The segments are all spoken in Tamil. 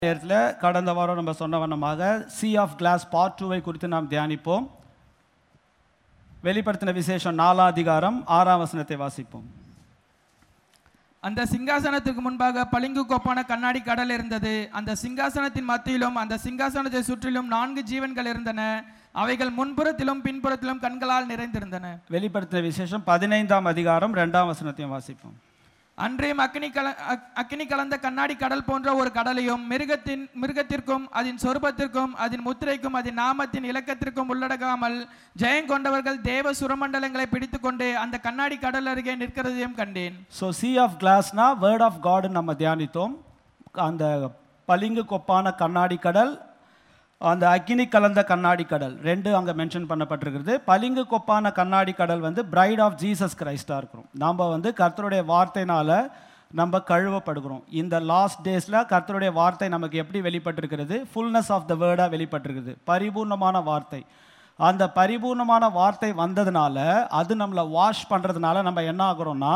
நேரத்தில் கடந்த வாரம் நம்ம சொன்ன வண்ணமாக சி ஆஃப் கிளாஸ் பார்ட் டூவை குறித்து நாம் தியானிப்போம் வெளிப்படுத்தின விசேஷம் நாலாம் அதிகாரம் ஆறாம் வசனத்தை வாசிப்போம் அந்த சிங்காசனத்துக்கு முன்பாக பளிங்கு கோப்பான கண்ணாடி கடல் இருந்தது அந்த சிங்காசனத்தின் மத்தியிலும் அந்த சிங்காசனத்தை சுற்றிலும் நான்கு ஜீவன்கள் இருந்தன அவைகள் முன்புறத்திலும் பின்புறத்திலும் கண்களால் நிறைந்திருந்தன வெளிப்படுத்தின விசேஷம் பதினைந்தாம் அதிகாரம் ரெண்டாம் வசனத்தையும் வாசிப்போம் அன்றையும் அக்கினி கல அக்- அக்கினி கலந்த கண்ணாடி கடல் போன்ற ஒரு கடலையும் மிருகத்தின் மிருகத்திற்கும் அதன் சொருபத்திற்கும் அதன் முத்திரைக்கும் அதன் நாமத்தின் இலக்கத்திற்கும் உள்ளடக்காமல் ஜெயம் கொண்டவர்கள் தேவ சுரமண்டலங்களை பிடித்துக்கொண்டு அந்த கண்ணாடி கடல் அருகே நிற்கிறதையும் கண்டேன் ஸோ சி ஆஃப் கிளாஸ்னா வேர்ட் ஆஃப் காடுன்னு நம்ம தியானித்தோம் அந்த பளிங்கு கொப்பான கண்ணாடி கடல் அந்த அக்கினி கலந்த கண்ணாடி கடல் ரெண்டு அங்கே மென்ஷன் பண்ணப்பட்டிருக்கிறது பளிங்கு கொப்பான கண்ணாடி கடல் வந்து பிரைட் ஆஃப் ஜீசஸ் கிரைஸ்டாக இருக்கிறோம் நம்ம வந்து கர்த்தருடைய வார்த்தைனால நம்ம கழுவப்படுகிறோம் இந்த லாஸ்ட் டேஸில் கர்த்தருடைய வார்த்தை நமக்கு எப்படி வெளிப்பட்டிருக்கிறது ஃபுல்னஸ் ஆஃப் த வேர்டாக வெளிப்பட்டிருக்கிறது பரிபூர்ணமான வார்த்தை அந்த பரிபூர்ணமான வார்த்தை வந்ததுனால அது நம்மளை வாஷ் பண்ணுறதுனால நம்ம என்ன ஆகுறோம்னா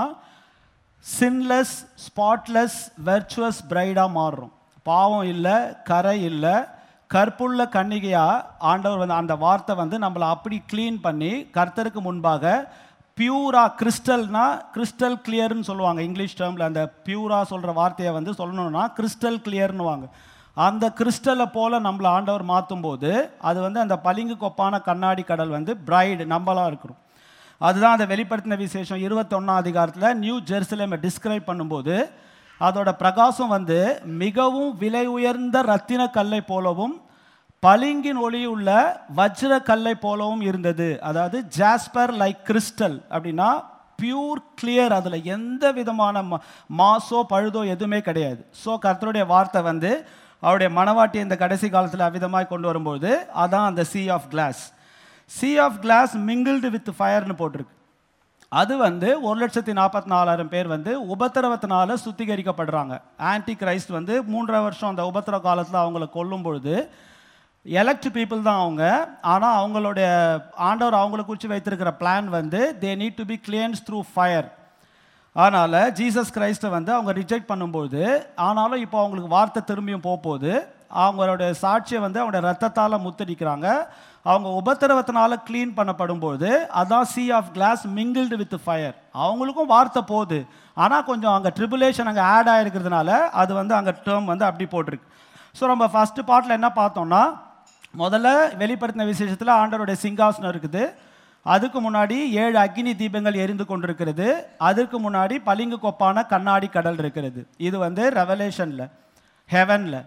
சின்லெஸ் ஸ்பாட்லெஸ் வெர்ச்சுவஸ் பிரைடாக மாறுறோம் பாவம் இல்லை கரை இல்லை கற்புள்ள கன்னிகையாக ஆண்டவர் வந்து அந்த வார்த்தை வந்து நம்மளை அப்படி க்ளீன் பண்ணி கர்த்தருக்கு முன்பாக பியூரா கிறிஸ்டல்னா கிறிஸ்டல் கிளியர்னு சொல்லுவாங்க இங்கிலீஷ் டேர்மில் அந்த பியூரா சொல்கிற வார்த்தையை வந்து சொல்லணும்னா கிறிஸ்டல் கிளியர்னுவாங்க அந்த கிறிஸ்டலை போல நம்மளை ஆண்டவர் மாற்றும் போது அது வந்து அந்த பளிங்கு கொப்பான கண்ணாடி கடல் வந்து பிரைடு நம்மளாக இருக்கிறோம் அதுதான் அந்த வெளிப்படுத்தின விசேஷம் இருபத்தொன்னாம் அதிகாரத்தில் நியூ ஜெருசலேமை டிஸ்கிரைப் பண்ணும்போது அதோட பிரகாசம் வந்து மிகவும் விலை உயர்ந்த ரத்தின கல்லை போலவும் பளிங்கின் ஒளியுள்ள வஜ்ர கல்லை போலவும் இருந்தது அதாவது ஜாஸ்பர் லைக் கிறிஸ்டல் அப்படின்னா பியூர் கிளியர் அதில் எந்த விதமான ம- மாசோ பழுதோ எதுவுமே கிடையாது ஸோ கர்த்தருடைய வார்த்தை வந்து அவருடைய மனவாட்டி இந்த கடைசி காலத்தில் அவ்விதமாய் கொண்டு வரும்போது அதான் அந்த sea of glass sea of glass mingled with ஃபயர்னு போட்டிருக்கு அது வந்து ஒரு லட்சத்தி நாற்பத்தி நாலாயிரம் பேர் வந்து உபத்திரவத்தினால சுத்திகரிக்கப்படுறாங்க ஆன்டி கிரைஸ்ட் வந்து மூன்றரை வருஷம் அந்த உபத்திரவ காலத்தில் அவங்கள கொல்லும் பொழுது எலக்ட் பீப்புள் தான் அவங்க ஆனால் அவங்களுடைய ஆண்டவர் அவங்கள குறித்து வைத்திருக்கிற பிளான் வந்து they need to be cleanse through fire அதனால் ஜீசஸ் கிரைஸ்ட்டை வந்து அவங்க ரிஜெக்ட் பண்ணும்போது ஆனாலும் இப்போ அவங்களுக்கு வார்த்தை திரும்பியும் போக போகுது அவங்களுடைய சாட்சியை வந்து அவங்களுடைய ரத்தத்தால் முத்தடிக்கிறாங்க அவங்க உபத்திரவத்தினால க்ளீன் பண்ணப்படும்போது அதான் sea of glass mingled with fire அவங்களுக்கும் வார்த்தை போகுது ஆனால் கொஞ்சம் அங்கே ட்ரிபுலேஷன் அங்கே ஆட் ஆகிருக்கிறதுனால அது வந்து அங்கே டேர்ம் வந்து அப்படி போட்டிருக்கு ஸோ நம்ம ஃபஸ்ட்டு பார்ட்டில் என்ன பார்த்தோம்னா முதல்ல வெளிப்படுத்தின விசேஷத்தில் ஆண்டவருடைய சிங்காசனம் இருக்குது அதுக்கு முன்னாடி ஏழு அக்னி தீபங்கள் எரிந்து கொண்டிருக்கிறது அதுக்கு முன்னாடி பளிங்கு கொப்பான கண்ணாடி கடல் இருக்கிறது இது வந்து ரெவலேஷனில் ஹெவனில்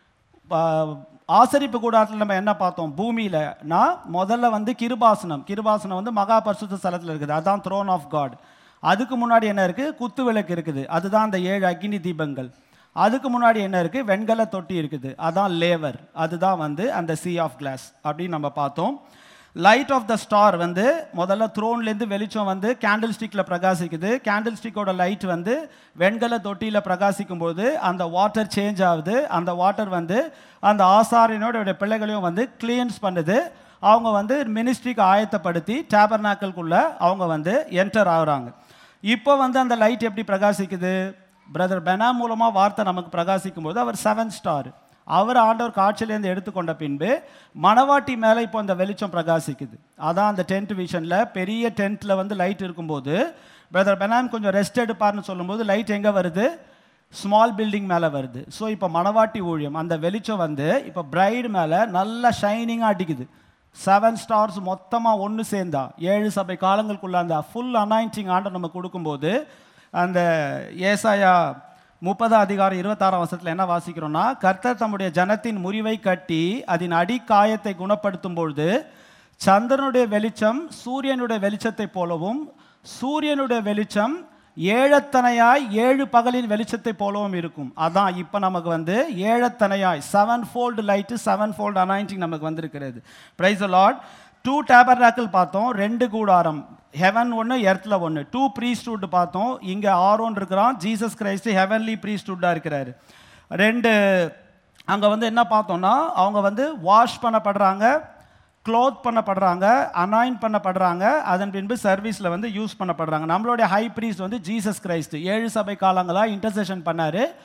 ஆசரிப்பு கூடாரத்தில் நம்ம என்ன பார்த்தோம் பூமியிலனா முதல்ல வந்து கிருபாசனம் கிருபாசனம் வந்து மகா பரிசுத்த ஸ்தலத்தில் இருக்குது அதுதான் த்ரோன் ஆஃப் காட் அதுக்கு முன்னாடி என்ன இருக்குது குத்து விளக்கு இருக்குது அதுதான் அந்த ஏழு அக்னி தீபங்கள் அதுக்கு முன்னாடி என்ன இருக்குது வெண்கல தொட்டி இருக்குது அதான் லேவர் அதுதான் வந்து அந்த சி ஆஃப் கிளாஸ் அப்படின்னு நம்ம பார்த்தோம் லைட் ஆஃப் த ஸ்டார் வந்து முதல்ல த்ரோன்லேருந்து வெளிச்சம் வந்து கேண்டில் ஸ்டிக்கில் பிரகாசிக்குது கேண்டில் ஸ்டிக்கோட லைட் வந்து வெண்கல தொட்டியில் பிரகாசிக்கும் போது அந்த வாட்டர் சேஞ்ச் ஆகுது அந்த வாட்டர் வந்து அந்த ஆசாரியனோட பிள்ளைகளையும் வந்து கிளீன்ஸ் பண்ணுது அவங்க வந்து மினிஸ்ட்ரிக்கு ஆயத்தப்படுத்தி டேபர்நாக்கல்குள்ளே அவங்க வந்து என்டர் ஆகுறாங்க இப்போ வந்து அந்த லைட் எப்படி பிரகாசிக்குது பிரதர் பெனா மூலமாக வார்த்தை நமக்கு பிரகாசிக்கும் போது அவர் செவன் ஸ்டார் அவர் ஆண்டவர் காட்சியிலேருந்து எடுத்துக்கொண்ட பின்பு மணவாட்டி மேலே இப்போ அந்த வெளிச்சம் பிரகாசிக்குது அதான் அந்த டென்ட் விஷனில் பெரிய டென்ட்டில் வந்து லைட் இருக்கும்போது பிரதர் பெனாம் கொஞ்சம் ரெஸ்ட் எடுப்பார்னு சொல்லும்போது லைட் எங்கே வருது ஸ்மால் பில்டிங் மேலே வருது ஸோ இப்போ மணவாட்டி ஊழியம் அந்த வெளிச்சம் வந்து இப்போ பிரைடு மேலே நல்லா ஷைனிங்காக அடிக்குது செவன் ஸ்டார்ஸ் மொத்தமாக ஒன்று சேர்ந்தா ஏழு சபை காலங்களுக்குள்ள அந்த ஃபுல் அனாயிண்டிங் ஆண்டை நம்ம கொடுக்கும்போது அந்த ஏசாயா முப்பதாம் அதிகாரம் இருபத்தாறாம் வருஷத்தில் என்ன வாசிக்கிறோம்னா கர்த்தர் தம்முடைய ஜனத்தின் முறிவை கட்டி அதன் அடிக்காயத்தை குணப்படுத்தும் பொழுது சந்திரனுடைய வெளிச்சம் சூரியனுடைய வெளிச்சத்தைப் போலவும் சூரியனுடைய வெளிச்சம் ஏழத்தனையாய் ஏழு பகலின் வெளிச்சத்தை போலவும் இருக்கும் அதான் இப்போ நமக்கு வந்து ஏழத்தனையாய் sevenfold light sevenfold anointing நமக்கு வந்திருக்கிறது பிரைஸ் லார்ட் டூ டேபர்னாக்கிள் பார்த்தோம் ரெண்டு கூடாரம் ஹெவன் ஒன்று எர்த்தில் ஒன்று டூ ப்ரீஸ்டூட் பார்த்தோம் இங்கே ஆரோன் இருக்கிறான் ஜீசஸ் கிரைஸ்ட் ஹெவன்லி ப்ரீஸ்டூட்டாக இருக்கிறாரு ரெண்டு அங்கே வந்து என்ன பார்த்தோம்னா அவங்க வந்து வாஷ் பண்ணப்படுறாங்க க்ளோத் பண்ணப்படுறாங்க அனாயின் பண்ணப்படுறாங்க அதன் பின்பு சர்வீஸில் வந்து யூஸ் பண்ணப்படுறாங்க நம்மளுடைய ஹை ப்ரீஸ்ட் வந்து ஜீசஸ் கிரைஸ்ட் ஏழு சபை காலங்களாக இன்டர்செஷன் பண்ணார்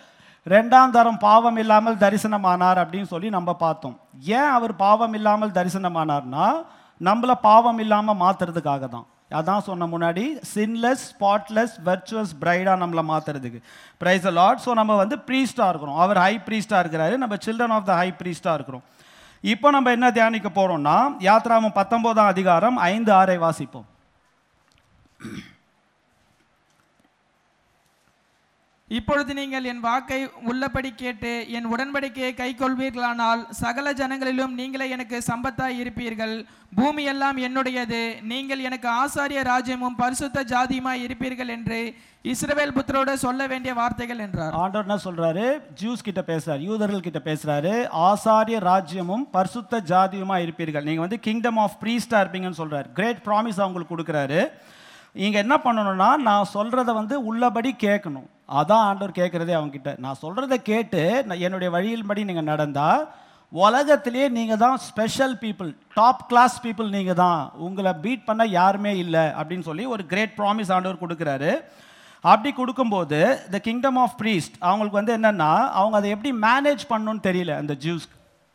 ரெண்டாம் தரம் பாவம் இல்லாமல் தரிசனமானார் அப்படின்னு சொல்லி நம்ம பார்த்தோம் ஏன் அவர் பாவம் இல்லாமல் தரிசனமானார்னா நம்மள பாவம் இல்லாமல் மாத்துறதுக்காக தான் அதான் சொன்ன முன்னாடி சின்லெஸ் ஸ்பாட்லெஸ் வெர்ச்சுவஸ் பிரைடாக நம்மளை மாற்றுறதுக்கு ப்ரைஸ் லார்ட் ஸோ நம்ம வந்து ப்ரீஸ்டாக இருக்கிறோம் அவர் ஹை ப்ரீஸ்டாக இருக்கிறாரு நம்ம சில்ட்ரன் ஆஃப் த ஹை ப்ரீஸ்டாக இருக்கிறோம் இப்போ நம்ம என்ன தியானிக்க போகிறோம்னா யாத்ராமம் பத்தொம்போதாம் அதிகாரம் ஐந்து ஆறை வாசிப்போம் இப்பொழுது நீங்கள் என் வாக்கை உள்ளபடி கேட்டு என் உடன்படிக்கையை கைக்கொள்வீர்களானால் சகல ஜனங்களிலும் நீங்களே எனக்கு சம்பத்தாய் இருப்பீர்கள் பூமி எல்லாம் என்னுடையது நீங்கள் எனக்கு ஆசாரிய ராஜ்யமும் பரிசுத்த ஜாதியுமாய் இருப்பீர்கள் என்று இஸ்ரவேல் புத்திரோடு சொல்ல வேண்டிய வார்த்தைகள் என்றார் ஆண்டவர் என்ன சொல்றாரு ஜூஸ் கிட்ட பேசுறாரு யூதர்கள் கிட்ட பேசுறாரு ஆசாரிய ராஜ்யமும் பரிசுத்த ஜாதியுமா இருப்பீர்கள் நீங்க வந்து கிங்டம் ஆஃப் ப்ரீஸ்டா இருப்பீங்கன்னு சொல்றாரு கிரேட் ப்ராமிஸ் அவங்களுக்கு கொடுக்குறாரு நீங்க என்ன பண்ணணும்னா நான் சொல்றத வந்து உள்ளபடி கேட்கணும் அதான் ஆண்டவர் கேட்கறதே அவங்க கிட்ட நான் சொல்றத கேட்டு நான் என்னுடைய வழியின்படி நீங்க நடந்தா உலகத்திலேயே நீங்க தான் special people top class people நீங்க தான் உங்களை பீட் பண்ண யாருமே இல்லை அப்படின்னு சொல்லி ஒரு கிரேட் ப்ராமிஸ் ஆண்டவர் கொடுக்குறாரு அப்படி கொடுக்கும்போது த கிங்டம் ஆஃப் ப்ரீஸ்ட் அவங்களுக்கு வந்து என்னன்னா அவங்க அதை எப்படி மேனேஜ் பண்ணணும்னு தெரியல அந்த ஜூஸ்க்கு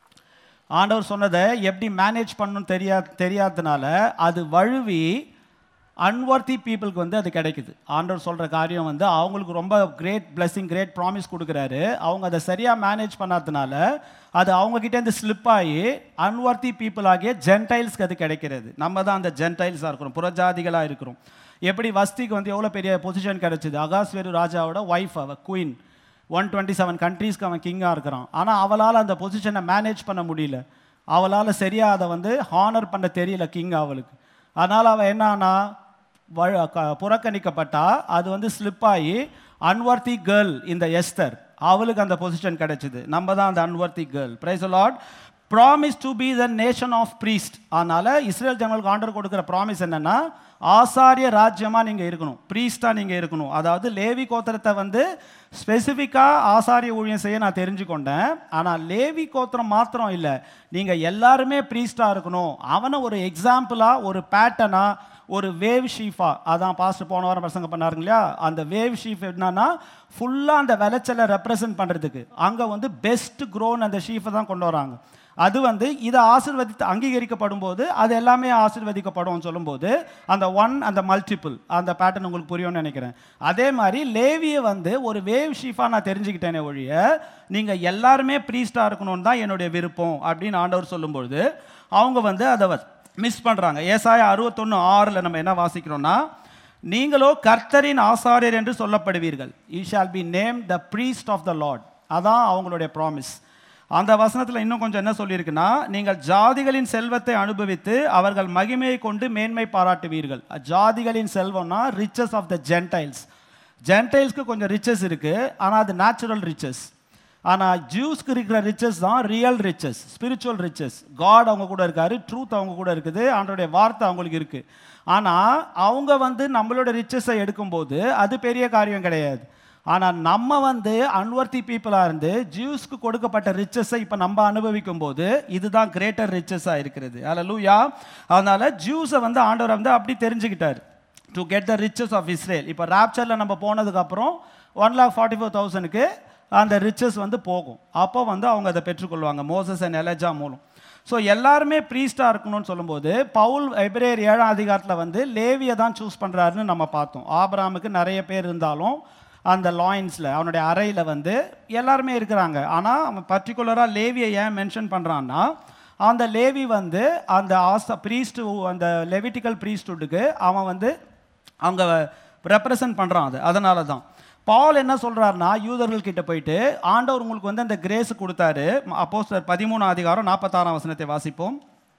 ஆண்டவர் சொன்னதை எப்படி மேனேஜ் பண்ணணும்னு தெரியா தெரியாததுனால அது வழுவி அன்வர்த்தி பீப்புளுக்கு வந்து அது கிடைக்குது ஆண்டவர் சொல்கிற காரியம் வந்து அவங்களுக்கு ரொம்ப கிரேட் blessing கிரேட் ப்ராமிஸ் கொடுக்குறாரு அவங்க அதை சரியாக மேனேஜ் பண்ணாததுனால அது அவங்கக்கிட்டேருந்து ஸ்லிப் ஆகி அன்வர்த்தி பீப்புள் ஆகிய ஜென்டைல்ஸ்க்கு அது கிடைக்கிறது நம்ம தான் அந்த ஜென்டைல்ஸாக இருக்கிறோம் புறஜாதிகளாக இருக்கிறோம் எப்படி வஸ்திக்கு வந்து எவ்வளோ பெரிய பொசிஷன் கிடைச்சிது அகாஸ்வேரு ராஜாவோட ஒய்ஃப் அவ குயின் ஒன் டுவெண்ட்டி செவன் கண்ட்ரீஸ்க்கு அவன் கிங்காக இருக்கிறான் ஆனால் அவளால் அந்த பொசிஷனை மேனேஜ் பண்ண முடியல அவளால் சரியாக அதை வந்து ஹானர் பண்ண தெரியல கிங் அவளுக்கு அதனால் அவள் என்ன ஆனா வழ- க- புறக்கணிக்கப்பட்டா அது வந்து ஸ்லிப் ஆகி அன்வர்த்தி கேர்ள் இந்த எஸ்தர் அவளுக்கு அந்த பொசிஷன் கிடைச்சிது நம்ம தான் அந்த unworthy girl praise lord promise to be the nation of priest அதனால இஸ்ரேல் ஜனங்களுக்கு ஆண்டர் கொடுக்குற ப்ராமிஸ் என்னன்னா ஆசாரிய ராஜ்யமா நீங்க இருக்கணும் ப்ரீஸ்டா நீங்க இருக்கணும் அதாவது லேவி கோத்திரத்தை வந்து ஸ்பெசிஃபிக்கா ஆசாரிய ஊழியம் செய்ய நான் தெரிஞ்சுக்கொண்டேன் ஆனா லேவி கோத்திரம் மாத்திரம் இல்ல நீங்க எல்லாருமே ப்ரீஸ்டா இருக்கணும் அவனை ஒரு எக்ஸாம்பிளா ஒரு பேட்டனா ஒரு வேவ் ஷீஃபா அதான் பாஸ்ட் போன வாரம் பிரசங்க பண்ணாருங்க இல்லையா அந்த வேவ் ஷீஃப் என்னன்னா ஃபுல்லாக அந்த விளைச்சலை ரெப்ரசன்ட் பண்ணுறதுக்கு அங்கே வந்து பெஸ்ட் க்ரோன் அந்த ஷீஃபை தான் கொண்டு வராங்க அது வந்து இதை ஆசிர்வதித்து அங்கீகரிக்கப்படும் போது அது எல்லாமே ஆசிர்வதிக்கப்படும் சொல்லும்போது அந்த ஒன் அந்த மல்டிபிள் அந்த பேட்டர்ன் உங்களுக்கு புரியும்னு நினைக்கிறேன் அதே மாதிரி லேவியை வந்து ஒரு வேவ் ஷீஃபாக நான் தெரிஞ்சுக்கிட்டேனே ஒழிய நீங்கள் எல்லாருமே ப்ரீஸ்டாக இருக்கணும்னு தான் என்னுடைய விருப்பம் அப்படின்னு ஆண்டவர் சொல்லும்பொழுது அவங்க வந்து அதை மிஸ் பண்ணுறாங்க ஏசாய அறுபத்தொன்று ஆறில் நம்ம என்ன வாசிக்கிறோம்னா நீங்களோ கர்த்தரின் ஆசாரியர் என்று சொல்லப்படுவீர்கள் he shall be name the priest of the lord அதான் அவங்களுடைய ப்ராமிஸ் அந்த வசனத்தில் இன்னும் கொஞ்சம் என்ன சொல்லியிருக்குன்னா நீங்கள் ஜாதிகளின் செல்வத்தை அனுபவித்து அவர்கள் மகிமையை கொண்டு மேன்மை பாராட்டுவீர்கள் ஜாதிகளின் செல்வம்னா ரிச்சஸ் ஆஃப் த ஜென்டைல்ஸ் ஜென்டைல்ஸ்க்கு கொஞ்சம் ரிச்சஸ் இருக்கு ஆனால் அது நேச்சுரல் ரிச்சஸ் ஆனால் ஜூஸ்க்கு இருக்கிற ரிச்சஸ் தான் real riches spiritual riches God அவங்க கூட இருக்காரு ட்ரூத் அவங்க கூட இருக்குது ஆண்டோடைய வார்த்தை அவங்களுக்கு இருக்கு ஆனால் அவங்க வந்து நம்மளோட ரிச்சஸை எடுக்கும்போது அது பெரிய காரியம் கிடையாது ஆனால் நம்ம வந்து அன்வர்த்தி பீப்புளாக இருந்து ஜூஸ்க்கு கொடுக்கப்பட்ட ரிச்சஸை இப்போ நம்ம அனுபவிக்கும் போது இதுதான் கிரேட்டர் ரிச்சஸாக இருக்கிறது அதில் லூயா அதனால ஜூஸை வந்து ஆண்டவர் வந்து அப்படி தெரிஞ்சுக்கிட்டார் to get the riches of Israel இப்போ ராப்சரில் நம்ம போனதுக்கப்புறம் ஒன் லேக் ஃபார்ட்டி ஃபோர் தௌசண்ட்க்கு அந்த ரிச்சஸ் வந்து போகும் அப்போ வந்து அவங்க அதை பெற்றுக்கொள்வாங்க மோசஸ் அண்ட் எலஜா மூலம் ஸோ எல்லாருமே ப்ரீஸ்டாக இருக்கணும்னு சொல்லும்போது பவுல் எபிரேயர் ஏழாம் அதிகாரத்தில் வந்து லேவியை தான் சூஸ் பண்ணுறாருன்னு நம்ம பார்த்தோம் ஆபிராமுக்கு நிறைய பேர் இருந்தாலும் அந்த லாயின்ஸில் அவனுடைய அறையில் வந்து எல்லாருமே இருக்கிறாங்க ஆனால் அவன் பர்டிகுலராக லேவியை ஏன் மென்ஷன் பண்ணுறான்னா அந்த லேவி வந்து அந்த ஆசா ப்ரீஸ்டு அந்த லெவிட்டிக்கல் ப்ரீஸ்டுக்கு அவன் வந்து அவங்க ரெப்ரசன்ட் பண்ணுறான் அது அதனால தான் பால் என்ன சொல்றாருன்னா யூதர்கள் கிட்ட போயிட்டு ஆண்டவர் உங்களுக்கு வந்து அந்த கிரேஸ் கொடுத்தாரு அப்போஸ்தலர் பதிமூணு அதிகாரம் நாற்பத்தாறாம் வசனத்தை வாசிப்போம்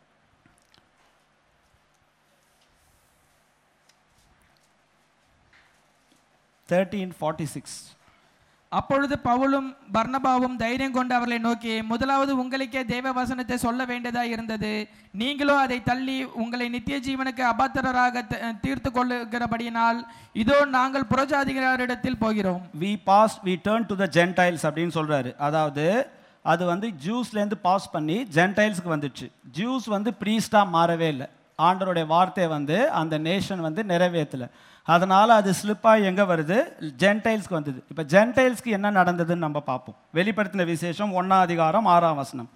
தேர்ட்டீன் ஃபார்ட்டி சிக்ஸ் அப்பொழுது பவுலும் பர்னபாவும் தைரியம் கொண்டு அவர்களை நோக்கி முதலாவது உங்களுக்கே தேவ வசனத்தை சொல்ல வேண்டியதாக இருந்தது நீங்களோ அதை தள்ளி உங்களை நித்திய ஜீவனுக்கு அபாத்திரராக த- தீர்த்து கொள்ளுகிறபடியினால் இதோ நாங்கள் புறஜாதிகாரிடத்தில் போகிறோம் we pass we turn to the Gentiles அப்படின்னு சொல்றாரு அதாவது அது வந்து ஜூஸ்லேருந்து பாஸ் பண்ணி ஜென்டைல்ஸ்க்கு வந்துடுச்சு ஜூஸ் வந்து ப்ரீஸ்டாக மாறவே இல்லை ஆண்டருடைய வார்த்தை வந்து அந்த நேஷன் வந்து நிறைவேற்றல அதனால அது ஸ்லிப்பாக எங்கே வருது ஜென்டைல்ஸ்க்கு வந்தது இப்போ ஜென்டைல்ஸ்க்கு என்ன நடந்ததுன்னு நம்ம பார்ப்போம் வெளிப்படுத்தின விசேஷம் ஒன்றாம் அதிகாரம் ஆறாம் வசனம்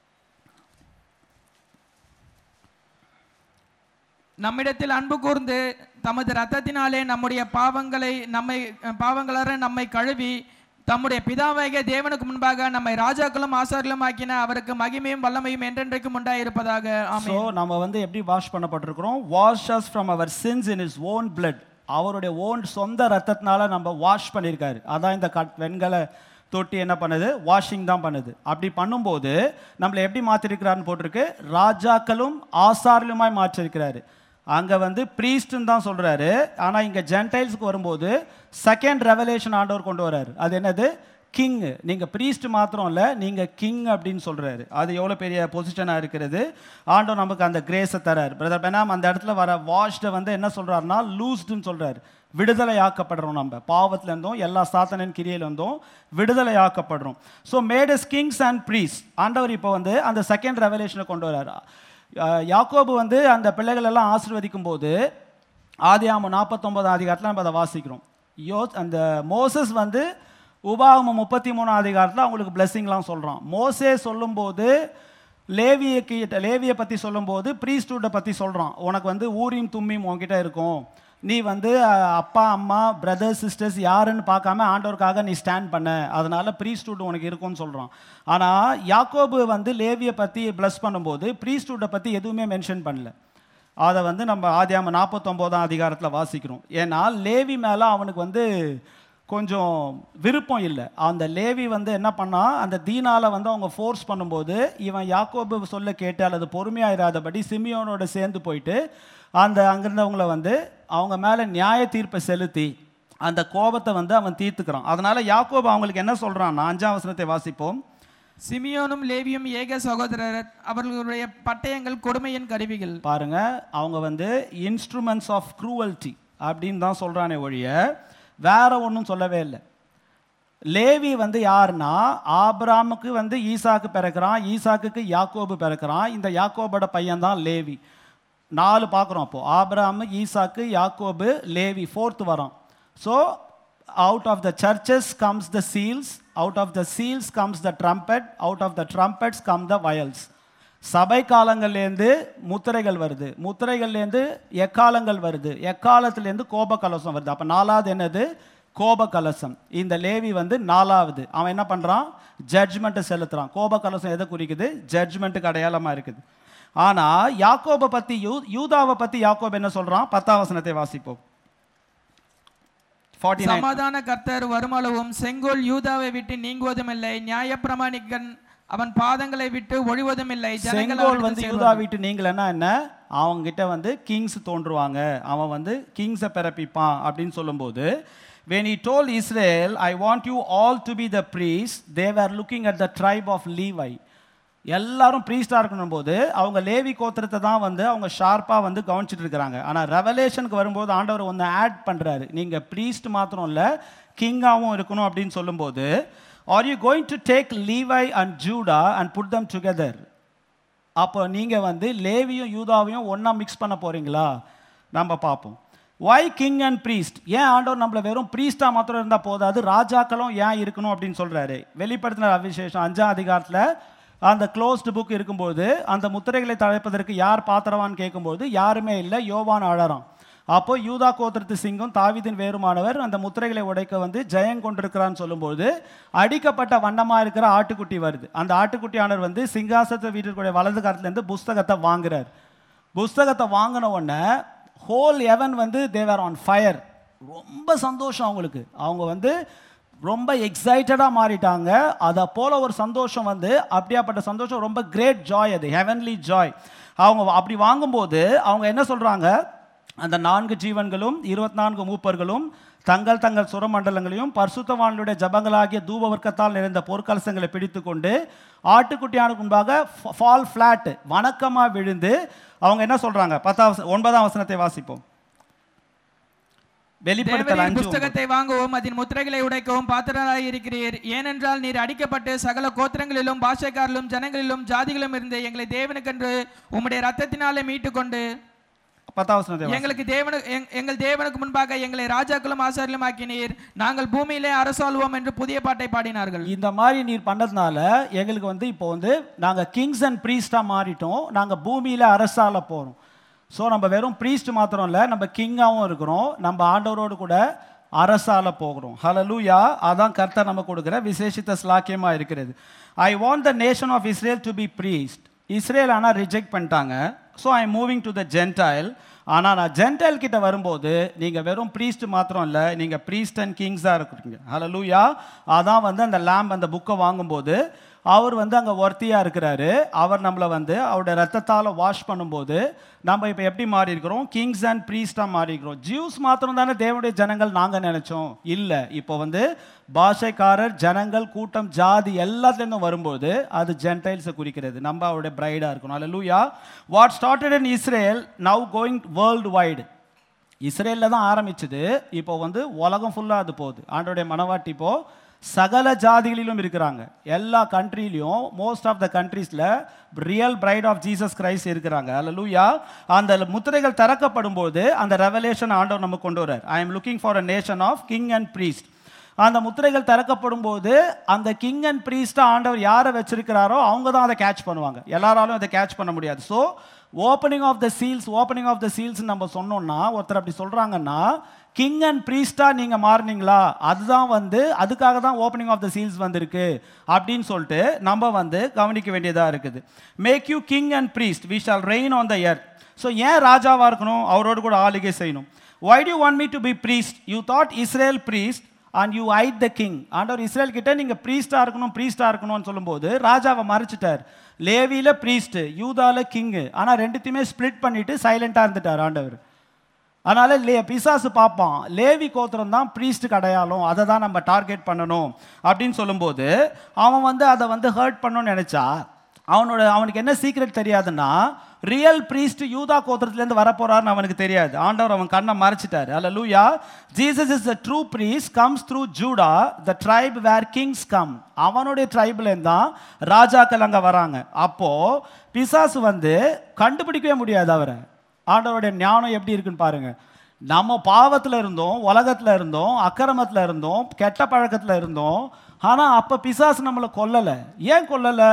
நம்மிடத்தில் அன்பு கூர்ந்து தமது இரத்தத்தினாலே நம்முடைய பாவங்களை நம்மை பாவங்களற நம்மை கழுவி தம்முடைய பிதாவாகிய தேவனுக்கு முன்பாக நம்மை ராஜாக்களும் ஆசார்களும் ஆக்கின அவருக்கு மகிமையும் வல்லமையும் என்றென்றைக்கும் உண்டாயிருப்பதாக ஆமென் ஸோ நம்ம வந்து எப்படி வாஷ் பண்ணப்பட்டிருக்கிறோம் wash us from our sins in his own blood அவருடைய ஓன் சொந்த ரத்தத்தினால நம்ம வாஷ் பண்ணியிருக்காரு அதான் இந்த கட் வெண்கல தொட்டி என்ன பண்ணுது வாஷிங் தான் பண்ணுது அப்படி பண்ணும்போது நம்மளை எப்படி மாற்றிருக்கிறாருன்னு போட்டிருக்கு ராஜாக்களும் ஆசாரிலுமாய் மாற்றிருக்கிறாரு அங்கே வந்து ப்ரீஸ்ட்னு தான் சொல்கிறாரு ஆனால் இங்கே ஜென்டைல்ஸ்க்கு வரும்போது செகண்ட் ரெவலேஷன் ஆண்டவர் கொண்டு வராரு அது என்னது கிங் நீங்கள் ப்ரீஸ்ட் மாத்திரம் இல்லை நீங்கள் கிங் அப்படின்னு சொல்கிறாரு அது எவ்வளோ பெரிய பொசிஷனாக இருக்கிறது ஆண்டவர் நமக்கு அந்த கிரேஸை தரார் பிரதர் பெனாம் அந்த இடத்துல வர வாஷ்டை வந்து என்ன சொல்கிறாருன்னா லூஸ்டுன்னு சொல்கிறாரு விடுதலை ஆக்கப்படுறோம் நம்ம பாவத்துலேருந்தும் எல்லா சாத்தனின் கிரியிலேருந்தும் விடுதலை ஆக்கப்படுறோம் so made us kings and priests ஆண்டவர் இப்போ வந்து அந்த செகண்ட் ரெவலேஷனை கொண்டு வராரு அஹ் யாக்கோபு வந்து அந்த பிள்ளைகள் எல்லாம் ஆசீர்வதிக்கும் போது ஆதியாமம் நாற்பத்தொம்பதாம் அதிகாரத்தில் நம்ம அதை வாசிக்கிறோம் யோ அந்த மோசஸ் வந்து உபாகமம் முப்பத்தி மூணாம் அதிகாரத்தில் அவங்களுக்கு பிளெஸ்ஸிங்லாம் சொல்கிறான் மோசே சொல்லும்போது லேவியை கிட்ட லேவியை பற்றி சொல்லும்போது ப்ரீஸ்டூட்டை பற்றி சொல்கிறான் உனக்கு வந்து ஊரியும் தும்மியும் உன்கிட்ட இருக்கும் நீ வந்து அஹ், அப்பா அம்மா பிரதர்ஸ் சிஸ்டர்ஸ் யாருன்னு பார்க்காம ஆண்டவருக்காக நீ ஸ்டாண்ட் பண்ண அதனால ப்ரீஸ்டூட் உனக்கு இருக்கும்னு சொல்கிறான் ஆனால் யாக்கோபு வந்து லேவியை பற்றி ப்ளஸ் பண்ணும்போது ப்ரீஸ்டூட்டை பற்றி எதுவுமே மென்ஷன் பண்ணல அதை வந்து நம்ம ஆதியாம நாற்பத்தொம்போதாம் அதிகாரத்தில் வாசிக்கிறோம் ஏன்னா லேவி மேலே அவனுக்கு வந்து கொஞ்சம் விருப்பம் இல்லை அந்த லேவி வந்து என்ன பண்ணா அந்த தீனால வந்து அவங்க ஃபோர்ஸ் பண்ணும்போது இவன் யாக்கோபு சொல்ல கேட்டு அல்லது பொறுமையாக இராதபடி சிமியோனோட சேர்ந்து போயிட்டு அந்த அங்கிருந்தவங்கள வந்து அவங்க மேலே நியாய தீர்ப்பை செலுத்தி அந்த கோபத்தை வந்து அவன் தீர்த்துக்கிறான் அதனால யாக்கோபு அவங்களுக்கு என்ன சொல்றான்னா அஞ்சாம் வசனத்தை வாசிப்போம் சிமியோனும் லேவியும் ஏக சகோதரர் அவர்களுடைய பட்டயங்கள் கொடுமையின் கருவிகள் பாருங்க அவங்க வந்து இன்ஸ்ட்ருமெண்ட்ஸ் ஆஃப் க்ரூவல்ட்டி அப்படின்னு தான் சொல்றானே ஒழிய வேற ஒன்றும் சொல்லவே இல்லை லேவி வந்து யாருன்னா ஆபிராமுக்கு வந்து ஈசாக்கு பிறக்கிறான் ஈசாக்குக்கு யாக்கோபு பிறக்கிறான் இந்த யாக்கோபோட பையன் தான் லேவி நாலு பார்க்குறோம் அப்போ ஆபிராமு ஈசாக்கு யாக்கோபு லேவி ஃபோர்த் வரான் so out of the churches comes the seals out of the seals comes the trumpet out of the trumpets come the vials சபை காலங்கள்லேருந்து முத்திரைகள் வருது முத்திரைகள்லேருந்து எக்காலங்கள் வருது எக்காலத்துலேருந்து கோப கலசம் வருது அப்போ நாலாவது என்னது கோப கலசம் இந்த லேவி வந்து நாலாவது அவன் என்ன பண்ணுறான் ஜட்ஜ்மெண்ட்டை செலுத்துறான் கோப கலசம் எதை குறிக்குது ஜட்ஜ்மெண்ட்டுக்கு அடையாளமாக இருக்குது ஆனால் யாக்கோபை பற்றி யூ யூதாவை பற்றி யாக்கோப் என்ன சொல்கிறான் பத்தாம் வசனத்தை வாசிப்போம் ஃபார்ட்டி நைன் சமாதான கர்த்தர் வருமளவும் செங்கோல் யூதாவை விட்டு நீங்குவதும் இல்லை நியாயப்பிரமாணிக்கன் அவன் பாதங்களை விட்டு ஒழிவதும் இல்லை ஜனங்கள் செங்கோல் அவரிடத்தில் வந்து சேர்வார்கள். யூதா வீட்டு நீங்களன்னா என்ன அவங்க கிட்ட வந்து கிங்ஸ் தோன்றுவாங்க அவன் வந்து கிங்ஸை பிறப்பிப்பான் அப்படின்னு சொல்லும்போது when he told Israel I want you all to be the priests they were looking at the tribe of Levi எல்லாரும் ப்ரீஸ்டாக இருக்கணும் போது அவங்க லேவி கோத்திரத்தை தான் வந்து அவங்க ஷார்ப்பாக வந்து கவனிச்சிட்டு இருக்கிறாங்க ஆனால் ரெவலேஷனுக்கு வரும்போது ஆண்டவர் ஒன்று ஆட் பண்ணுறாரு நீங்கள் ப்ரீஸ்ட் மாத்திரம் இல்லை கிங்காகவும் இருக்கணும் அப்படின்னு சொல்லும்போது are you going to take Levi and Judah and put them together அப்போ நீங்கள் வந்து லேவியும் யூதாவையும் ஒன்றா மிக்ஸ் பண்ண போகிறீங்களா நம்ம பார்ப்போம் வை கிங் அண்ட் ப்ரீஸ்ட் ஏன் ஆண்டவர் நம்மள வெறும் ப்ரீஸ்டாக மாத்திரம் இருந்தால் போதாது ராஜாக்களும் ஏன் இருக்கணும் அப்படின்னு சொல்கிறாரு வெளிப்படுத்தின அவிசேஷம் அஞ்சாம் அதிகாரத்தில் அந்த க்ளோஸ்டு புக் இருக்கும்போது அந்த முத்திரைகளை தழைப்பதற்கு யார் பாத்திரவான்னு கேட்கும்போது யாருமே இல்லை யோவான் அழறான் அப்போ யூதா கோத்திரத்து சிங்கம் தாவீதின் வேறுமானவர் அந்த முத்திரைகளை உடைக்க வந்து ஜெயம் கொண்டிருக்கிறான்னு சொல்லும்போது அடிக்கப்பட்ட வண்ணமாக இருக்கிற ஆட்டுக்குட்டி வருது அந்த ஆட்டுக்குட்டியானவர் வந்து சிங்காசத்தை வீட்டிற்குடைய வலது கரத்துலேருந்து புஸ்தகத்தை வாங்குறார் புஸ்தகத்தை வாங்கின உடனே ஹோல் எவன் வந்து தேவர் ஆன் ஃபயர் ரொம்ப சந்தோஷம் அவங்களுக்கு அவங்க வந்து ரொம்ப எக்ஸைட்டடாக மாறிட்டாங்க அதை போல ஒரு சந்தோஷம் வந்து அப்படியாப்பட்ட சந்தோஷம் ரொம்ப கிரேட் ஜாய் அது ஹெவன்லி ஜாய் அவங்க அப்படி வாங்கும்போது அவங்க என்ன சொல்கிறாங்க அந்த நான்கு ஜீவன்களும் இருபத்தி நான்கு மூப்பர்களும் தங்கள் தங்கள் சுரமண்டலங்களையும் பரிசுத்தவான்களுடைய ஜபங்களாகிய தூப வர்க்கத்தால் நிறைந்த பொற்கலசங்களை பிடித்து கொண்டு ஆட்டுக்குட்டியானுக்கு முன்பாக ஃபால் ஃப்ளாட் வணக்கமாக விழுந்து அவங்க என்ன சொல்கிறாங்க பத்தாம் வச- ஒன்பதாம் வசனத்தை வாசிப்போம் வெளிப்படுத்தல் தேவரீர் அஞ்சு ஒன்பது. புஸ்தகத்தை வாங்கவும் அதன் முத்திரைகளை உடைக்கவும் பாத்திரராய் இருக்கிறீர் ஏனென்றால் நீர் அடிக்கப்பட்டு சகல கோத்திரங்களிலும் பாஷைக்காரிலும் ஜனங்களிலும் ஜாதிகளிலும் இருந்து எங்களை தேவனுக்கென்று உம்முடைய ரத்தத்தினாலே மீட்டுக்கொண்டு பத்தாவது வசனத்தை எங்களுக்கு தேவனு எங்- எங்கள் தேவனுக்கு முன்பாக எங்களை ராஜாக்களும் ஆசாரிலும் ஆக்கினீர் நாங்கள் பூமியிலே அரசாளுவோம் என்று புதிய பாட்டை பாடினார்கள் இந்த மாதிரி நீர் பண்ணதுனால எங்களுக்கு வந்து இப்போ வந்து நாங்கள் கிங்ஸ் அண்ட் ப்ரீஸ்டாக மாறிட்டோம் நாங்கள் பூமியில் அரசால போகிறோம் ஸோ நம்ம வெறும் ப்ரீஸ்ட் மாத்திரம் இல்லை நம்ம கிங்காகவும் இருக்கிறோம் நம்ம ஆண்டவரோடு கூட அரசால போகிறோம் ஹலலூயா அதான் கர்த்தர் நம்ம கொடுக்குற விசேஷித்த ஸ்லாக்கியமாக இருக்கிறது I want the nation of Israel to be priest Israel ஆனால் ரிஜெக்ட் பண்ணிட்டாங்க so I moving to the Gentile ஆனால் நான் ஜென்டைல் கிட்ட வரும்போது நீங்கள் வெறும் ப்ரீஸ்ட் மாத்திரம் இல்லை நீங்கள் ப்ரீஸ்ட் அண்ட் கிங்ஸாக இருக்கிறீங்க ஹalleluya அதான் வந்து அந்த லேம்ப் அந்த புக்கை வாங்கும்போது அவர் வந்து அங்கே ஒர்த்தியாக இருக்கிறாரு அவர் நம்மளை வந்து அவருடைய ரத்தத்தால் வாஷ் பண்ணும்போது நம்ம இப்போ எப்படி மாறி இருக்கிறோம் கிங்ஸ் அண்ட் ப்ரீஸ்டாக மாறி இருக்கிறோம் ஜியூஸ் மாத்திரம் தானே தேவனுடைய ஜனங்கள் நாங்கள் நினைச்சோம் இல்லை இப்போ வந்து பாஷைக்காரர் ஜனங்கள் கூட்டம் ஜாதி எல்லாத்துலேருந்தும் வரும்போது அது ஜென்டைல்ஸை குறிக்கிறது நம்ம அவருடைய பிரைடாக இருக்கணும் அல்லூயா what started in Israel now going worldwide இஸ்ரேலில் தான் ஆரம்பிச்சது இப்போ வந்து உலகம் ஃபுல்லாக அது போகுது ஆண்டோடைய மனவாட்டி இப்போ சகல ஜாதிகளிலும் இருக்கிறாங்க எல்லா கண்ட்ரிலையும் மோஸ்ட் ஆஃப் த கண்ட்ரீஸில் real bride of Jesus Christ இருக்கிறாங்க அல்லூயா அந்த முத்திரைகள் திறக்கப்படும் போது அந்த ரெவலேஷன் ஆண்டவர் நம்ம கொண்டு வரார் I am looking for a nation of king and priest அந்த முத்திரைகள் திறக்கப்படும் போது அந்த கிங் அண்ட் ப்ரீஸ்டா ஆண்டவர் யாரை வச்சிருக்கிறாரோ அவங்க தான் அதை கேட்ச் பண்ணுவாங்க எல்லாராலும் அதை கேட்ச் பண்ண முடியாது so opening of the seals opening of the seals நம்ம சொன்னோம்னா ஒருத்தர் அப்படி சொல்றாங்கன்னா கிங் அண்ட் ப்ரீஸ்டா நீங்க மாறுனீங்களா அதுதான் வந்து அதுக்காக தான் ஓப்பனிங் ஆஃப் த சீல்ஸ் வந்திருக்கு அப்படின்னு சொல்லிட்டு நம்ம வந்து கவனிக்க வேண்டியதா இருக்குது make you king and priest we shall reign on the earth so ஏன் ராஜாவா இருக்கணும் அவரோடு கூட ஆளுகை செய்யணும் why do want me to be priest you thought Israel priest and you I'd the king ஆண்டவர் இஸ்ரேல் கிட்ட நீங்க ப்ரீஸ்டா இருக்கணும் ப்ரீஸ்டா இருக்கணும்னு சொல்லும்போது ராஜாவை மறைச்சிட்டார் லேவியில ப்ரீஸ்ட் யூதால கிங்கு ஆனா ரெண்டுத்தையுமே ஸ்ப்ளிட் பண்ணிட்டு சைலண்டா இருந்துட்டார் ஆண்டவர் அதனால லே பிசாசு பார்ப்பான் லேவி கோத்திரம் தான் ப்ரீஸ்டுக்கு அடையாளம் அதை தான் நம்ம டார்கெட் பண்ணணும் அப்படின்னு சொல்லும்போது அவன் வந்து அதை வந்து ஹர்ட் பண்ணணும்னு நினைச்சா அவனோட அவனுக்கு என்ன சீக்ரெட் தெரியாதுன்னா ரியல் ப்ரீஸ்ட் யூதா கோத்திரத்துலேருந்து வரப்போறாருன்னு அவனுக்கு தெரியாது ஆண்டவர் அவன் கண்ணை மறைச்சிட்டாரு அல்ல லூயா Jesus is the true priest comes through Judah the tribe where kings come அவனுடைய ட்ரைப்லேருந்து தான் ராஜாக்கள் அங்கே வராங்க அப்போ பிசாசு வந்து கண்டுபிடிக்கவே முடியாது அவரை ஆண்டவருடைய ஞானம் எப்படி இருக்குன்னு பாருங்க நம்ம பாவத்தில் இருந்தோம் உலகத்தில் இருந்தோம் அக்கிரமத்தில் இருந்தோம் கெட்ட பழக்கத்தில் இருந்தோம் ஆனால் அப்போ பிசாசு நம்மளை கொல்லலை ஏன் கொல்லலை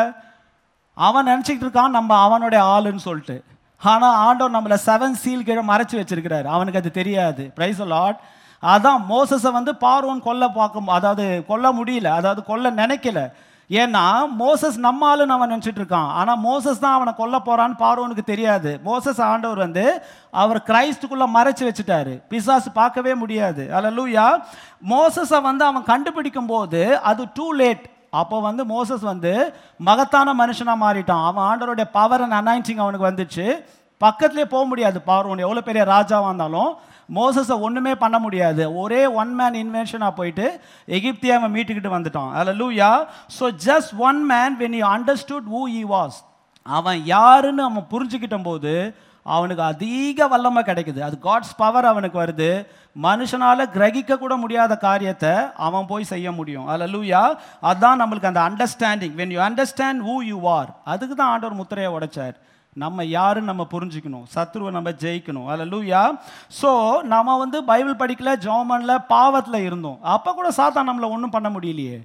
அவன் நினச்சிக்கிட்டு இருக்கான் நம்ம அவனுடைய ஆளுன்னு சொல்லிட்டு ஆனால் ஆண்டவர் நம்மளை செவன் சீல் கீழே மறைச்சு வச்சிருக்கிறாரு அவனுக்கு அது தெரியாது பிரைஸ் லாட் அதான் மோசஸை வந்து பார்வோன் கொல்ல பார்க்கும் அதாவது கொல்ல முடியல அதாவது கொல்ல நினைக்கல ஏன்னா மோசஸ் நம்ம ஆளுன்னு அவன் நினச்சிட்டு இருக்கான் ஆனால் மோசஸ் தான் அவனை கொல்ல போறான்னு பார்வோனுக்கு தெரியாது மோசஸ் ஆண்டவர் வந்து அவர் கிரைஸ்டுக்குள்ள மறைச்சு வச்சுட்டாரு பிசாசு பார்க்கவே முடியாது அல்லூயா மோசஸை வந்து அவன் கண்டுபிடிக்கும் போது அது டூ லேட் அப்போ வந்து மோசஸ் வந்து மகத்தான மனுஷனாக மாறிட்டான் அவன் ஆண்டவருடைய பவர் அண்ட் அனாயின்சிங் அவனுக்கு வந்துச்சு பக்கத்துலேயே போக முடியாது பார்வோன் எவ்வளோ பெரிய ராஜாவாக இருந்தாலும் மோசஸை ஒன்றுமே பண்ண முடியாது ஒரே ஒன் மேன் இன்வென்ஷனாக போயிட்டு எகிப்தியை அவன் மீட்டுக்கிட்டு வந்துட்டான் அதில் லூயா so just one man when you understood who he was அவன் யாருன்னு அவன் புரிஞ்சுக்கிட்ட போது அவனுக்கு அதிக வல்லமை கிடைக்குது அது காட்ஸ் பவர் அவனுக்கு வருது மனுஷனால கிரகிக்க கூட முடியாத காரியத்தை அவன் போய் செய்ய முடியும் அதில் லூயா அதான் நம்மளுக்கு அந்த understanding when you understand who you are அதுக்கு தான் ஆண்டவர் முத்திரையை உடைச்சார் நம்ம யாருன்னு நம்ம புரிஞ்சுக்கணும் சத்ருவை நம்ம ஜெயிக்கணும் அதில் லூயா ஸோ நம்ம வந்து பைபிள் படிக்கல ஜோமன்ல பாவத்தில் இருந்தோம் அப்போ கூட சாத்தான் நம்மளை ஒன்றும் பண்ண முடியலையே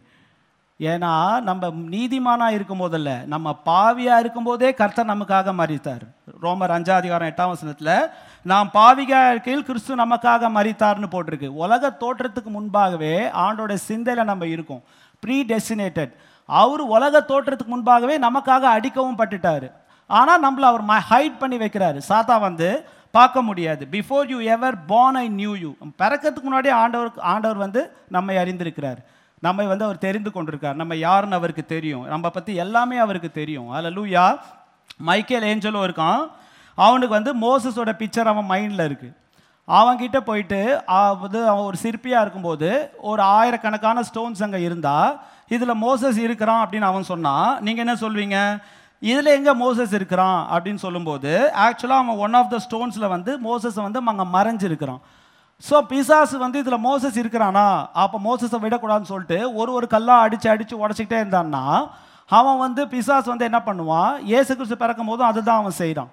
ஏன்னா நம்ம நீதிமானா இருக்கும் போதல்ல நம்ம பாவியா இருக்கும்போதே கர்த்தர் நமக்காக மறித்தார் ரோமர் அஞ்சாம் அதிகாரம் எட்டாம் வசனத்துல நாம் பாவிகா இருக்கையில் கிறிஸ்து நமக்காக மறித்தார்னு போட்டிருக்கு உலக தோற்றத்துக்கு முன்பாகவே ஆண்டோட சிந்தையில நம்ம இருக்கோம் ப்ரீ டெஸ்டினேட்டட் அவர் உலக தோற்றத்துக்கு முன்பாகவே நமக்காக அடிக்கவும் பட்டுட்டாரு ஆனா நம்மள அவர் ஹைட் பண்ணி வைக்கிறாரு சாத்தா வந்து பார்க்க முடியாது before you ever born I knew you பிறக்கிறதுக்கு முன்னாடியே ஆண்டவர் ஆண்டவர் வந்து நம்மை அறிந்திருக்கிறார் நம்மை வந்து அவர் தெரிந்து கொண்டிருக்கார் நம்ம யாருன்னு அவருக்கு தெரியும் நம்ம பற்றி எல்லாமே அவருக்கு தெரியும் அதில் லூயா மைக்கேல் ஏஞ்சலும் இருக்கான் அவனுக்கு வந்து மோசஸோட பிக்சர் அவன் மைண்டில் இருக்குது அவன்கிட்ட போயிட்டு ஆ- வந்து அவன் ஒரு சிற்பியாக இருக்கும்போது ஒரு ஆயிரக்கணக்கான ஸ்டோன்ஸ் அங்கே இருந்தால் இதில் மோசஸ் இருக்கிறான் அப்படின்னு அவன் சொன்னான் நீங்கள் என்ன சொல்வீங்க இதில் எங்கே மோசஸ் இருக்கிறான் அப்படின்னு சொல்லும்போது ஆக்சுவலாக அவன் ஒன் ஆஃப் த ஸ்டோன்ஸில் வந்து மோசஸை வந்து அங்கே மறைஞ்சிருக்கிறான் ஸோ பிசாசு வந்து இதில் மோசஸ் இருக்கிறானா அப்போ மோசஸை விடக்கூடாதுன்னு சொல்லிட்டு ஒரு ஒரு கல்லாக அடித்து அடித்து உடச்சிக்கிட்டே இருந்தான்னா அவன் வந்து பிசாசு வந்து என்ன பண்ணுவான் இயேசு கிறிஸ்து பிறக்கும் போதும் அதுதான் அவன் செய்கிறான்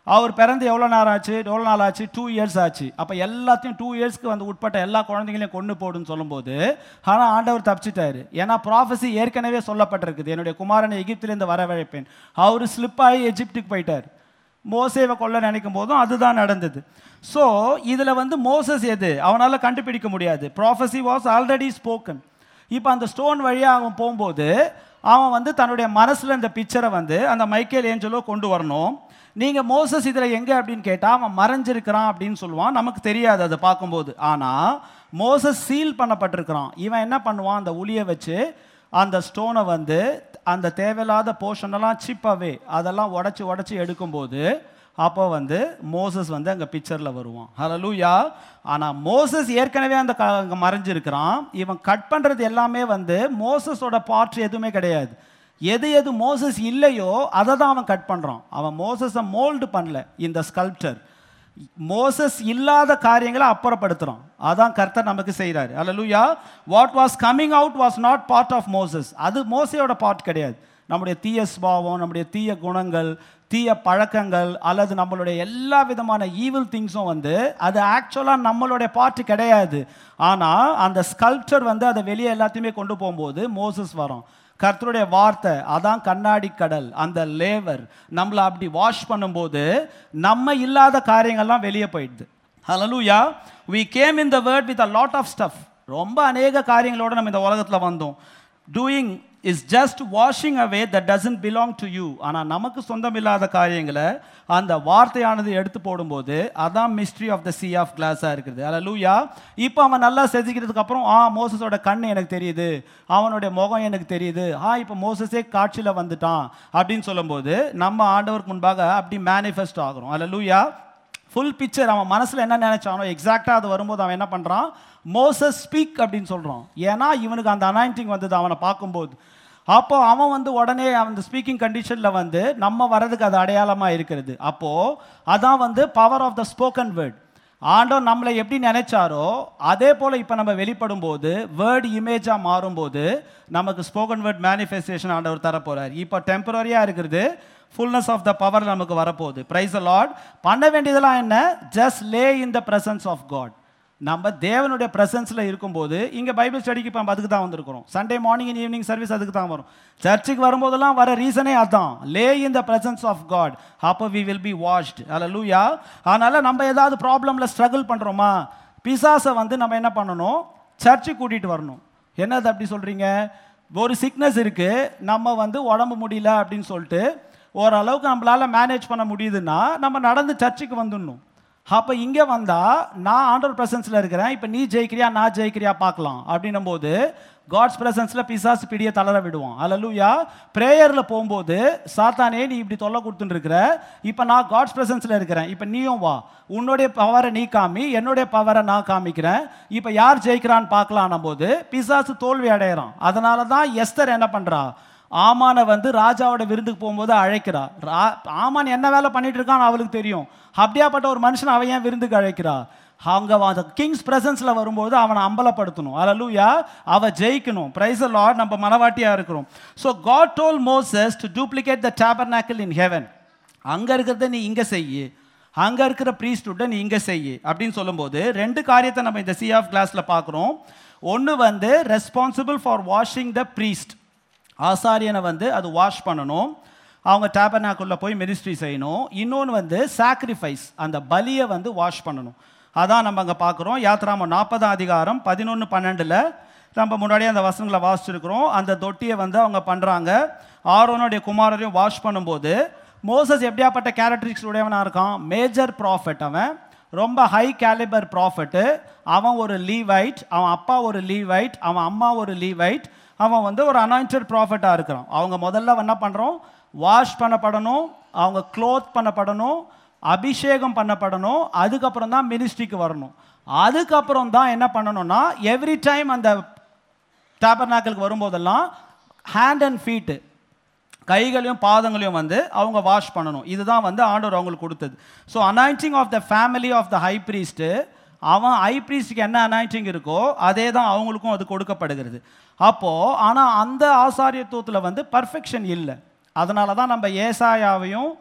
அவர் பிறந்து எவ்வளோ நேரம் ஆச்சு எவ்வளோ நாள் ஆச்சு டூ இயர்ஸ் ஆச்சு அப்போ எல்லாத்தையும் டூ இயர்ஸ்க்கு வந்து உட்பட்ட எல்லா குழந்தைங்களையும் கொண்டு போடுன்னு சொல்லும்போது ஆனால் ஆண்டவர் தப்பிச்சிட்டாரு ஏன்னா ப்ராஃபஸி ஏற்கனவே சொல்லப்பட்டிருக்குது என்னுடைய குமாரனை எகிப்திலேருந்து வரவழைப்பேன் அவர் ஸ்லிப் ஆகி எஜிப்டுக்கு போயிட்டார் மோசேவை கொல்ல நினைக்கும் போதும் அதுதான் நடந்தது ஸோ இதில் வந்து மோசஸ் எது அவனால் கண்டுபிடிக்க முடியாது ப்ராஃபஸி வாஸ் ஆல்ரெடி ஸ்போக்கன் இப்போ அந்த ஸ்டோன் வழியாக அவன் போகும்போது அவன் வந்து தன்னுடைய மனசில் இந்த பிக்சரை வந்து அந்த மைக்கேல் ஏஞ்சலோ கொண்டு வரணும் நீங்கள் மோசஸ் இதில் எங்கே அப்படின்னு கேட்டால் அவன் மறைஞ்சிருக்கிறான் அப்படின்னு சொல்லுவான் நமக்கு தெரியாது அதை பார்க்கும்போது ஆனால் மோசஸ் சீல் பண்ணப்பட்டிருக்கிறான் இவன் என்ன பண்ணுவான் அந்த உளியை வச்சு அந்த ஸ்டோனை வந்து அந்த தேவையில்லாத போர்ஷனெல்லாம் சிப்பாவே அதெல்லாம் உடச்சி உடச்சி எடுக்கும்போது அப்போ வந்து மோசஸ் வந்து அங்கே பிக்சரில் வருவான் ஹலலூயா ஆனால் மோசஸ் ஏற்கனவே அந்த க அங்கே மறைஞ்சிருக்கிறான் இவன் கட் பண்ணுறது எல்லாமே வந்து மோசஸோட பார்ட் எதுவுமே கிடையாது எது எது மோசஸ் இல்லையோ அதை தான் அவன் கட் பண்ணுறான் அவன் மோசஸை மோல்டு பண்ணல இந்த ஸ்கல்ப்டர் மோசஸ் இல்லாத காரியங்களை அப்புறப்படுத்துகிறான் அதான் கர்த்தர் நமக்கு செய்கிறாரு அல்லலுயா what was coming out was not part of Moses அது மோசையோட பார்ட் கிடையாது நம்முடைய தீய சுபாவம் நம்முடைய தீய குணங்கள் தீய பழக்கங்கள் அல்லது நம்மளுடைய எல்லா விதமான ஈவில் திங்ஸும் வந்து அது ஆக்சுவலாக நம்மளுடைய பார்ட் கிடையாது ஆனால் அந்த ஸ்கல்ப்சர் வந்து அதை வெளியே எல்லாத்தையுமே கொண்டு போகும்போது மோசஸ் வரும் கர்த்தருடைய வார்த்தை அதான் கண்ணாடி கடல் அந்த லேவர் நம்மளை அப்படி வாஷ் பண்ணும்போது நம்ம இல்லாத காரியங்கள்லாம் வெளியே போயிடுது ஹலலூயா we came in the world with a lot of stuff ரொம்ப அநேக காரியங்களோட நம்ம இந்த உலகத்தில் வந்தோம் doing is just washing away that doesn't belong to you ஆனால் நமக்கு சொந்தம் இல்லாத காரியங்களை அந்த வார்த்தையானது எடுத்து போடும்போது அதான் mystery of the sea of கிளாஸாக இருக்குது அதில் லூயா இப்போ அவன் நல்லா செதுக்கிறதுக்கு அப்புறம் ஆ மோசஸோட கண் எனக்கு தெரியுது அவனுடைய முகம் எனக்கு தெரியுது ஆ இப்போ மோசஸே காட்சியில் வந்துட்டான் அப்படின்னு சொல்லும்போது நம்ம ஆண்டவருக்கு முன்பாக அப்படி மேனிஃபெஸ்ட் ஆகிறோம் அதில் லூயா ஃபுல் பிக்சர் அவன் மனசில் என்ன நினைச்சானோ எக்ஸாக்டாக அது வரும்போது அவன் என்ன பண்ணுறான் மோசஸ் ஸ்பீக் அப்படின்னு சொல்கிறான் ஏன்னா இவனுக்கு அந்த அனாயிண்டிங் வந்தது அவனை பார்க்கும்போது அப்போ அவன் வந்து உடனே அந்த ஸ்பீக்கிங் கண்டிஷனில் வந்து நம்ம வர்றதுக்கு அது அடையாளமாக இருக்கிறது அப்போது அதான் வந்து power of the spoken word ஆண்டவர் நம்மளை எப்படி நினைச்சாரோ அதே போல் இப்போ நம்ம வெளிப்படும் போது வேர்ட் இமேஜாக மாறும்போது நமக்கு ஸ்போக்கன் வேர்ட் மேனிஃபெஸ்டேஷன் ஆண்டவர் தர போகிறார் இப்போ டெம்பரரியாக இருக்கிறது ஃபுல்னஸ் ஆஃப் த பவர் நமக்கு வரப்போகுது ப்ரைஸ் லார்ட் பண்ண வேண்டியதெல்லாம் என்ன just lay in the presence of God நம்ம தேவனுடைய பிரசன்ஸில் இருக்கும்போது இங்கே பைபிள் ஸ்டடிக்கு இப்போ அதுக்கு தான் வந்திருக்கிறோம் Sunday morning and evening service அதுக்கு தான் வரும் சர்ச்சுக்கு வரும்போதெல்லாம் வர ரீசனே அதான் lay in the presence of God அப்போ வி வில் பி வாஷ்ட் அதில் லூயா அதனால் நம்ம ஏதாவது ப்ராப்ளமில் ஸ்ட்ரகிள் பண்ணுறோமா பிசாசை வந்து நம்ம என்ன பண்ணணும் சர்ச்சுக்கு கூட்டிகிட்டு வரணும் என்னது அப்படி சொல்கிறீங்க ஒரு சிக்னஸ் இருக்குது நம்ம வந்து உடம்பு முடியல அப்படின்னு சொல்லிட்டு ஓரளவுக்கு நம்மளால் மேனேஜ் பண்ண முடியுதுன்னா நம்ம நடந்து சர்ச்சுக்கு வந்துடணும் அப்போ இங்கே வந்தால் நான் ஆண்டவர் பிரசன்ஸில் இருக்கிறேன் இப்போ நீ ஜெயிக்கிறியா நான் ஜெயிக்கிறியா பார்க்கலாம் அப்படின்னும் போது காட்ஸ் பிரசன்ஸில் பிசாசு பிடிய தளர விடுவோம் அல்லூயா ப்ரேயரில் போகும்போது சாத்தானே நீ இப்படி தொல்லை கொடுத்துட்டு இருக்கிற இப்போ நான் காட்ஸ் பிரசன்ஸில் இருக்கிறேன் இப்போ நீயும் வா உன்னுடைய பவரை நீ காமி என்னுடைய பவரை நான் காமிக்கிறேன் இப்போ யார் ஜெயிக்கிறான்னு பார்க்கலான்னும் போது பிசாசு தோல்வி அடையிறான் அதனால தான் எஸ்தர் என்ன பண்ணுறா ஆமானை வந்து ராஜாவோட விருந்துக்கு போகும்போது அழைக்கிறா ரா ஆமான் என்ன வேலை பண்ணிட்டு இருக்கான்னு அவளுக்கு தெரியும் அப்படியாப்பட்ட ஒரு மனுஷன் அவன் ஏன் விருந்துக்கு அழைக்கிறா அவங்க அந்த கிங்ஸ் பிரசன்ஸில் வரும்போது அவனை அம்பலப்படுத்தணும் அலலூயா அவ ஜெயிக்கணும் பிரைஸ் லார்ட் நம்ம மனவாட்டியாக இருக்கிறோம் so God told Moses to duplicate the tabernacle in heaven அங்கே இருக்கிறத நீ இங்கே செய்யு அங்கே இருக்கிற ப்ரீஸ்டுட்டை நீ இங்கே செய்யு அப்படின்னு சொல்லும்போது ரெண்டு காரியத்தை நம்ம இந்த சி ஆஃப் கிளாஸில் பார்க்குறோம் ஒன்று வந்து responsible for washing the priest ஆசாரியனை வந்து அது வாஷ் பண்ணணும் அவங்க டேபர்னாக்குள்ளே போய் மினிஸ்ட்ரி செய்யணும் இன்னொன்று வந்து சாக்ரிஃபைஸ் அந்த பலியை வந்து வாஷ் பண்ணணும் அதான் நம்ம அங்கே பார்க்குறோம் யாத்ராம நாற்பதாம் அதிகாரம் பதினொன்று பன்னெண்டில் நம்ம முன்னாடியே அந்த வசனங்களை வாசிச்சிருக்கிறோம் அந்த தொட்டியை வந்து அவங்க பண்ணுறாங்க ஆரோனுடைய குமாரரையும் வாஷ் பண்ணும்போது மோசஸ் எப்படியாப்பட்ட கேரக்டரிஸ்டிக்ஸ் உடையவனாக இருக்கான் மேஜர் ப்ராஃபிட் அவன் ரொம்ப ஹை கேலிபர் ப்ராஃபிட்டு அவன் ஒரு லீவைட் அவன் அப்பா ஒரு லீவைட் அவன் அம்மா ஒரு லீவைட் அவன் வந்து ஒரு அனாயிண்டட் ப்ராஃபிட்டாக இருக்கிறான் அவங்க முதல்ல என்ன பண்ணுறோம் வாஷ் பண்ணப்படணும் அவங்க க்ளோத் பண்ணப்படணும் அபிஷேகம் பண்ணப்படணும் அதுக்கப்புறம் தான் மினிஸ்ட்ரிக்கு வரணும் அதுக்கப்புறம் தான் என்ன பண்ணணும்னா எவ்ரி டைம் அந்த டேபர்நாக்கலுக்கு வரும்போதெல்லாம் ஹேண்ட் அண்ட் ஃபீட்டு கைகளையும் பாதங்களையும் வந்து அவங்க வாஷ் பண்ணணும் இதுதான் வந்து ஆண்டவர் அவங்களுக்கு கொடுத்தது so anointing of the family of the high priest அவன் ஹை ப்ரீஸ்டுக்கு என்ன அனாயிண்டிங் இருக்கோ அதே தான் அவங்களுக்கும் அது கொடுக்கப்படுகிறது அப்போது ஆனால் அந்த ஆசாரியத்துவத்தில் வந்து பர்ஃபெக்ஷன் இல்லை அதனால தான் நம்ம ஏசாயாவையும்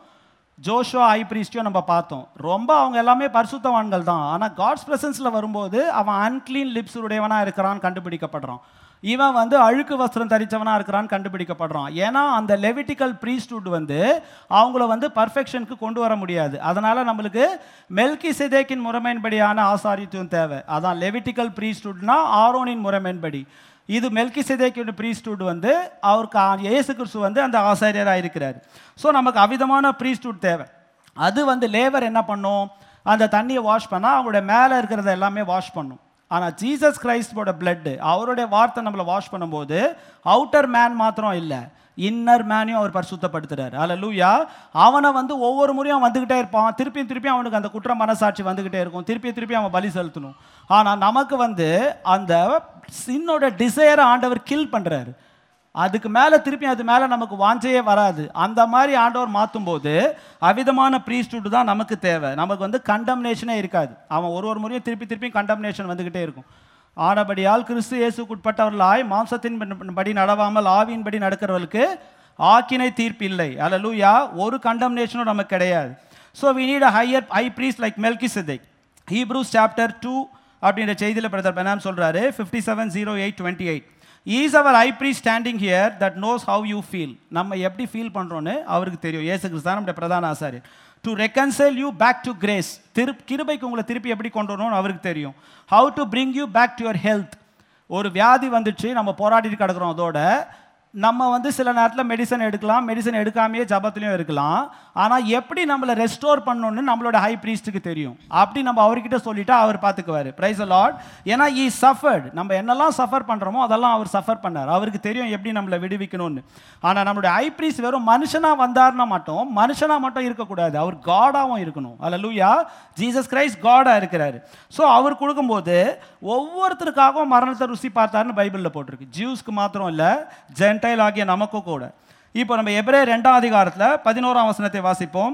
ஜோஷுவா ஐ பிரீஸ்டையும் நம்ம பார்த்தோம் ரொம்ப அவங்க எல்லாமே பரிசுத்தவான்கள் தான் ஆனால் காட்ஸ் பிரசன்ஸில் வரும்போது அவன் அன்க்ளீன் லிப்ஸ் உடையவனாக இருக்கிறான்னு கண்டுபிடிக்கப்படுறான் இவன் வந்து அழுக்கு வஸ்திரம் தரிச்சவனாக இருக்கிறான்னு கண்டுபிடிக்கப்படுறான் ஏன்னா அந்த லெவிட்டிக்கல் ப்ரீஸ்டுட் வந்து அவங்கள வந்து பர்ஃபெக்ஷனுக்கு கொண்டு வர முடியாது அதனால் நம்மளுக்கு மெல்கி சிதேக்கின் முறைமையின்படியான ஆசாரித்துவம் தேவை அதான் லெவிட்டிக்கல் ப்ரீஸ்டுட்னா ஆரோனின் முறைமையின்படி இது மெல்கி சிதேக்கியோட ப்ரீஸ்டுட் வந்து அவருக்கு ஆ- இயேசு கிறிஸ்து வந்து அந்த ஆசாரியராக இருக்கிறார் ஸோ நமக்கு அவிதமான ப்ரீஸ்டுட் தேவை அது வந்து லேவர் என்ன பண்ணும் அந்த தண்ணியை வாஷ் பண்ணால் அவங்களுடைய மேலே இருக்கிறத எல்லாமே வாஷ் பண்ணும் ஆனால் ஜீசஸ் கிரைஸ்டோட பிளட்டு அவருடைய வார்த்தை நம்மளை வாஷ் பண்ணும்போது அவுட்டர் மேன் மாத்திரம் இல்லை இன்னர் மேனையும் அவர் பரிசுத்தப்படுத்துறாரு அல்லூயா அவனை வந்து ஒவ்வொரு முறையும் அவன் வந்துக்கிட்டே இருப்பான் திருப்பியும் திருப்பியும் அவனுக்கு அந்த குற்ற மனசாட்சி வந்துக்கிட்டே இருக்கும் திருப்பி திருப்பி அவன் பலி செலுத்தணும் ஆனால் நமக்கு வந்து அந்த சின்னோட டிசையரை ஆண்டவர் கில் பண்ணுறாரு அதுக்கு மேலே திருப்பி அது மேலே நமக்கு வாஞ்சையே வராது அந்த மாதிரி ஆண்டவர் மாற்றும்போது அவிதமான ப்ரீஸ்டுட் தான் நமக்கு தேவை நமக்கு வந்து கண்டம்னேஷனே இருக்காது அவன் ஒரு ஒரு முறையும் திருப்பி திருப்பி கண்டம்னேஷன் வந்துக்கிட்டே இருக்கும் ஆனபடியால் கிறிஸ்து இயேசுக்குட்பட்டவர்களாய் மாம்சத்தின் படி- படி நடவாமல் ஆவியின்படி நடக்கிறவர்களுக்கு ஆக்கினை தீர்ப்பு இல்லை அல்லூயா ஒரு கண்டம்னேஷனும் நமக்கு கிடையாது so we need a higher high priest like Melchizedek Hebrews chapter two அப்படின்ற செய்தியில் பிரதர் பெனாம் சொல்கிறாரு fifty seven zero eight twenty eight is our high priest standing here that knows how you feel நம்ம எப்படி ஃபீல் பண்ணுறோன்னு அவருக்கு தெரியும் ஏசு கிறிஸ்து தான் நம்முடைய பிரதான ஆசாரியர் to reconcile you back to grace திரு கிருபைக்கு உங்களை திருப்பி எப்படி கொண்டு வரணும்னு அவருக்கு தெரியும் how to bring you back to your health ஒரு வியாதி வந்துச்சு நம்ம போராடிட்டு கிடக்குறோம் அதோட நம்ம வந்து சில நேரத்தில் மெடிசன் எடுக்கலாம் மெடிசன் எடுக்காமையே ஜபத்துலையும் இருக்கலாம் ஆனால் எப்படி நம்மளை ரெஸ்டோர் பண்ணணும்னு நம்மளோட ஹை ப்ரீஸ்ட்டுக்கு தெரியும் அப்படி நம்ம அவர்கிட்ட சொல்லிட்டா அவர் பார்த்துக்குவார் பிரைஸ் லார்ட் ஏன்னா ஈ சஃபர்ட் நம்ம என்னெல்லாம் சஃபர் பண்ணுறோமோ அதெல்லாம் அவர் சஃபர் பண்ணார் அவருக்கு தெரியும் எப்படி நம்மளை விடுவிக்கணும்னு ஆனால் நம்மளுடைய ஹை ப்ரீஸ் வெறும் மனுஷனாக வந்தார்னா மட்டும் மனுஷனாக மட்டும் இருக்கக்கூடாது அவர் காடாகவும் இருக்கணும் அல்ல லூயா ஜீசஸ் கிரைஸ்ட் காடாக இருக்கிறாரு ஸோ அவர் கொடுக்கும்போது ஒவ்வொருத்தருக்காகவும் மரணத்தை ருசி பார்த்தாருன்னு பைபிளில் போட்டிருக்கு ஜூஸ்க்கு மாத்திரம் இல்லை ஜென்டைல் ஆகிய நமக்கும் கூட இப்போ நம்ம எபிரே ரெண்டாம் அதிகாரத்தில் பதினோராம் வசனத்தை வாசிப்போம்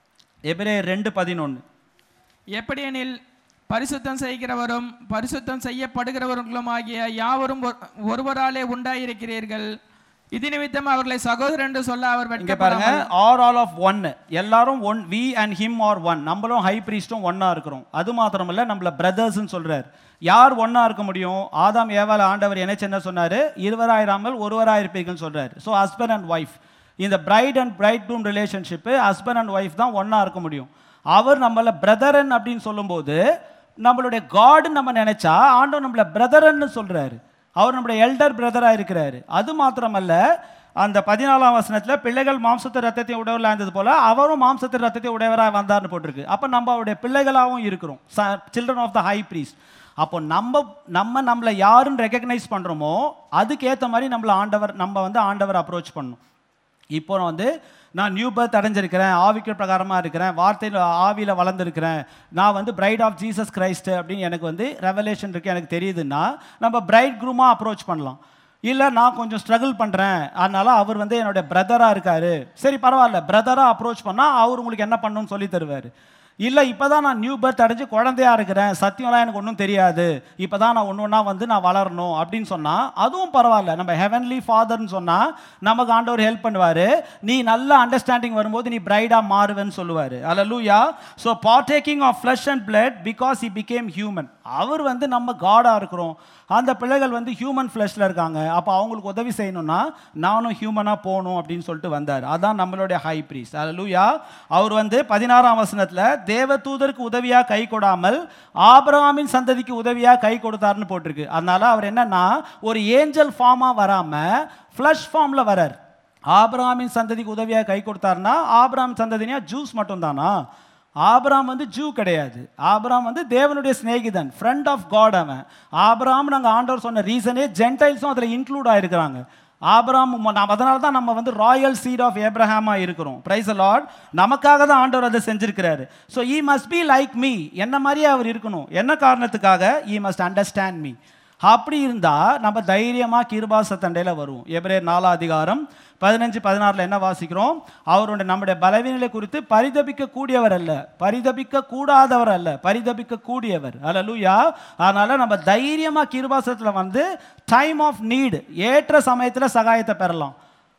எபிரே ரெண்டு பதினொன்று எப்படியெனில் பரிசுத்தம் செய்கிறவரும் பரிசுத்தம் செய்யப்படுகிறவர்களும் ஆகிய யாவரும் ஒரு- ஒருவராலே உண்டாயிருக்கிறீர்கள் இது நிமித்தம் அவர்களை சகோதரர் என்று சொல்ல அவர் இங்க பாருங்க வெட்கப்படாமல் ஆர் ஆல் ஆஃப் ஒன் எல்லாரும் one we and him are one நம்மளும் ஹை ப்ரீஸ்டும் ஒன்னா இருக்கிறோம் அது மாத்திரம் இல்ல நம்மள பிரதர்ஸ்னு சொல்றாரு யார் ஒண்ணா இருக்க முடியும் ஆதாம் ஏவால ஆண்டவர் என்ன என்ன சொன்னாரு இருவராயிராமல் ஒருவராயிருப்பீர்கள்னு சொல்றாரு ஸோ ஹஸ்பண்ட் அண்ட் ஒய்ஃப் இந்த bride and bridegroom relationship husband and wife தான் ஒண்ணா இருக்க முடியும் அவர் நம்மள பிரதரன் அப்படின்னு சொல்லும்போது நம்மளுடைய காடு நம்ம நினைச்சா ஆண்டவர் நம்மள பிரதரன்னு சொல்றாரு அவர் நம்முடைய எல்டர் பிரதராக இருக்கிறாரு அது மாத்திரமல்ல அந்த பதினாலாம் வசனத்தில் பிள்ளைகள் மாம்சத்து ரத்தத்தை உடையவர்களாக இருந்தது போல அவரும் மாம்சத்து ரத்தத்தை உடையவராக வந்தார்னு போட்டிருக்கு அப்போ நம்ம அவருடைய பிள்ளைகளாகவும் இருக்கிறோம் children of the high priest அப்போ நம்ம நம்ம நம்மளை யாருன்னு ரெக்கக்னைஸ் பண்ணுறோமோ அதுக்கேற்ற மாதிரி நம்மளை ஆண்டவர் நம்ம வந்து ஆண்டவர் அப்ரோச் பண்ணணும் இப்போ நான் வந்து நான் நியூ பர்த் அடைஞ்சிருக்கிறேன் ஆவிக்கு பிரகாரமாக இருக்கிறேன் வார்த்தையில் ஆவியில் வளர்ந்துருக்கிறேன் நான் வந்து பிரைட் ஆஃப் ஜீசஸ் கிரைஸ்ட் அப்படின்னு எனக்கு வந்து ரெவலேஷன் இருக்கு எனக்கு தெரியுதுன்னா நம்ம பிரைட் குரூமாக அப்ரோச் பண்ணலாம் இல்லை நான் கொஞ்சம் ஸ்ட்ரகிள் பண்ணுறேன் அதனால அவர் வந்து என்னோட பிரதராக இருக்காரு சரி பரவாயில்ல பிரதராக அப்ரோச் பண்ணால் அவர் உங்களுக்கு என்ன பண்ணணும்னு சொல்லி தருவார் இல்லை இப்போ தான் நான் நியூ பர்த் அடைஞ்சு குழந்தையா இருக்கிறேன் சத்தியம்லாம் எனக்கு ஒன்றும் தெரியாது இப்போ தான் நான் ஒன்று ஒன்றா வந்து நான் வளரணும் அப்படின்னு சொன்னால் அதுவும் பரவாயில்ல நம்ம ஹெவன்லி ஃபாதர்னு சொன்னால் நமக்கு ஆண்டவர் ஹெல்ப் பண்ணுவார் நீ நல்ல அண்டர்ஸ்டாண்டிங் வரும்போது நீ பிரைடாக மாறுவேன்னு சொல்லுவார் அல்லூயா so partaking of flesh and blood because he became human அவர் வந்து நம்ம காடாக இருக்கிறோம் அந்த பிள்ளைகள் வந்து ஹியூமன் ஃப்ளஷில் இருக்காங்க அப்போ அவங்களுக்கு உதவி செய்யணும்னா நானும் ஹியூமனாக போகணும் அப்படின்னு சொல்லிட்டு வந்தார் அதான் நம்மளுடைய ஹை ப்ரீஸ் அல்லூயா அவர் வந்து பதினாறாம் வசனத்தில் தேவ தூதருக்கு உதவியாக கை கொடாமல் ஆபிரகாமின் சந்ததிக்கு உதவியாக கை கொடுத்தாருன்னு போட்டிருக்கு அதனால அவர் என்னன்னா ஒரு ஏஞ்சல் ஃபார்மாக வராமல் ஃப்ளஷ் ஃபார்மில் வரார் ஆபிரகாமின் சந்ததிக்கு உதவியாக கை கொடுத்தாருன்னா ஆபிரகாம் சந்ததினா ஜூஸ் மட்டும்தானா ஆபிராம் வந்து ஜூ கிடையாது ஆபிராம் வந்து தேவனுடைய சிநேகிதன் ஃப்ரெண்ட் ஆஃப் காட் அவன் ஆபிராம் நாங்கள் ஆண்டவர் சொன்ன ரீசனே ஜென்டைல்ஸும் அதில் இன்க்ளூட் ஆயிருக்கிறாங்க ஆபிராம் நாம் அதனால தான் நம்ம வந்து ராயல் சீட் ஆஃப் ஏப்ரஹாமாக இருக்கிறோம் பிரைஸ் லார்ட் நமக்காக தான் ஆண்டவர் அதை செஞ்சிருக்கிறாரு so he must be like me என்ன மாதிரியே அவர் இருக்கணும் என்ன காரணத்துக்காக ஈ மஸ்ட் அண்டர்ஸ்டாண்ட் மீ அப்படி இருந்தால் நம்ம தைரியமாக கிருபாச தண்டையில் வருவோம் எபிரேர் நாலாம் அதிகாரம் பதினஞ்சு பதினாறில் என்ன வாசிக்கிறோம் அவருடைய நம்முடைய பலவீனலை குறித்து பரிதபிக்க கூடியவர் அல்ல பரிதபிக்க கூடாதவர் அல்ல பரிதபிக்க கூடியவர் அல்லூயா அதனால நம்ம தைரியமாக கிருபாசத்தில் வந்து டைம் ஆஃப் நீடு ஏற்ற சமயத்தில் சகாயத்தை பெறலாம்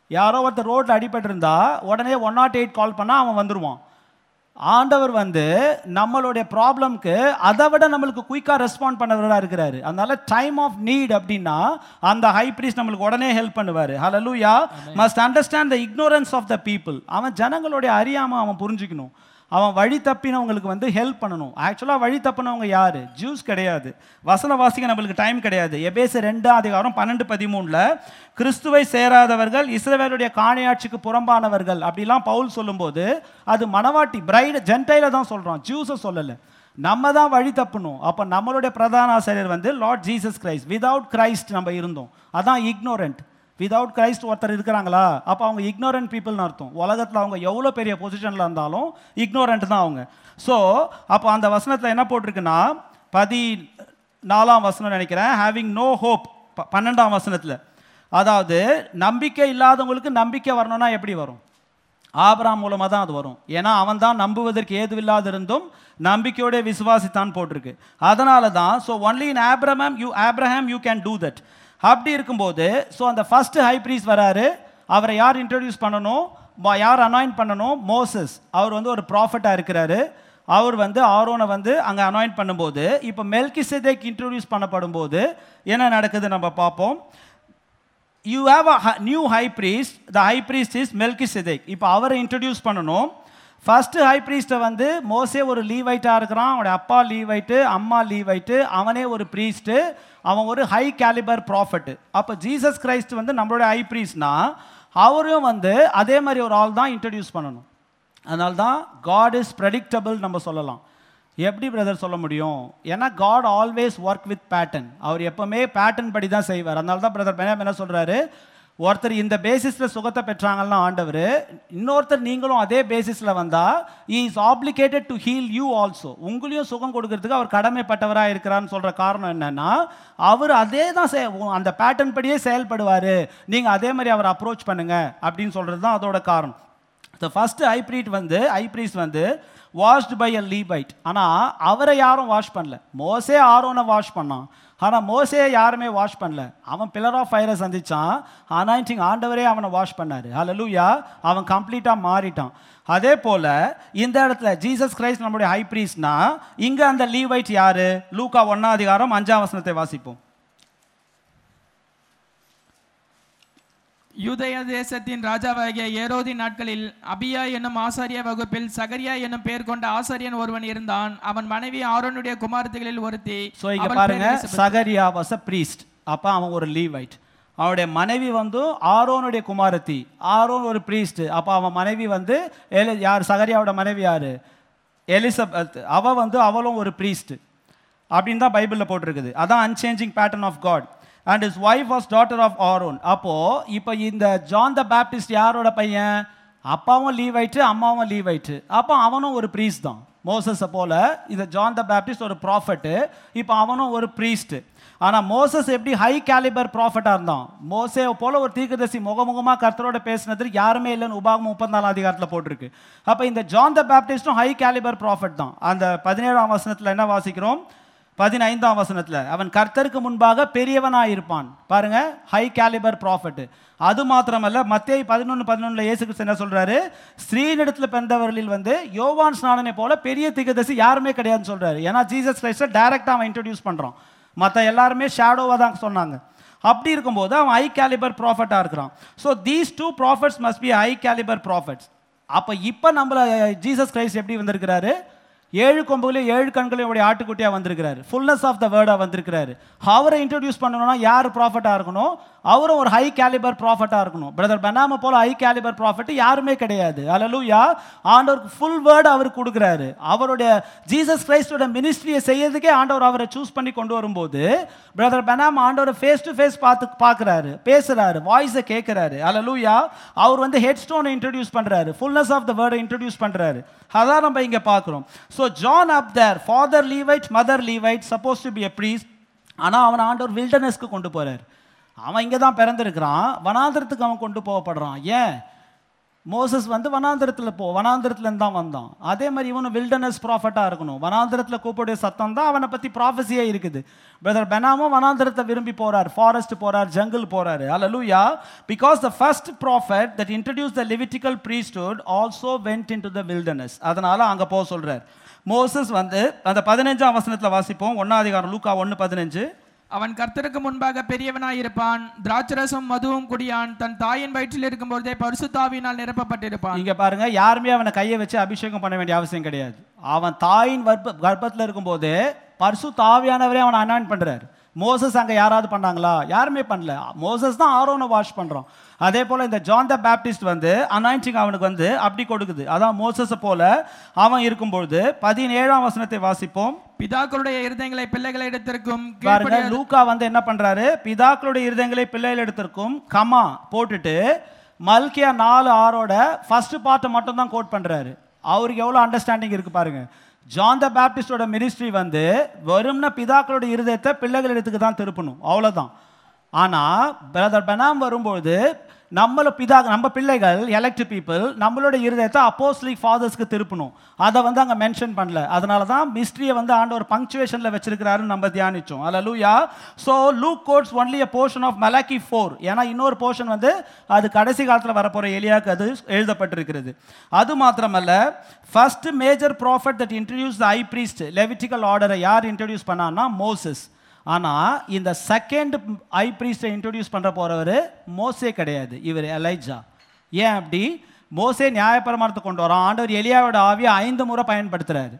யாரோ ஒருத்தர் ரோட்டில் அடிபட்டிருந்தா உடனே ஒன் நாட் எயிட் கால் பண்ணால் அவன் வந்துடுவான் ஆண்டவர் வந்து நம்மளுடைய ப்ராப்ளம்க்கு அதை விட நம்மளுக்கு குயிக்காக ரெஸ்பாண்ட் பண்ணவராக இருக்கிறாரு அதனால டைம் ஆஃப் நீட் அப்படின்னா அந்த ஹை ப்ரீஸ்ட் நம்மளுக்கு உடனே ஹெல்ப் பண்ணுவார் ஹalleluya must understand the ignorance of the people அவன் ஜனங்களுடைய அறியாமல் அவன் புரிஞ்சுக்கணும் அவன் வழி தப்பினவங்களுக்கு வந்து ஹெல்ப் பண்ணணும் ஆக்சுவலாக வழி தப்பினவங்க யார் ஜூஸ் கிடையாது வசன வாசிக்க நம்மளுக்கு டைம் கிடையாது எபேசு ரெண்டாம் அதிகாரம் பன்னெண்டு பதிமூணில் கிறிஸ்துவை சேராதவர்கள் இஸ்ரவேலுடைய காணியாட்சிக்கு புறம்பானவர்கள் அப்படிலாம் பவுல் சொல்லும்போது அது மணவாட்டி பிரைடு ஜென்டைல தான் சொல்கிறோம் ஜூஸை சொல்லலை நம்ம தான் வழி தப்பணும் அப்போ நம்மளுடைய பிரதான ஆசிரியர் வந்து Lord Jesus Christ without Christ நம்ம இருந்தோம் அதான் இக்னோரண்ட் விதவுட் கிரைஸ்ட் ஒருத்தர் இருக்கிறாங்களா அப்போ அவங்க இக்னோரண்ட் பீப்புள்னு அர்த்தம் உலகத்தில் அவங்க எவ்வளோ பெரிய பொசிஷனில் இருந்தாலும் இக்னோரண்ட் தான் அவங்க ஸோ அப்போ அந்த வசனத்தில் என்ன போட்டிருக்குன்னா பதி நாலாம் வசனம் நினைக்கிறேன் ஹேவிங் நோ ஹோப் பன்னெண்டாம் வசனத்தில் அதாவது நம்பிக்கை இல்லாதவங்களுக்கு நம்பிக்கை வரணும்னா எப்படி வரும் ஆபிராம் மூலமாக தான் அது வரும் ஏன்னா அவன் தான் நம்புவதற்கு ஏதுவில்லாதிருந்தும் நம்பிக்கையோட விசுவாசித்தான் போட்டிருக்கு அதனால தான் so only in Abraham you Abraham you can do that அப்படி இருக்கும்போது ஸோ அந்த ஃபர்ஸ்ட் ஹை ப்ரீஸ் வராரு அவரை யார் இன்ட்ரடியூஸ் பண்ணணும் ப- யார் அனாயின் பண்ணணும் மோசஸ் அவர் வந்து ஒரு ப்ராஃபட்டாக இருக்கிறாரு அவர் வந்து ஆரோனை வந்து அங்கே அனாயின் பண்ணும்போது இப்போ மெல்கி சிதைக்கு இன்ட்ரடியூஸ் பண்ணப்படும் போது என்ன நடக்குது நம்ம பார்ப்போம் you have a new high priest the high priest is Melchizedek இப்போ அவரை இன்ட்ரடியூஸ் பண்ணணும் ஃபஸ்ட்டு ஹை ப்ரீஸ்ட்டை வந்து மோசே ஒரு லீவைட்டாக இருக்கிறான் அவனுடைய அப்பா லீவைட்டு அம்மா லீவைட்டு அவனே ஒரு ப்ரீஸ்ட்டு அவன் ஒரு ஹை கேலிபர் ப்ராஃபட்டு அப்போ ஜீசஸ் கிரைஸ்ட் வந்து நம்மளுடைய ஹை ப்ரீஸ்ட்னா அவரும் வந்து அதே மாதிரி ஒரு ஆள் தான் இன்ட்ரடியூஸ் பண்ணணும் அதனால தான் காட் இஸ் ப்ரெடிக்டபிள் நம்ம சொல்லலாம் எப்படி பிரதர் சொல்ல முடியும் ஏன்னா God always work with pattern அவர் எப்பவுமே பேட்டர்ன் படி தான் செய்வார் அதனால தான் பிரதர் பெனாம் என்ன சொல்றாரு ஒருத்தர் இந்த பேசிஸில் சுகத்தை பெற்றாங்கன்னா ஆண்டவர் இன்னொருத்தர் நீங்களும் அதே பேசிஸில் வந்தால் is obligated to heal you also உங்களையும் சுகம் கொடுக்கறதுக்கு அவர் கடமைப்பட்டவராக இருக்கிறார்னு சொல்கிற காரணம் என்னன்னா அவர் அதே தான் செய் அந்த பேட்டர்ன் படியே செயல்படுவார் நீங்கள் அதே மாதிரி அவரை அப்ரோச் பண்ணுங்க அப்படின்னு சொல்கிறது தான் அதோட காரணம் த ஃபர்ஸ்ட் ஐப்ரீட் வந்து ஐப்ரீஸ் வந்து வாஷ்டு பை அ லீபைட் ஆனால் அவரை யாரும் வாஷ் பண்ணல மோசே ஆரோனை வாஷ் பண்ணான் ஆனால் மோசே யாருமே வாஷ் பண்ணல அவன் பில்லர் ஆஃப் ஃபயரை சந்திச்சான் அனாயிண்டிங் ஆண்டவரே அவனை வாஷ் பண்ணார் ஹalleluya அவன் கம்ப்ளீட்டாக மாறிட்டான் அதே போல் இந்த இடத்துல ஜீசஸ் கிரைஸ்ட் நம்முடைய ஹை ப்ரீஸ்னா இங்கே அந்த லீவைட் யாரு லூக்கா ஒன்னாம் அதிகாரம் அஞ்சாம் வசனத்தை வாசிப்போம் யூதய தேசத்தின் ராஜாவாகிய ஏரோதின் நாட்களில் அபியா என்னும் ஆசாரிய வகுப்பில் சகரியா என்னும் பெயர் கொண்ட ஆசாரியன் ஒருவன் இருந்தான் அவன் மனைவி ஆரோனுடைய குமாரத்திகளில் ஒருத்தி ஸோ இங்க அவள் பாருங்க பேர் எலிசபெத். சகரியா வாஸ் அ பிரீஸ்ட் அப்போ அவன் ஒரு லீவைட் அவனுடைய மனைவி வந்து ஆரோனுடைய குமாரத்தி ஆரோன் ஒரு பிரீஸ்ட் அப்போ அவன் மனைவி வந்து எலி யார் சகரியாவோட மனைவி யாரு எலிசபெத் அவ வந்து அவளும் ஒரு பிரீஸ்ட் அப்படின்னு தான் பைபிளில் போட்டிருக்குது அதான் unchanging pattern of God and his wife was daughter of Aaron அப்போ இப்போ இந்த ஜான் த பேப்டிஸ்ட் யாரோட பையன் அப்பாவும் லீவ் ஆயிட்டு அம்மாவும் லீவ் ஆயிட்டு அப்போ அவனும் ஒரு ப்ரீஸ்ட் தான் மோசஸை போல இந்த ஜான் த பேப்டிஸ்ட் ஒரு ப்ராஃபட்டு இப்போ அவனும் ஒரு ப்ரீஸ்ட் ஆனால் மோசஸ் எப்படி ஹை கேலிபர் ப்ராஃபட்டாக இருந்தான் மோசே போல ஒரு தீர்க்கதரிசி முகமுகமாக கர்த்தரோட பேசினது யாருமே இல்லைன்னு உபாகம் முப்பத்தினாலாம் அதிகாரத்தில் போட்டிருக்கு அப்போ இந்த ஜான் த பேப்டிஸ்டும் ஹை கேலிபர் ப்ராஃபட் தான் அந்த பதினேழாம் வசனத்தில் என்ன வாசிக்கிறோம் பதினைந்தாம் வசனத்தில் அவன் கர்த்தருக்கு முன்பாக பெரியவனாக இருப்பான் பாருங்க ஹை கேலிபர் ப்ராஃபட் அது மாத்திரமல்ல மத்தேயு பதினொன்று பதினொன்றில் இயேசு கிறிஸ்து என்ன சொல்றாரு ஸ்ரீனிடத்தில் பிறந்தவர்களில் வந்து யோவான் ஸ்நானனை போல பெரிய திகதசி யாருமே கிடையாதுன்னு சொல்றாரு ஏன்னா ஜீசஸ் கிரைஸ்டை டைரக்டாக அவன் இன்ட்ரடியூஸ் பண்ணுறான் மற்ற எல்லாருமே ஷேடோவாக தான் சொன்னாங்க அப்படி இருக்கும்போது அவன் ஹை கேலிபர் ப்ராஃபட்டாக இருக்கிறான் so these two prophets must be high calibre prophets அப்போ இப்போ நம்மள ஜீசஸ் கிரைஸ்ட் எப்படி வந்திருக்கிறாரு ஏழு கொம்புகளையும் ஏழு கண்களையும் உடைய ஆட்டுக்குட்டியாக வந்திருக்கிறாரு ஃபுல்னஸ் ஆஃப் த வேர்டாக வந்திருக்கிறாரு அவரை இன்ட்ரடியூஸ் பண்ணணும்னா யார் ப்ராஃபட்டாக இருக்கணும் அவரும் ஒரு ஹை கேலிபர் ப்ராஃபட்டாக இருக்கணும் பிரதர் பெனாம போல ஹை கேலிபர் ப்ராஃபட் யாருமே கிடையாது அல்லூயா ஆண்டவருக்கு ஃபுல் வேர்டு அவருக்கு கொடுக்குறாரு அவருடைய ஜீசஸ் கிரைஸ்டோட மினிஸ்ட்ரியை செய்யறதுக்கே ஆண்டவர் அவரை சூஸ் பண்ணி கொண்டு வரும்போது பிரதர் பெனாம் ஆண்டவரை ஃபேஸ் டு ஃபேஸ் பார்த்து பார்க்குறாரு பேசுறாரு வாய்ஸை கேட்குறாரு அல்லூயா அவர் வந்து ஹெட் ஸ்டோனை இன்ட்ரடியூஸ் பண்ணுறாரு ஃபுல்னஸ் ஆஃப் த வேர்டை இன்ட்ரடியூஸ் பண்ணுறாரு அதான் நம்ம இங்கே பார்க்குறோம் so John of their father Levite mother Levite suppose to be a priest ஆனால் அவன் ஆண்டவர் வில்டர்னஸ்க்கு கொண்டு போகிறார் அவன் இங்கே தான் பிறந்திருக்கிறான் வனாந்திரத்துக்கு அவன் கொண்டு போகப்படுறான் ஏன் மோசஸ் வந்து வனாந்திரத்தில் போ வனாந்திரத்துலேருந்து தான் வந்தான் அதே மாதிரி இவனும் வில்டர்னஸ் ப்ராஃபட்டாக இருக்கணும் வனாந்திரத்தில் கூப்பிடைய சத்தம் தான் அவனை பற்றி ப்ராஃபஸியே இருக்குது பிரதர் பெனாமும் வனாந்திரத்தை விரும்பி போறார் ஃபாரஸ்ட் போறார் ஜங்கிள் போறாரு அல்லூயா because the first prophet that introduce the Levitical priesthood also went into the wilderness அதனால அங்கே போக சொல்றார் மோசஸ் வந்து அந்த பதினஞ்சாம் வசனத்தில் வாசிப்போம் ஒன்னாம் அதிகாரம் லூக்கா ஒன்று பதினஞ்சு அவன் கர்த்தருக்கு முன்பாக பெரியவனாய் இருப்பான் திராட்சரசம் மதுவும் குடியான் தன் தாயின் வயிற்றில் இருக்கும்போதே பரிசுத்தாவியினால் நிரப்பப்பட்டிருப்பான் இங்க பாருங்க யாருமே அவனை கையை வச்சு அபிஷேகம் பண்ண வேண்டிய அவசியம் கிடையாது அவன் தாயின் கர்ப்ப கர்ப்பத்தில் இருக்கும்போது பரிசு தாவியானவரே அவனை அனாயின் பண்றாரு மோசஸ் அங்க யாராவது பண்ணாங்களா யாருமே பண்ணல மோசஸ் தான் ஆரோனை வாஷ் பண்றான் அதே போல இந்த ஜான் த பேப்டிஸ்ட் வந்து அனாயிண்டிங் அவனுக்கு வந்து அப்படி கொடுக்குது அதான் மோசஸை போல அவன் இருக்கும்பொழுது பதினேழாம் வசனத்தை வாசிப்போம் பிதாக்களுடைய இருதயங்களை பிள்ளைகளிடத்திற்கும் பாருங்க கீழ்ப்படியா- லூக்கா வந்து என்ன பண்றாரு பிதாக்களுடைய இருதயங்களை பிள்ளைகள் எடுத்திருக்கும் கமா போட்டுட்டு மல்கியா நாலு ஆறோட ஃபர்ஸ்ட் பார்ட்டை மட்டும் தான் கோட் பண்றாரு அவருக்கு எவ்வளவு அண்டர்ஸ்டாண்டிங் இருக்கு பாருங்க ஜான் த பேப்டிஸ்டோட மினிஸ்ட்ரி வந்து வெறும்னா பிதாக்களோட இருதயத்தை பிள்ளைகள் இடத்துக்கு தான் திருப்பணும் அவ்வளவுதான் ஆனா பிரதர் பெனாம் வரும்போது நம்மள பிதா நம்ம பிள்ளைகள் எலக்ட் பீப்புள் நம்மளோட இருதயத்தை அப்போஸ்லிக் ஃபாதர்ஸ்க்கு திருப்பணும் அதை வந்து அங்கே மென்ஷன் பண்ணல அதனால தான் மிஸ்ட்ரியை வந்து ஆண்டவர் பங்க்சுவேஷனில் வச்சிருக்கிறாருன்னு நம்ம தியானிச்சோம் அல்ல லூயா so Luke quotes only a portion of Malachi four ஏன்னா இன்னொரு போர்ஷன் வந்து அது கடைசி காலத்தில் வரப்போகிற எலியாக்கு அது எழுதப்பட்டிருக்கிறது அது மாத்திரமல்ல first major prophet that introduce the high priest Levitical ஆர்டரை யார் இன்ட்ரடியூஸ் பண்ணான்னா மோசஸ் ஆனால் இந்த செகண்ட் ஐ பிரீஸ்டை இன்ட்ரடியூஸ் பண்ணுற போகிறவர் மோசே கிடையாது இவர் எலைஜா ஏன் அப்படி மோசே நியாயப்பிரமாணத்தை கொண்டு வரோம் ஆண்டவர் எலியாவோட ஆவியை ஐந்து முறை பயன்படுத்துறாரு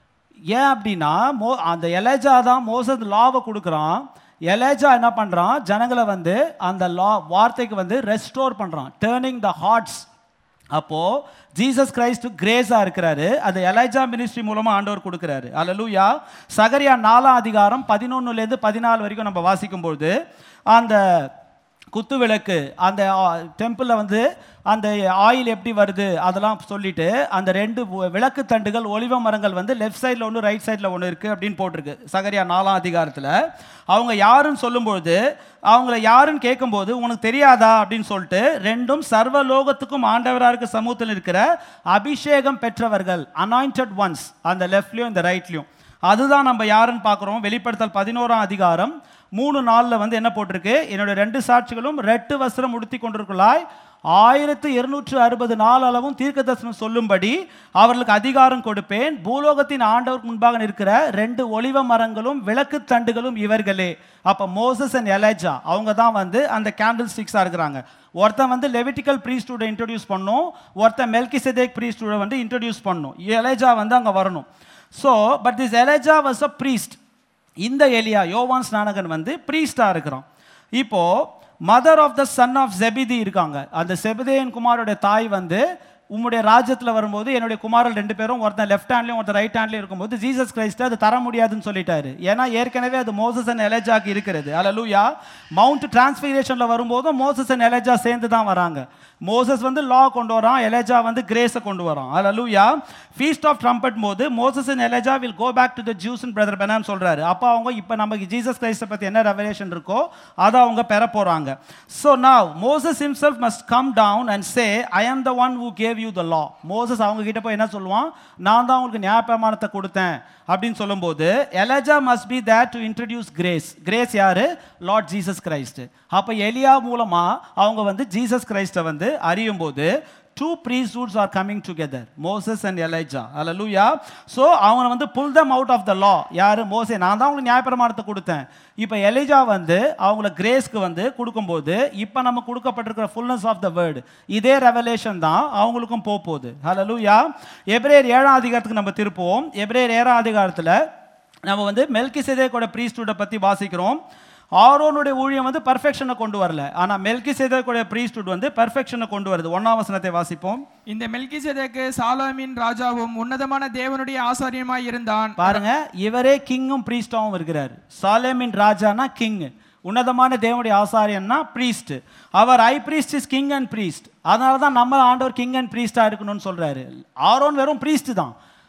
ஏன் அப்படின்னா மோ அந்த எலேஜா தான் மோசஸ் லாவை கொடுக்குறான் எலேஜா என்ன பண்ணுறான் ஜனங்களை வந்து அந்த லா வார்த்தைக்கு வந்து ரெஸ்டோர் பண்ணுறான் டேர்னிங் த ஹார்ட்ஸ் அப்போ ஜீசஸ் கிரைஸ்ட் கிரேஸா இருக்கிறாரு அது எலைஜா மினிஸ்ட்ரி மூலமா ஆண்டவர் கொடுக்கிறாரு அல்லேலூயா சகரியா நாலாம் அதிகாரம் பதினொன்னுல இருந்து பதினாலு வரைக்கும் நம்ம வாசிக்கும்போது அந்த குத்து விளக்கு அந்த டெம்பிளில் வந்து அந்த ஆயில் எப்படி வருது அதெல்லாம் சொல்லிட்டு அந்த ரெண்டு வு- விளக்கு தண்டுகள் ஒலிவ மரங்கள் வந்து லெஃப்ட் சைடில் ஒன்று ரைட் சைடில் ஒன்று இருக்குது அப்படின்னு போட்டிருக்கு சகரியா நாலாம் அதிகாரத்தில் அவங்க யாருன்னு சொல்லும்போது அவங்கள யாருன்னு கேட்கும்போது உனக்கு தெரியாதா அப்படின்னு சொல்லிட்டு ரெண்டும் சர்வ லோகத்துக்கும் ஆண்டவராக இருக்க சமூகத்தில் இருக்கிற அபிஷேகம் பெற்றவர்கள் அனாயிண்டட் ஒன்ஸ் அந்த லெஃப்ட்லேயும் இந்த ரைட்லேயும் அதுதான் நம்ம யாருன்னு பார்க்குறோம் வெளிப்படுத்தல் பதினோராம் அதிகாரம் மூணு நாளில் வந்து என்ன போட்டிருக்கு என்னுடைய ரெண்டு சாட்சிகளும் ரெட்டு வஸ்திரம் உடுத்தி கொண்டிருக்கலாய் ஆயிரத்து இருநூற்று அறுபது நாள் அளவும் தீர்க்க தரிசனம் சொல்லும்படி அவர்களுக்கு அதிகாரம் கொடுப்பேன் பூலோகத்தின் ஆண்டவருக்கு முன்பாக நிற்கிற ரெண்டு ஒலிவ மரங்களும் விளக்கு தண்டுகளும் இவர்களே அப்போ மோசஸ் அண்ட் எலேஜா அவங்க தான் வந்து அந்த கேண்டில் ஸ்டிக்ஸாக இருக்கிறாங்க ஒருத்தன் வந்து லெவிட்டிக்கல் ப்ரீஸ்டூட இன்ட்ரடியூஸ் பண்ணும் ஒருத்தன் மெல்கி செதேக் ப்ரீஸ்டூட வந்து இன்ட்ரடியூஸ் பண்ணும் எலேஜா வந்து அங்கே வரணும் so but this Elijah was a priest இந்த எலியா யோவான் ஸ்நானகன் வந்து ப்ரீஸ்டாக இருக்கிறான் இப்போ mother of the son of Zebedee இருக்காங்க அந்த செபதேயன் குமாரோட தாய் வந்து உம்முடைய ராஜ்யத்தில் வரும்போது என்னுடைய குமாரல் ரெண்டு பேரும் ஒருத்தன் லெஃப்ட் ஹேண்ட்லையும் ஒருத்தன் ரைட் ஹேண்ட்லையும் இருக்கும்போது ஜீசஸ் கிரைஸ்ட் அது தர முடியாதுன்னு சொல்லிட்டாரு ஏன்னா ஏற்கனவே அது மோசஸ் அண்ட் எலஜாக்கு இருக்கிறது அல்லூயா மவுண்ட் டிரான்ஸ்பிரேஷனில் வரும்போதும் மோசஸ் அண்ட் எலஜா சேர்ந்து தான் வராங்க மோசஸ் வந்து லா கொண்டு வரான் எலஜா வந்து கிரேஸை கொண்டு வரான் அல்லூயா ஃபீஸ்ட் ஆஃப் ட்ரம்பட் போது Moses and Elijah will go back to the Jews and brother Branham சொல்றாரு அப்போ அவங்க இப்போ நமக்கு ஜீசஸ் கிரைஸ்டை பற்றி என்ன ரெவலேஷன் இருக்கோ அதை அவங்க பெற போகிறாங்க so now Moses himself must come down and say I am the one who gave you the law Moses அவங்க கிட்ட போய் என்ன சொல்லுவான் நான் தான் உங்களுக்கு நியாயப்பிரமாணத்தை கொடுத்தேன் அப்படின்னு சொல்லும்போது Elijah must be there to introduce grace grace யாரு லார்ட் ஜீசஸ் கிரைஸ்ட் அப்போ எலியா மூலமா அவங்க வந்து ஜீசஸ் கிரைஸ்ட்டை வந்து அறியும் போது two priesthoods are coming together Moses and Elijah அல்லூயா ஸோ அவங்க வந்து புல் தம் அவுட் ஆஃப் த லா யார் மோசே நான் தான் அவங்களுக்கு நியாயப்பிரமாணத்தை கொடுத்தேன் இப்போ எலிஜா வந்து அவங்கள கிரேஸ்க்கு வந்து கொடுக்கும்போது இப்போ நம்ம கொடுக்கப்பட்டிருக்கிற ஃபுல்னஸ் ஆஃப் த வேர்டு இதே ரெவலேஷன் தான் அவங்களுக்கும் போக போகுது ஹalleluya எபிரேயர் ஏழாம் அதிகாரத்துக்கு நம்ம திருப்புவோம் எபிரேயர் ஏழாம் அதிகாரத்தில் நம்ம வந்து மெல்கி சேதேக்கோட ப்ரீஸ்டூடை பற்றி வாசிக்கிறோம் ஆரோனுடைய ஊழியம் வந்து பர்ஃபெக்ஷனை கொண்டு வரல ஆனால் மெல்கி சேதேக்கோட ப்ரீஸ்டூட் வந்து பர்ஃபெக்ஷனை கொண்டு வருது ஒன்றாம் வசனத்தை வாசிப்போம் இந்த மெல்கிசேதேக்கு சாலோமின் ராஜாவும் உன்னதமான தேவனுடைய ஆசாரியமாய் இருந்தான் பாருங்க இவரே கிங்கும் ப்ரீஸ்டாவும் இருக்கிறார் சாலேமின் ராஜானா கிங் உன்னதமான தேவனுடைய ஆசாரியன்னா ப்ரீஸ்ட் அவர் high priest is king and priest அதனால தான் நம்ம ஆண்டவர் கிங் அண்ட் ப்ரீஸ்டா இருக்கணும்னு சொல்றாரு ஆரோன் வெறும் ப்ரீஸ்ட் தான்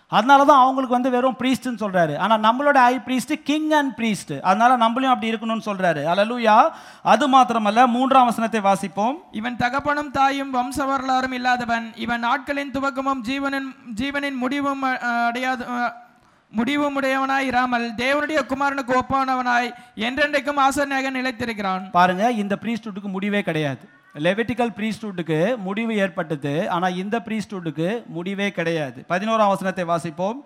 அதனால தான் அவங்களுக்கு வந்து வெறும் ப்ரீஸ்ட்னு சொல்றாரு ஆனா நம்மளோட high priest king and priest அதனால நம்மளையும் அப்படி இருக்கணும்னு சொல்றாரு அல்லேலூயா அது மாத்திரமல்ல மூன்றாம் வசனத்தை வாசிப்போம் இவன் தகப்பனும் தாயும் வம்ச வரலாறும் இல்லாதவன் இவன் நாட்களின் துவக்கமும் ஜீவனின் ஜீவனின் முடிவும் அ, அடையாத அ, முடிவும் உடையவனாய் இராமல் தேவனுடைய குமாரனுக்கு ஒப்பானவனாய் என்றென்றைக்கும் ஆசனையாக நிலைத்திருக்கிறான் பாருங்க இந்த ப்ரீஸ்டுக்கு முடிவே கிடையாது லெவிட்டிக்கல் ப்ரீஸ்டுக்கு முடிவு ஏற்பட்டது ஆனா இந்த ப்ரீஸ்டுக்கு முடிவே கிடையாது பதினோராம் வசனத்தை வாசிப்போம்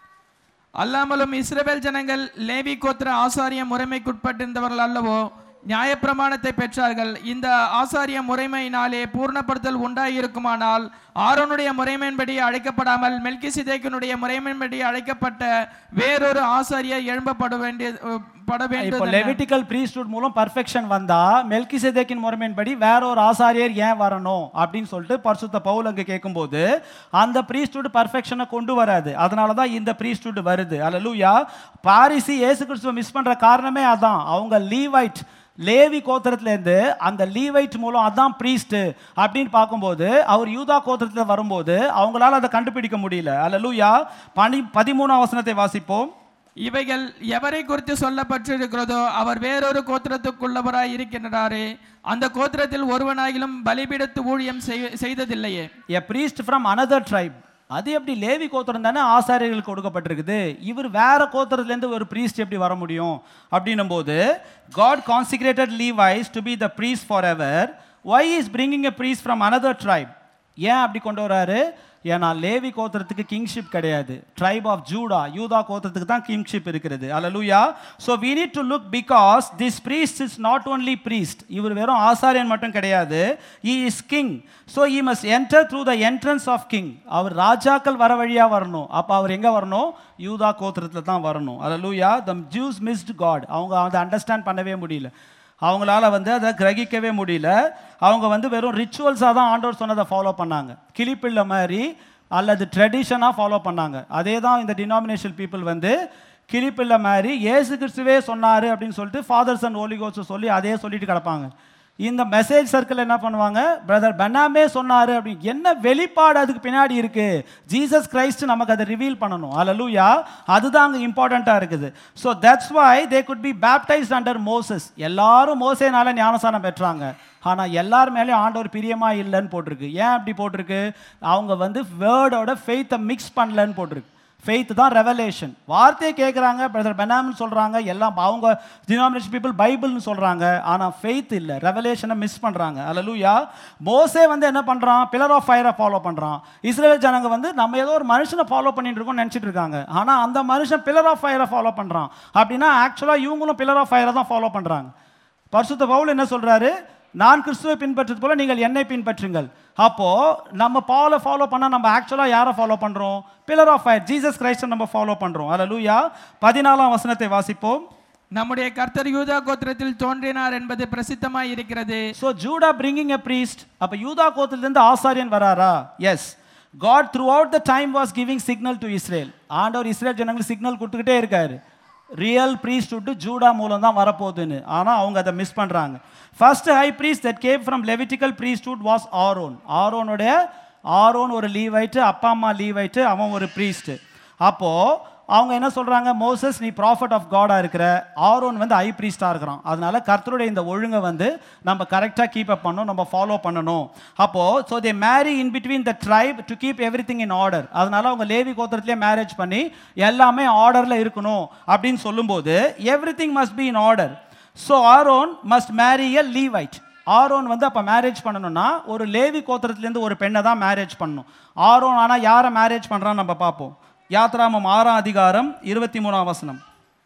அல்லாமலும் இஸ்ரவேல் ஜனங்கள் லேவி கோத்திர ஆசாரிய முறைமைக்குட்பட்டிருந்தவர்கள் அல்லவோ நியாயப்பிரமாணத்தை பெற்றார்கள் இந்த ஆசாரிய முறைமையினாலே பூர்ணப்படுத்தல் உண்டாயிருக்குமானால் ஆரோனுடைய முறைமையின்படி அழைக்கப்படாமல் மெல்கிசிதேக்கினுடைய முறைமையின்படி அழைக்கப்பட்ட வேறொரு ஆசாரியர் எழும்பப்பட வேண்டிய பட இப்போ வேண்டும் லெவிட்டிக்கல் ப்ரீஸ்டுட் மூலம் பர்ஃபெக்ஷன் வந்தா மெல்கிசேதேக்கின் முறைமையின்படி வேற ஒரு ஆசாரியர் ஏன் வரணும் அப்படின்னு சொல்லிட்டு பரிசுத்த பவுல் அங்க கேட்கும்போது அந்த ப்ரீஸ்டுட் பர்ஃபெக்ஷனை கொண்டு வராது அதனால தான் இந்த ப்ரீஸ்டுட் வருது அல்லூயா பாரிசி இயேசு கிறிஸ்துவ மிஸ் பண்ற காரணமே அதான் அவங்க லீவைட் லேவி கோத்திரத்திலேருந்து அந்த லீவைட் மூலம் அதான் ப்ரீஸ்ட் அப்படின்னு பார்க்கும்போது அவர் யூதா கோத்திரத்தில் வரும்போது அவங்களால அதை கண்டுபிடிக்க முடியல அல்லூயா பனி பதிமூணாம் வசனத்தை வாசிப்போம் இவைகள் எவரை குறித்து சொல்லப்பட்டிருக்கிறதோ அவர் வேறொரு கோத்திரத்துக்குள்ளவராய் இருக்கின்றாரே அந்த கோத்திரத்தில் ஒருவனாகிலும் பலிபீடத்து ஊழியம் செய்- செய்ததில்லையே a priest from another tribe அது எப்படி லேவி கோத்திரம் தானே ஆசாரியர்களுக்கு கொடுக்கப்பட்டிருக்குது இவர் வேற கோத்திரத்துலேருந்து ஒரு priest எப்படி வர முடியும் அப்படின்னும் போது God consecrated Levis to be the priest forever why is bringing a priest from another tribe ஏன் அப்படி கொண்டு வராரு ஏன்னா லேவி கோத்திரத்துக்கு கிங்ஷிப் கிடையாது ட்ரைப் ஆஃப் ஜூடா யூதா கோத்திரத்துக்கு தான் கிங்ஷிப் இருக்கிறது அல்லூயா so we need to look because this priest is not only priest இவர் வெறும் ஆசாரியன் மட்டும் கிடையாது he is king so he must enter through the entrance of king அவர் ராஜாக்கள் வர வழியா வரணும் அப்போ அவர் எங்க வரணும் யூதா கோத்திரத்தில் தான் வரணும் அல்லூயா the Jews missed God அவங்க அதை அண்டர்ஸ்டாண்ட் பண்ணவே முடியல அவங்களால வந்து அதை கிரகிக்கவே முடியல அவங்க வந்து வெறும் ரிச்சுவல்ஸாக தான் ஆண்டவர் சொன்னதை ஃபாலோ பண்ணாங்க கிளிப்பிள்ளை மாதிரி அல்லது ட்ரெடிஷனாக ஃபாலோ பண்ணாங்க அதே தான் இந்த டினாமினேஷன் பீப்புள் வந்து கிளிப்பிள்ளை மாதிரி இயேசு கிறிஸ்துவே சொன்னார் அப்படின்னு சொல்லிட்டு ஃபாதர்ஸ் அண்ட் ஓலிகோஸ் சொல்லி அதே சொல்லிட்டு கிடப்பாங்க இந்த மெசேஜ் சர்க்கிள் என்ன பண்ணுவாங்க பிரதர் பென்னாமே சொன்னாரு அப்படின்னு என்ன வெளிப்பாடு அதுக்கு பின்னாடி இருக்கு ஜீசஸ் கிரைஸ்ட் நமக்கு அதை ரிவீல் பண்ணணும் அல்லூயா அதுதான் அங்கே இம்பார்ட்டண்ட்டாக இருக்குது so that's why they could be baptized under Moses எல்லாரும் மோசேனால ஞானசானம் பெற்றாங்க ஆனால் எல்லார் மேலேயும் ஆண்டவர் பிரியமா இல்லைன்னு போட்டிருக்கு ஏன் அப்படி போட்டிருக்கு அவங்க வந்து வேர்டோட ஃபெய்த்தை மிக்ஸ் பண்ணலன்னு போட்டிருக்கு ஃபெய்த் தான் ரெவலேஷன் வார்த்தையை கேட்குறாங்க பிரதர் பெனாம்னு சொல்கிறாங்க எல்லாம் அவங்க டினாமினேஷன் பீப்புள் பைபிள்னு சொல்கிறாங்க ஆனால் ஃபெய்த் இல்லை ரெவலேஷனை மிஸ் பண்ணுறாங்க அல்லூயா மோசே வந்து என்ன பண்ணுறான் பில்லர் ஆஃப் ஃபயரை ஃபாலோ பண்ணுறான் இஸ்ரேல் ஜனங்க வந்து நம்ம ஏதோ ஒரு மனுஷனை ஃபாலோ பண்ணிட்டு இருக்கோம்னு நினச்சிட்டு இருக்காங்க ஆனால் அந்த மனுஷன் பில்லர் ஆஃப் ஃபயரை ஃபாலோ பண்ணுறான் அப்படின்னா ஆக்சுவலாக இவங்களும் பில்லர் ஆஃப் ஃபயரை தான் ஃபாலோ பண்ணுறாங்க பரிசுத்த பவுல் என்ன சொல்றாரு நான் கிறிஸ்துவை பின்பற்றது போல நீங்கள் என்னை பின்பற்றுங்கள் அப்போ நம்ம பாலை ஃபாலோ பண்ணா நம்ம ஆக்சுவலா யாரை ஃபாலோ பண்றோம் pillar of fire Jesus Christ நம்ம ஃபாலோ பண்றோம் அல்லேலூயா பதினாலாம் வசனத்தை வாசிப்போம் நம்முடைய கர்த்தர் யூதா கோத்திரத்தில் தோன்றினார் என்பது பிரசித்தமாய் இருக்கிறது so Judah bringing a priest அப்போ யூதா கோத்திலிருந்து ஆசாரியன் வராரா as God throughout the time was giving signal to Israel ஆண்டவர் இஸ்ரேல் ஜனங்களுக்கு சிக்னல் கொடுத்துக்கிட்டே இருக்காரு ரியல் priest விட்டு ஜூடா மூலம் தான் வரப்போகுதுன்னு ஆனால் அவங்க அதை மிஸ் பண்ணுறாங்க first high priest that came from levitical priesthood was Aaron ஆரோனுடைய ஆரோன் ஒரு லீவைட்டு அப்பா அம்மா லீவைட்டு அவன் ஒரு priest அப்போது அவங்க என்ன சொல்றாங்க மோசஸ் நீ ப்ராஃபட் ஆஃப் காடா இருக்கிற ஆரோன் வந்து ஐ ப்ரீஸ்டாக இருக்கிறான் அதனால கர்த்தருடைய இந்த ஒழுங்கை வந்து நம்ம கரெக்டாக கீப் அப் பண்ணணும் நம்ம ஃபாலோ பண்ணணும் அப்போ so they marry in between the tribe to keep everything in order அதனால அவங்க லேவி கோத்திரத்திலே மேரேஜ் பண்ணி எல்லாமே ஆர்டரில் இருக்கணும் அப்படின்னு சொல்லும்போது everything must be in order so Aaron must marry a Levite Aaron வந்து அப்போ மேரேஜ் பண்ணணும்னா ஒரு லேவி கோத்திரத்துலேருந்து ஒரு பெண்ணை தான் மேரேஜ் பண்ணணும் ஆரோன் ஆனால் யாரை மேரேஜ் பண்ணுறான்னு நம்ம பார்ப்போம் யாத்ராமம் ஆறாம் அதிகாரம் இருபத்தி மூணாம் வசனம்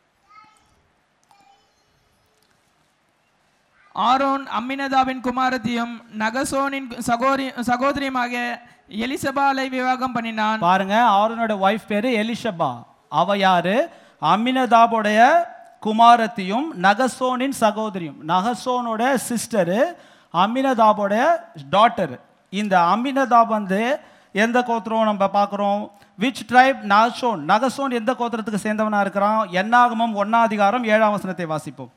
ஆரோன் அம்மினதாவின் குமாரத்தியும் நகசோனின் சகோரி சகோதரியுமாக எலிசபாலை விவாகம் பண்ணினான் பாருங்க ஆரோனோட ஒய்ஃப் பேரு எலிஷபா அவ யாரு அமினதாபுடைய குமாரத்தியும் நகசோனின் சகோதரியும் நகசோனோட சிஸ்டரு அமினதாபோடைய டாட்டர் இந்த அமினதாப் வந்து எந்த கோத்திரம் நம்ம பார்க்குறோம் விச் ட்ரைப் நகசோன் நகசோன் எந்த கோத்திரத்துக்கு சேர்ந்தவனா இருக்கிறான் என்னாகமம் ஒன்னாம் அதிகாரம் ஏழாம் வசனத்தை வாசிப்போம்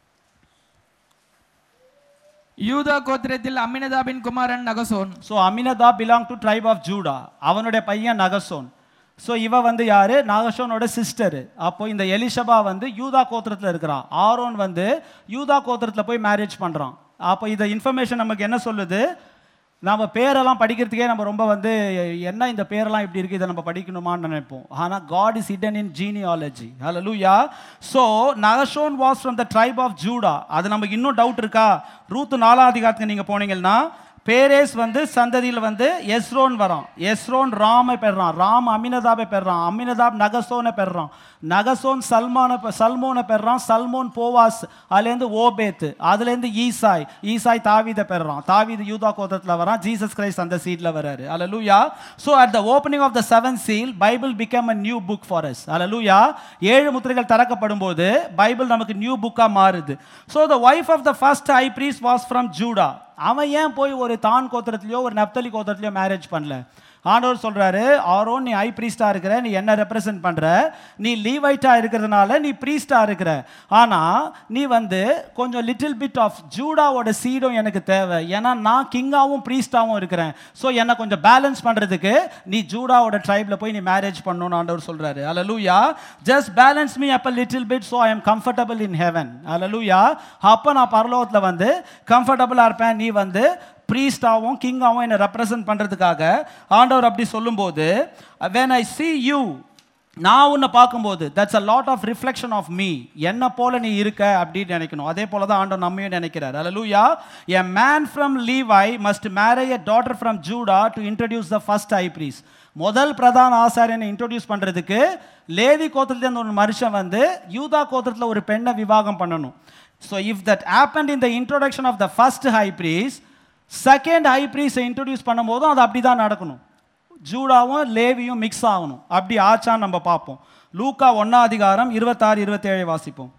யூதா கோத்திரத்தில் அம்மினதாபின் குமாரன் நகசோன் so Amminadab belong to tribe of Judah அவனுடைய பையன் நகசோன் ஸோ இவ வந்து யாரு நாகஷோனோட சிஸ்டர் அப்போ இந்த எலிஷபா வந்து யூதா கோத்திரத்தில் இருக்கிறான் ஆரோன் வந்து யூதா கோத்திரத்தில் போய் மேரேஜ் பண்ணுறான் அப்போ இந்த இன்ஃபர்மேஷன் நமக்கு என்ன சொல்லுது நம்ம பேரெல்லாம் படிக்கிறதுக்கே நம்ம ரொம்ப வந்து என்ன இந்த பேரெல்லாம் இப்படி இருக்குது இதை நம்ம படிக்கணுமான்னு நினைப்போம் ஆனால் God is hidden in genealogy ஹalleluya so Nahshon was from the tribe of Judah அது நமக்கு இன்னும் டவுட் இருக்கா ரூத்து நாலாம் அதிகாரத்துக்கு நீங்கள் போனீங்கன்னா பேரேஸ் வந்து சந்ததியில் வந்து எஸ்ரோன் வரான் எஸ்ரோன் ராமை பெறான் ராம் அமினதாபை பெறான் அமினதாப் நகசோனை பெறான் நகசோன் சல்மானை பெ- சல்மோனை பெறான் சல்மோன் போவாஸ் அதுலேருந்து ஓபேத்து அதுலேருந்து ஈசாய் ஈசாய் தாவீதை பெறான் தாவீது யூதா கோத்திரத்தில் வரான் ஜீசஸ் கிரைஸ்ட் அந்த சீட்ல வராரு அல்லேலூயா so at the opening of the seven seal Bible become a new book for us அல்லேலூயா ஏழு முத்திரைகள் திறக்கப்படும் போது பைபிள் நமக்கு நியூ புக்காக மாறுது so the wife of the first high priest was from Judah அவன் ஏன் போய் ஒரு தான் கோத்திரத்திலையோ ஒரு நப்தலி கோத்திரத்திலையோ மேரேஜ் பண்ணல ஆண்டவர் சொல்றாரு ஆரோன் நீ ஐ ப்ரீஸ்டா இருக்கிற நீ என்ன ரெப்ரசன்ட் பண்ற நீ லீவைட்டா இருக்கிறதுனால நீ ப்ரீஸ்டா இருக்கிற ஆனா நீ வந்து கொஞ்சம் லிட்டில் பிட் ஆஃப் ஜூடாவோட சீடும் எனக்கு தேவை ஏன்னா நான் கிங்காவும் ப்ரீஸ்டாவும் இருக்கிறேன் ஸோ என்னை கொஞ்சம் பேலன்ஸ் பண்றதுக்கு நீ ஜூடாவோட ட்ரைப்ல போய் நீ மேரேஜ் பண்ணணும்னு ஆண்டவர் சொல்றாரு அல்லூயா ஜஸ்ட் பேலன்ஸ் மீ அப்ப little bit so I am comfortable in heaven அல்லூயா அப்போ நான் பரலோகத்தில் வந்து கம்ஃபர்டபுளாக இருப்பேன் நீ வந்து ப்ரீஸ்டாவும் கிங்காவும் என்னை ரெப்ரசன்ட் பண்ணுறதுக்காக ஆண்டவர் அப்படி சொல்லும்போது when ஐ see யூ நான் உன்னை பார்க்கும்போது that's a lot of reflection of me என்ன போல நீ இருக்க அப்படின்னு நினைக்கணும் அதே போல தான் ஆண்டவர் நம்மையும் நினைக்கிறார் அல்லூயா a man from Levi must marry a daughter from Judah to introduce the first high priest முதல் பிரதான ஆசாரியனை இன்ட்ரோடியூஸ் பண்ணுறதுக்கு லேவி கோத்திரத்துலேருந்து ஒரு மனுஷன் வந்து யூதா கோத்திரத்தில் ஒரு பெண்ணை விவாகம் பண்ணணும் so if that happened in the introduction of the first high priest second high ப்ரீஸை இன்ட்ரடியூஸ் பண்ணும்போதும் அது அப்படி தான் நடக்கணும் ஜூடாவும் லேவியும் மிக்ஸ் ஆகணும் அப்படி ஆச்சான்னு நம்ம பார்ப்போம் லூக்கா ஒன்னா அதிகாரம் இருபத்தாறு இருபத்தேழை வாசிப்போம்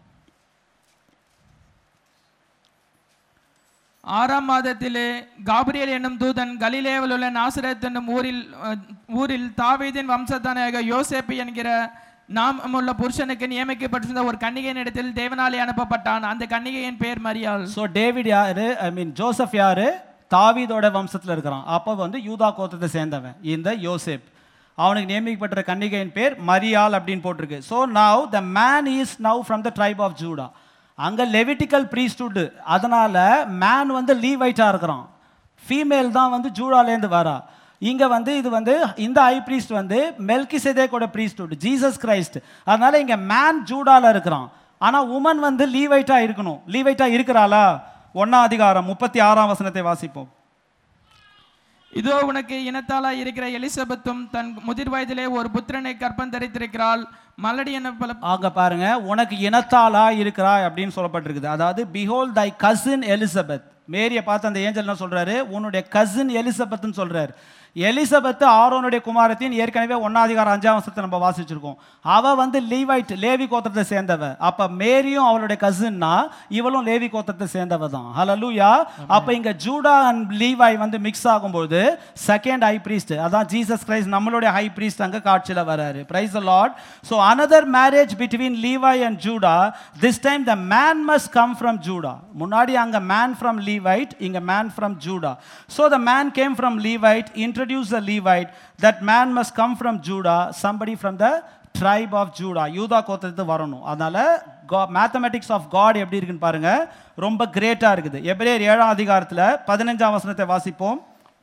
ஆறாம் மாதத்திலே காபிரியல் என்னும் தூதன் கலிலேவில் உள்ள நாசரத் என்னும் ஊரில் அஹ், ஊரில் தாவீதின் வம்சத்தானாக யோசேப்பு என்கிற நாமமுள்ள புருஷனுக்கு நியமிக்கப்பட்டிருந்த ஒரு கன்னிகையின் இடத்தில் தேவனாலே அனுப்பப்பட்டான் அந்த கன்னிகையின் பேர் மரியாள் ஸோ டேவிட் யாரு ஐ மீன் ஜோசப் யாரு தாவீதோட வம்சத்தில் இருக்கிறான் அப்போ வந்து யூதா கோத்திரத்தை சேர்ந்தவன் இந்த யோசேப் அவனுக்கு நியமிக்கப்பட்ட கன்னிகையின் பேர் மரியாள் அப்படின்னு போட்டிருக்கு so now the man is now from the tribe of Judah அங்கே லெவிட்டிக்கல் ப்ரீஸ்டுட் அதனால மேன் வந்து லீவைட்டாக இருக்கிறான் ஃபீமேல் தான் வந்து ஜூடாலேருந்து வரா இங்கே வந்து இது வந்து இந்த ஐ ப்ரீஸ்ட் வந்து மெல்கி கூட ப்ரீஸ்டுட் ஜீசஸ் கிரைஸ்ட் அதனால இங்கே மேன் ஜூடால இருக்கிறான் ஆனால் உமன் வந்து லீவைட்டாக இருக்கணும் லீவைட்டாக இருக்கிறாளா ஒன்னாம் அதிகாரம் முப்பத்தி ஆறாம் வசனத்தை வாசிப்போம் இதோ உனக்கு இனத்தாலா இருக்கிற எலிசபெத்தும் தன் முதிர் வயதிலே ஒரு புத்திரனை கற்பம் தரித்திருக்கிறாள் மலடி என பல அங்க பாருங்க உனக்கு இனத்தாளா இருக்கிறாய் அப்படின்னு சொல்லப்பட்டிருக்குது அதாவது பிஹோல் தை கசின் எலிசபெத் மேரியை பார்த்து அந்த ஏஞ்சல் என்ன சொல்றாரு உன்னுடைய கசின் எலிசபெத்னு சொல்றாரு எலிசபெத் ஆரோனுடைய குமாரத்தின் ஏற்கனவே ஒன்னாதிகாரம் அஞ்சாம் வருஷத்தை நம்ம வாசிச்சிருக்கோம் அவ வந்து லீவைட் லேவி கோத்திரத்தை சேர்ந்தவ அப்ப மேரியும் அவளுடைய கசின்னா இவளும் லேவி கோத்திரத்தை சேர்ந்தவ தான் ஹலலூயா அப்ப இங்க ஜூடா அண்ட் லீவாய் வந்து மிக்ஸ் ஆகும்போது செகண்ட் ஹை பிரீஸ்ட் அதான் ஜீசஸ் கிரைஸ்ட் நம்மளுடைய ஹை பிரீஸ்ட் அங்க காட்சியில வராரு praise the Lord so another marriage between Levi and Judah this time the man must come from Judah முன்னாடி அங்க மேன் ஃப்ரம் லீவைட் இங்க man from Judah so the man came from Levite introduce the levite that man must come from judah somebody from the tribe of judah யூதா கோத்திரத்து வரணும் அதனால மேத்தமெட்டிக்ஸ் ஆஃப் காட் எப்படி இருக்குன்னு பாருங்க ரொம்ப கிரேட்டா இருக்குது எபிரேயர் ஏழாம் அதிகாரத்துல பதினஞ்சாம் வசனத்தை வாசிப்போம்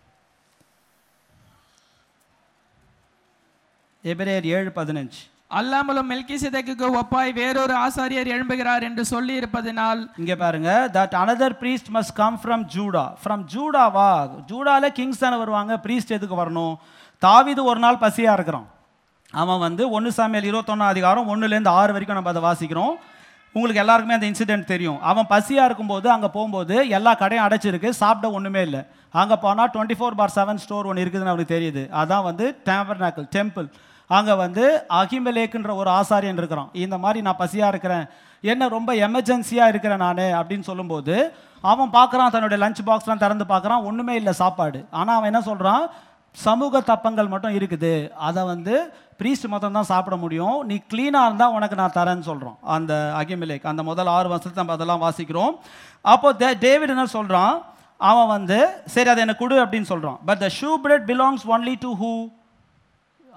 எபிரேயர் ஏழு பதினஞ்சு அல்லாமலும் மெல்கிசேதேக்குக்கு ஒப்பாய் வேறொரு ஆசாரியர் எழும்புகிறார் என்று சொல்லி இருப்பதினால் இங்க பாருங்க that another priest must come from Judah from ஜூடாவா ஜூடால கிங்ஸ் தானே வருவாங்க priest எதுக்கு வரணும் தாவீது ஒரு நாள் பசியா இருக்கிறான் அவன் வந்து ஒன்று சாமியல் இருபத்தொன்னாம் அதிகாரம் ஒன்றுலேருந்து ஆறு வரைக்கும் நம்ம அதை வாசிக்கிறோம் உங்களுக்கு எல்லாருக்குமே அந்த இன்சிடென்ட் தெரியும் அவன் பசியா இருக்கும்போது அங்கே போகும்போது எல்லா கடையும் அடைச்சிருக்கு சாப்பிட ஒன்றுமே இல்லை அங்கே போனால் twenty four by seven store ஒன்று இருக்குதுன்னு அவனுக்கு தெரியுது அதான் வந்து டேபர்நாக்கல் டெம்பிள் அங்கே வந்து அகிமலேக்குன்ற ஒரு ஆசாரியன் இருக்கிறான் இந்த மாதிரி நான் பசியாக இருக்கிறேன் என்ன ரொம்ப எமர்ஜென்சியாக இருக்கிறேன் நான் அப்படின்னு சொல்லும்போது அவன் பார்க்குறான் தன்னுடைய லஞ்ச் பாக்ஸ்லாம் திறந்து பார்க்குறான் ஒன்றுமே இல்லை சாப்பாடு ஆனால் அவன் என்ன சொல்கிறான் சமூக தப்பங்கள் மட்டும் இருக்குது அதை வந்து ப்ரீஸ்ட் மொத்தம் தான் சாப்பிட முடியும் நீ க்ளீனாக இருந்தால் உனக்கு நான் தரேன்னு சொல்கிறோம் அந்த அகிமிலேக் அந்த முதல் ஆறு வருஷத்துல நம்ம அதெல்லாம் வாசிக்கிறோம் அப்போ தே டேவிட் என்ன சொல்கிறான் அவன் வந்து சரி அதை எனக்கு கொடு அப்படின்னு சொல்கிறான் but the showbread belongs only to who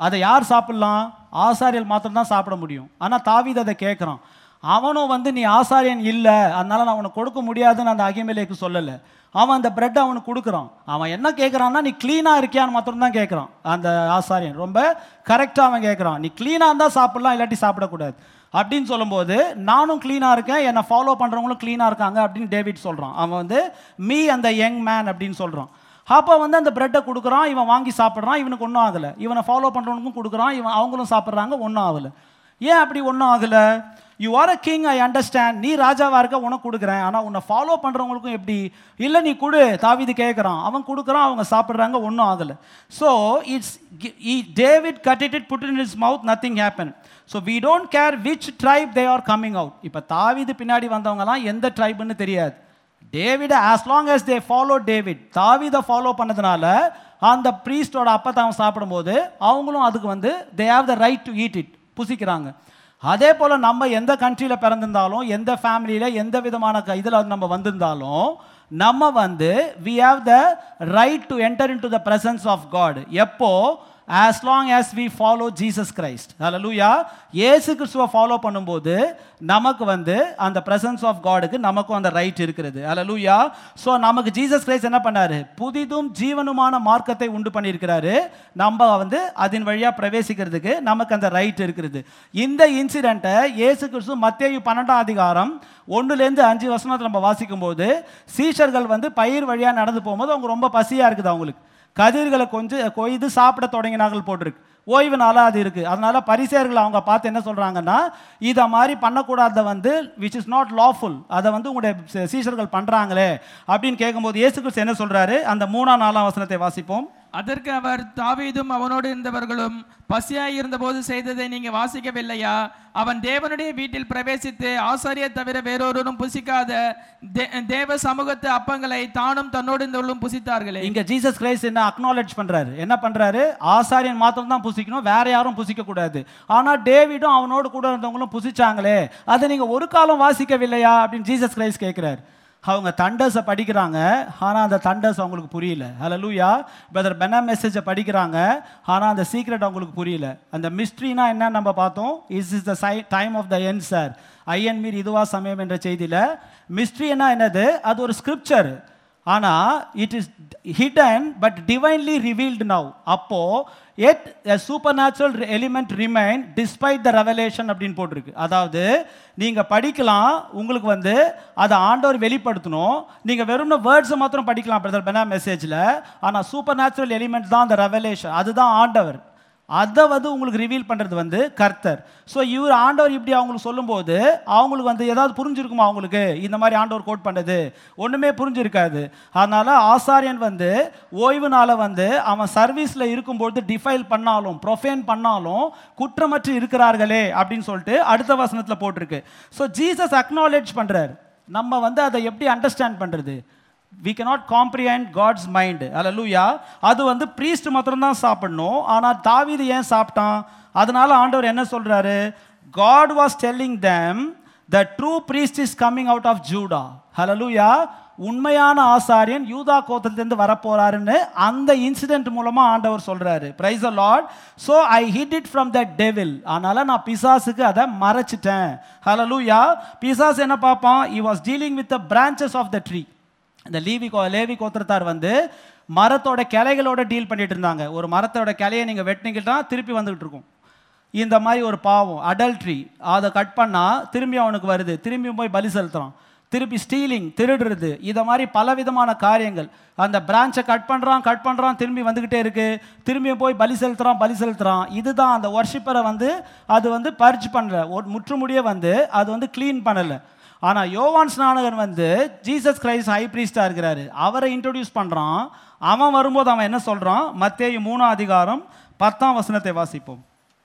அதை யார் சாப்பிடலாம் ஆசாரியல் மாத்திரம் தான் சாப்பிட முடியும் ஆனால் தாவீது அதை கேட்குறான் அவனும் வந்து நீ ஆசாரியன் இல்லை அதனால நான் உனக்கு கொடுக்க முடியாதுன்னு அந்த அகிமேலேக்கு சொல்லலை அவன் அந்த பிரெட் அவனுக்கு கொடுக்குறான் அவன் என்ன கேட்குறான்னா நீ க்ளீனாக இருக்கியான்னு மாத்திரம் தான் கேட்குறான் அந்த ஆசாரியன் ரொம்ப கரெக்டாக அவன் கேட்குறான் நீ க்ளீனாக இருந்தால் சாப்பிடலாம் இல்லாட்டி சாப்பிடக்கூடாது அப்படின்னு சொல்லும்போது நானும் க்ளீனாக இருக்கேன் என்னை ஃபாலோ பண்ணுறவங்களும் க்ளீனாக இருக்காங்க அப்படின்னு டேவிட் சொல்கிறான் அவன் வந்து மீ அந்த யங் மேன் அப்படின்னு சொல்கிறான் அப்போ வந்து அந்த பிரெட்டை கொடுக்குறான் இவன் வாங்கி சாப்பிட்றான் இவனுக்கு ஒன்றும் ஆகலை இவனை ஃபாலோ பண்ணுறவனுக்கும் கொடுக்குறான் இவன் அவங்களும் சாப்பிட்றாங்க ஒன்றும் ஆகலை ஏன் அப்படி ஒன்றும் ஆகலை you are a king I understand நீ ராஜாவா இருக்க உனக்கு கொடுக்குறேன் ஆனால் உன்னை ஃபாலோ பண்ணுறவங்களுக்கும் எப்படி இல்லை நீ கொடு தாவிது கேட்குறான் அவன் கொடுக்குறான் அவங்க சாப்பிட்றாங்க ஒன்றும் ஆகலை so it's David cut it it put in his mouth nothing happen so we don't care which tribe they are coming out இப்போ தாவிது பின்னாடி வந்தவங்கலாம் எந்த ட்ரைப்னு தெரியாது David as long as they follow David தாவிதை ஃபாலோ பண்ணதுனால அந்த ப்ரீஸ்டோட அப்பத்தை அவன் சாப்பிடும்போது அவங்களும் அதுக்கு வந்து they have the right to eat it புசிக்கிறாங்க அதே போல் நம்ம எந்த கண்ட்ரியில் பிறந்திருந்தாலும் எந்த ஃபேமிலியில் எந்த விதமான இதில் நம்ம வந்திருந்தாலும் நம்ம வந்து we have the right to enter into the presence of God எப்போ as long as we follow Jesus Christ ஹalleluya இயேசு கிறிஸ்துவை ஃபாலோ பண்ணும்போது நமக்கு வந்து அந்த பிரசன்ஸ் ஆஃப் காடுக்கு நமக்கும் அந்த ரைட் இருக்கிறது ஹalleluya ஸோ நமக்கு ஜீசஸ் கிரைஸ்ட் என்ன பண்ணாரு புதிதும் ஜீவனுமான மார்க்கத்தை உண்டு பண்ணியிருக்கிறாரு நம்ம வந்து அதன் வழியாக பிரவேசிக்கிறதுக்கு நமக்கு அந்த ரைட் இருக்கிறது இந்த இன்சிடெண்ட்டை இயேசு கிறிஸ்து மத்தேயு பன்னெண்டாம் அதிகாரம் ஒன்றுலேருந்து அஞ்சு வசனத்தில் நம்ம வாசிக்கும்போது சீஷர்கள் வந்து பயிர் வழியாக நடந்து போகும்போது அவங்க ரொம்ப பசியாக இருக்குது அவங்களுக்கு கதிர்களை கொஞ்சம் கொய்து சாப்பிட தொடங்கினார்கள் போட்டிருக்கு ஓய்வு நாளாக அது இருக்குது அதனால பரிசேர்கள் அவங்க பார்த்து என்ன சொல்கிறாங்கன்னா இதை மாதிரி பண்ணக்கூடாத வந்து விச் இஸ் நாட் லாஃபுல் அதை வந்து உங்களுடைய சீ- சீஷர்கள் பண்ணுறாங்களே அப்படின்னு கேட்கும்போது இயேசு கிறிஸ்து என்ன சொல்கிறாரு அந்த மூணாம் நாலாம் வசனத்தை வாசிப்போம் அதற்கு அவர் தாவீதும் அவனோடு இருந்தவர்களும் பசியாய் இருந்தபோது செய்ததை நீங்க வாசிக்கவில்லையா அவன் தேவனுடைய வீட்டில் பிரவேசித்து ஆசாரியர் தவிர வேறொருவரும் புசிக்காத தே- தேவ சமூகத்து அப்பங்களை தானும் தன்னோடு இருந்தவர்களும் புசித்தார்களே இங்க ஜீசஸ் கிரைஸ்ட் என்ன அக்னாலேஜ் பண்றாரு என்ன பண்றாரு ஆசாரியன் மாத்திரம் தான் புசிக்கணும் வேற யாரும் புசிக்க கூடாது ஆனா டேவிடும் அவனோடு கூட இருந்தவங்களும் புசிச்சாங்களே அதை நீங்க ஒரு காலம் வாசிக்கவில்லையா அப்படின்னு ஜீசஸ் கிரைஸ்ட் கேட்கிறாரு அவங்க தண்டர்ஸை படிக்கிறாங்க ஆனால் அந்த தண்டர்ஸ் அவங்களுக்கு புரியல ஹalleluya பிரதர் பெனா மெசேஜை படிக்கிறாங்க ஆனால் அந்த சீக்ரெட் அவங்களுக்கு புரியல அந்த மிஸ்ட்ரினா என்ன நம்ம பார்த்தோம் இஸ் இஸ் த சை டைம் ஆஃப் த என் சார் ஐயன் மீர் இதுவா சமயம் என்ற செய்தியில் மிஸ்ட்ரினா என்னது அது ஒரு ஸ்கிரிப்சர் ஆனால் it is hidden but divinely revealed now அப்போ yet a supernatural element remain despite the revelation அப்படின்னு போட்டிருக்கு அதாவது நீங்கள் படிக்கலாம் உங்களுக்கு வந்து அதை ஆண்டவர் வெளிப்படுத்தணும் நீங்கள் வெறும் வேர்ட்ஸை மாத்திரம் படிக்கலாம் பிரதர் பெனா மெசேஜில் ஆனால் சூப்பர் நேச்சுரல் எலிமெண்ட் தான் அந்த ரெவலேஷன் அதுதான் ஆண்டவர் அதை வந்து உங்களுக்கு ரிவீல் பண்ணுறது வந்து கர்த்தர் ஸோ இவர் ஆண்டவர் இப்படி அவங்களுக்கு சொல்லும்போது அவங்களுக்கு வந்து ஏதாவது புரிஞ்சிருக்குமா அவங்களுக்கு இந்த மாதிரி ஆண்டவர் கோட் பண்ணது ஒன்றுமே புரிஞ்சிருக்காது அதனால் ஆசாரியன் வந்து ஓய்வு நாளை வந்து அவன் சர்வீஸில் இருக்கும்போது டிஃபைல் பண்ணாலும் ப்ரொஃபேன் பண்ணாலும் குற்றமற்று இருக்கிறார்களே அப்படின்னு சொல்லிட்டு அடுத்த வசனத்தில் போட்டிருக்கு ஸோ ஜீசஸ் அக்னாலேஜ் பண்ணுறார் நம்ம வந்து அதை எப்படி அண்டர்ஸ்டாண்ட் பண்ணுறது we cannot comprehend God's mind அல்லூயா அது வந்து priest மாத்திரம் தான் சாப்பிடணும் ஆனால் தாவீது ஏன் சாப்பிட்டான் அதனால ஆண்டவர் என்ன சொல்றாரு God was telling them the true priest is coming out of Judah ஹalleluya உண்மையான ஆசாரியன் யூதா கோத்திரத்திலிருந்து வரப்போறாருன்னு அந்த இன்சிடென்ட் மூலமா ஆண்டவர் சொல்றாரு praise the Lord so I hid it from the devil அதனால நான் பிசாசுக்கு அதை மறைச்சிட்டேன் ஹalleluya பிசாஸ் என்ன பார்ப்பான் he was dealing with the branches of the tree இந்த லீவி கோ லேவி கோத்திரத்தார் வந்து மரத்தோட கிளைகளோட டீல் பண்ணிட்டு இருந்தாங்க ஒரு மரத்தோட கிளையை நீங்கள் வெட்டினீங்கன்னா திருப்பி வந்துகிட்டு இருக்கும் இந்த மாதிரி ஒரு பாவம் அடல்ட்ரி அதை கட் பண்ணால் திரும்பி அவனுக்கு வருது திரும்பி போய் பலி செலுத்துறான் திருப்பி ஸ்டீலிங் திருடுறது இதை மாதிரி பலவிதமான காரியங்கள் அந்த பிரான்ச்சை கட் பண்ணுறான் கட் பண்ணுறான் திரும்பி வந்துக்கிட்டே இருக்கு திரும்பி போய் பலி செலுத்துறான் பலி செலுத்துறான் இதுதான் அந்த ஒர்ஷிப்பரை வந்து அது வந்து பர்ஜ் பண்ணல ஒரு முற்றுமுடிய வந்து அது வந்து க்ளீன் பண்ணலை ஆனால் யோவான் ஸ்நானகன் வந்து ஜீசஸ் கிரைஸ்ட் ஹை ப்ரீஸ்டாக இருக்கிறாரு அவரை இன்ட்ரடியூஸ் பண்ணுறான் அவன் வரும்போது அவன் என்ன சொல்கிறான் மத்தேயு மூணாம் அதிகாரம் பத்தாம் வசனத்தை வாசிப்போம்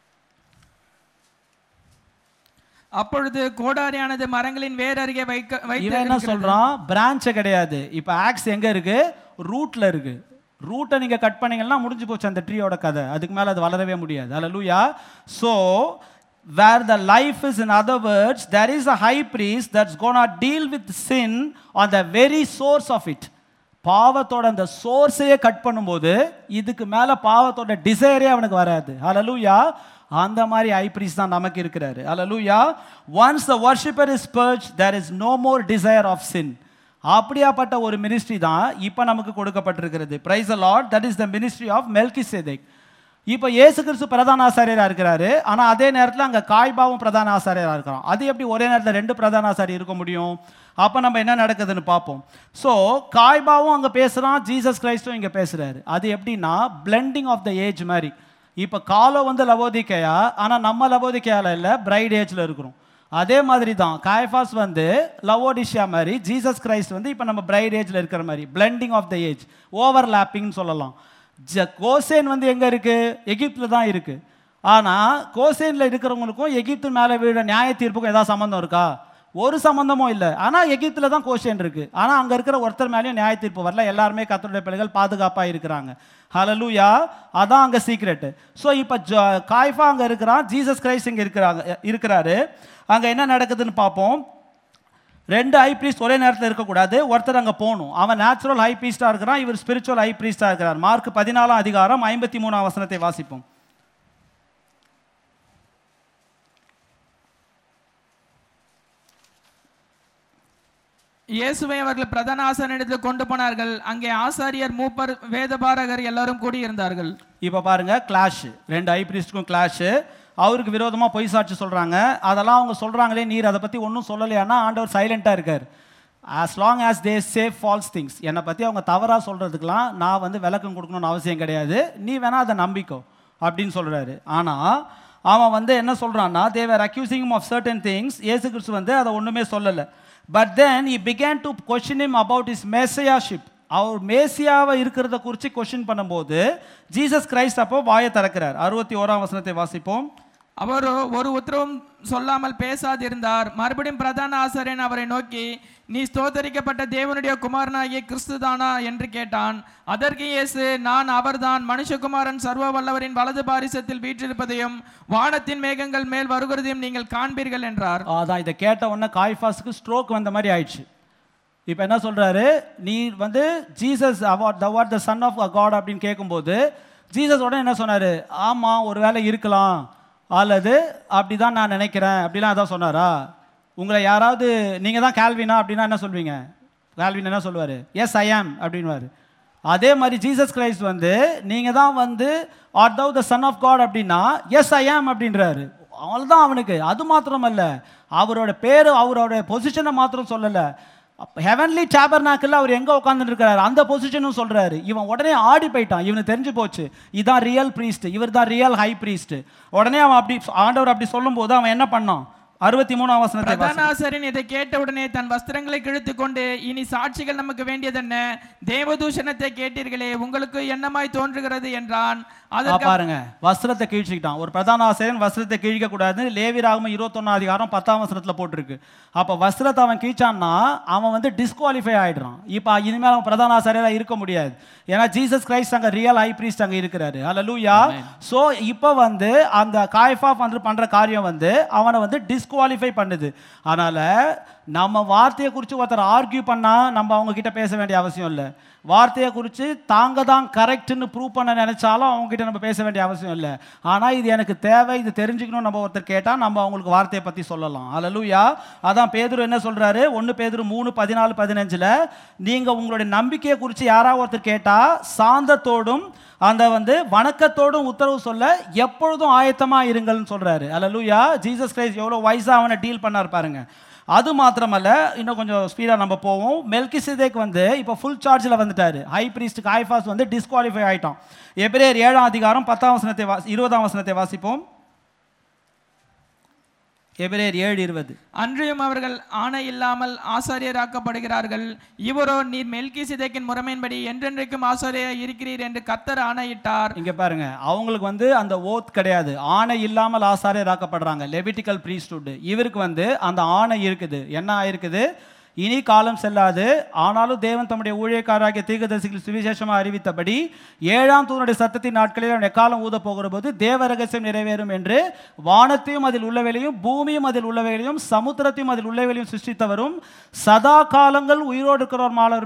அப்பொழுது கோடாரியானது மரங்களின் வேர் அருகே வைக்க வைத்து இவன் என்ன இருக்கிறது. சொல்றான் பிரான்ச்சே கிடையாது இப்போ ஆக்ஸ் எங்க இருக்கு ரூட்ல இருக்கு ரூட்டை நீங்க கட் பண்ணீங்கன்னா முடிஞ்சு போச்சு அந்த ட்ரீயோட கதை அதுக்கு மேல அது வளரவே முடியாது அல்லூயா so where the life is in other words there is a high priest that's gonna deal with sin on the very source of it பாவத்தோட அந்த சோர்ஸையே கட் பண்ணும்போது இதுக்கு மேலே பாவத்தோட டிசைரே அவனுக்கு வராது ஹalleluya அந்த மாதிரி ஹை priest தான் நமக்கு இருக்கிறாரு ஹalleluya once the worshipper is purged there is no more desire of sin அப்படியாப்பட்ட ஒரு மினிஸ்ட்ரி தான் இப்போ நமக்கு கொடுக்கப்பட்டிருக்கிறது praise the Lord that is the ministry of Melchizedek இப்போ இயேசு கிறிஸ்து பிரதான ஆசாரியராக இருக்கிறாரு ஆனால் அதே நேரத்தில் அங்கே காய்பாவும் பிரதான ஆசாரியராக இருக்கிறோம் அது எப்படி ஒரே நேரத்தில் ரெண்டு பிரதான ஆசாரி இருக்க முடியும் அப்போ நம்ம என்ன நடக்குதுன்னு பார்ப்போம் ஸோ காய்பாவும் அங்கே பேசுகிறான் ஜீசஸ் கிரைஸ்டும் இங்கே பேசுகிறாரு அது எப்படின்னா பிளெண்டிங் ஆஃப் த ஏஜ் மாதிரி இப்போ காலம் வந்து லவோதிக்கையா ஆனால் நம்ம லவோதிக்கையால இல்லை பிரைட் ஏஜில் இருக்கிறோம் அதே மாதிரி தான் காயஃபாஸ் வந்து லவோடிஷியா மாதிரி ஜீசஸ் கிரைஸ்ட் வந்து இப்போ நம்ம பிரைட் ஏஜில் இருக்கிற மாதிரி பிளெண்டிங் ஆஃப் த ஏஜ் ஓவர் லேப்பிங்னு சொல்லலாம் ஜ கோசேன் வந்து எங்கே இருக்குது எகிப்தில் தான் இருக்குது ஆனால் கோசேனில் இருக்கிறவங்களுக்கும் எகிப்து மேலே வீழ நியாய தீர்ப்புக்கும் ஏதாவது சம்மந்தம் இருக்கா ஒரு சம்மந்தமும் இல்லை ஆனால் எகிப்தில் தான் கோஷன் இருக்குது ஆனால் அங்கே இருக்கிற ஒருத்தர் மேலேயும் நியாய தீர்ப்பு வரல எல்லாருமே கத்தருடைய பிள்ளைகள் பாதுகாப்பாக இருக்கிறாங்க ஹalleluya அதான் அங்கே சீக்ரெட்டு ஸோ இப்போ ஜ காய்ஃபா அங்கே இருக்கிறான் ஜீசஸ் கிரைஸ்ட் இங்கே இருக்கிறாங்க இருக்கிறாரு அங்கே என்ன நடக்குதுன்னு பார்ப்போம் ரெண்டு ஹை ப்ரீஸ்ட் ஒரே நேரத்தில் இருக்கக்கூடாது ஒருத்தர் அங்கே போகணும் அவன் நேச்சுரல் ஹை ப்ரீஸ்டாக இருக்கிறான் இவர் ஸ்பிரிச்சுவல் ஹை ப்ரீஸ்டாக இருக்கிறார் மார்க் பதினாலாம் அதிகாரம் ஐம்பத்தி மூணாம் வசனத்தை வாசிப்போம் இயேசுவை அவர்கள் பிரதான ஆசாரியனிடத்தில் கொண்டு போனார்கள் அங்கே ஆசாரியர் மூப்பர் வேதபாரகர் எல்லாரும் கூடியிருந்தார்கள் இப்போ பாருங்க கிளாஷ் ரெண்டு ஹை ப்ரீஸ்டுக்கும் கிளாஷ் அவருக்கு விரோதமாக பொய் சாட்சி சொல்கிறாங்க அதெல்லாம் அவங்க சொல்கிறாங்களே நீர் அதை பற்றி ஒன்றும் சொல்லலையானா ஆண்டவர் சைலண்ட்டாக இருக்கார் as long as they say false things என்னை பற்றி அவங்க தவறாக சொல்கிறதுக்கெலாம் நான் வந்து விளக்கம் கொடுக்கணும்னு அவசியம் கிடையாது நீ வேணால் அதை நம்பிக்கோ அப்படின்னு சொல்கிறாரு ஆனால் அவன் வந்து என்ன சொல்கிறான்னா they were accusing of certain things இயேசு கிறிஸ்து வந்து அதை ஒன்றுமே சொல்லலை but then he began to question him about his messiahship அவர் மேசியாவை இருக்கிறத குறித்து கொஷின் பண்ணும்போது ஜீசஸ் கிரைஸ்ட் அப்போ வாயை திறக்கிறார் அறுபத்தி ஓராம் வசனத்தை வாசிப்போம் அவர் ஒரு உத்தரவும் சொல்லாமல் பேசாதிருந்தார் மறுபடியும் பிரதான ஆசாரியன் அவரை நோக்கி நீ ஸ்தோத்தரிக்கப்பட்ட தேவனுடைய குமாரனாகிய கிறிஸ்துதானா என்று கேட்டான் அதற்கு இயேசு நான் அவர்தான் மனுஷகுமாரன் சர்வ வல்லவரின் வலது பாரிசத்தில் வீற்றிருப்பதையும் வானத்தின் மேகங்கள் மேல் வருகிறதையும் நீங்கள் காண்பீர்கள் என்றார் அதான் இதை கேட்ட உடனே காய்ஃபாஸுக்கு ஸ்ட்ரோக் வந்த மாதிரி ஆயிடுச்சு இப்போ என்ன சொல்றாரு நீ வந்து ஜீசஸ் அவார்ட் த வாட் த சன் ஆஃப் காட் அப்படின்னு கேட்கும்போது ஜீசஸ் உடனே என்ன சொன்னாரு ஆமாம் ஒரு வேளை இருக்கலாம் அல்லது அப்படி தான் நான் நினைக்கிறேன் அப்படிலாம் அதான் சொன்னாரா உங்களை யாராவது நீங்கள் தான் கேல்வினா அப்படின்னா என்ன சொல்வீங்க கேல்வின் என்ன சொல்லுவார் எஸ் ஐ ஆம் அப்படின்வாரு அதே மாதிரி ஜீசஸ் கிரைஸ்ட் வந்து நீங்கள் தான் வந்து art thou the son of God அப்படின்னா எஸ் ஐ ஆம் அப்படின்றாரு அவ்வளோதான் அவனுக்கு அது மாத்திரம் அல்ல அவரோட பேர் அவரோட பொசிஷனை மாத்திரம் சொல்லலை ஹெவன்லி டேபர்னாக்கில் அவர் எங்கே உட்காந்துட்டு இருக்காரு அந்த பொசிஷனும் சொல்கிறாரு இவன் உடனே ஆடி போயிட்டான் இவனுக்கு தெரிஞ்சு போச்சு இதான் ரியல் ப்ரீஸ்ட் இவர் தான் ரியல் ஹை ப்ரீஸ்ட் உடனே அவன் அப்படி ஆண்டவர் அப்படி சொல்லும்போது அவன் என்ன பண்ணான் அறுபத்தி மூணாம் வசனத்தை வாசி. பிரதான ஆசாரியன் இதை கேட்டவுடனே தன் வஸ்திரங்களை கிழித்து கொண்டு இனி சாட்சிகள் நமக்கு வேண்டியதென்ன தேவதூஷணத்தை கேட்டீர்களே உங்களுக்கு என்னமாய் தோன்றுகிறது என்றான் ஆ, அதற்கு பாருங்க வஸ்திரத்தை கிழிச்சுக்கிட்டான் ஒரு பிரதான ஆசிரியன் வஸ்திரத்தை கிழிக்க கூடாது லேவிராகம இருபத்தொன்னாம் அதிகாரம் பத்தாம் வசனத்துல போட்டிருக்கு அப்ப வஸ்திரத்தை அவன் கிழிச்சான்னா அவன் வந்து டிஸ்குவாலிஃபை ஆயிடுறான் இப்போ இனிமேல் அவன் பிரதான ஆசிரியரா இருக்க முடியாது ஏன்னா ஜீசஸ் கிரைஸ்ட் அங்க ரியல் ஹை பிரீஸ்ட் அங்க இருக்கிறாரு அல்லூயா சோ இப்போ வந்து அந்த காய்ஃபா வந்து பண்ற காரியம் வந்து அவனை வந்து டிஸ்குவாலிஃபை பண்ணுது அதனால நம்ம வார்த்தையை குறித்து ஒருத்தர் ஆர்கியூ பண்ணா நம்ம அவங்க கிட்ட பேச வேண்டிய அவசியம் இல்லை வார்த்தையை குறித்து தாங்க தான் கரெக்ட்னு ப்ரூவ் பண்ண நினைச்சாலும் அவங்க கிட்ட நம்ம பேச வேண்டிய அவசியம் இல்லை ஆனால் இது எனக்கு தேவை இது தெரிஞ்சுக்கணும் நம்ம ஒருத்தர் கேட்டால் நம்ம அவங்களுக்கு வார்த்தையை பற்றி சொல்லலாம் அல்லலூயா அதான் பேதுரு என்ன சொல்றாரு ஒன்று பேதுரு மூணு பதினாலு பதினஞ்சில் நீங்கள் உங்களுடைய நம்பிக்கையை குறித்து யாராவது ஒருத்தர் கேட்டால் சாந்தத்தோடும் அந்த வந்து வணக்கத்தோடும் உத்தரவு சொல்ல எப்பொழுதும் ஆயத்தமாக இருங்கள்னு சொல்றாரு அல்லலூயா ஜீசஸ் கிரைஸ்ட் எவ்வளோ வயசாக அவனை டீல் பண்ணார் பாருங்க அது மாத்திரமல்ல இன்னும் கொஞ்சம் ஸ்பீடாக நம்ம போவோம் மெல்கி வந்து இப்போ ஃபுல் சார்ஜில் வந்துட்டாரு ஹை பிரீஸ்ட் காய்ஃபாஸ் வந்து டிஸ்குவாலிஃபை ஆயிட்டான் எபிரேயர் ஏழாம் அதிகாரம் பத்தாம் வசனத்தை வாசி இருபதாம் வசனத்தை வாசிப்போம் எபிரேயர் ஏழு இருபது அன்றியும் அவர்கள் ஆணை இல்லாமல் ஆசாரியராக்கப்படுகிறார்கள் இவரோ நீர் மெல்கி சிதைக்கின் முறைமையின்படி என்றென்றைக்கும் ஆசாரியராய் இருக்கிறீர் என்று கர்த்தர் ஆணையிட்டார் இங்க பாருங்க அவங்களுக்கு வந்து அந்த ஓத் கிடையாது ஆணை இல்லாமல் ஆசாரியராக்கப்படுறாங்க லெவிட்டிக்கல் ப்ரீஸ்டுட் இவருக்கு வந்து அந்த ஆணை இருக்குது என்ன ஆயிருக்குது இனி காலம் செல்லாது ஆனாலும் தேவன் தம்முடைய ஊழியக்காரராகிய தீர்க்கதரிசிகள் சுவிசேஷமாக அறிவித்தபடி ஏழாம் தூணுடைய சத்தத்தின் நாட்களில் அவன் எக்காலம் ஊத போகிற போது தேவ ரகசியம் நிறைவேறும் என்று வானத்தையும் அதில் உள்ளவைகளையும் பூமியும் அதில் உள்ளவைகளையும் சமுத்திரத்தையும் அதில் உள்ளவைகளையும் சிருஷ்டித்தவரும் சதா காலங்கள் உயிரோடு இருக்கிறவர் மாலர் மேல்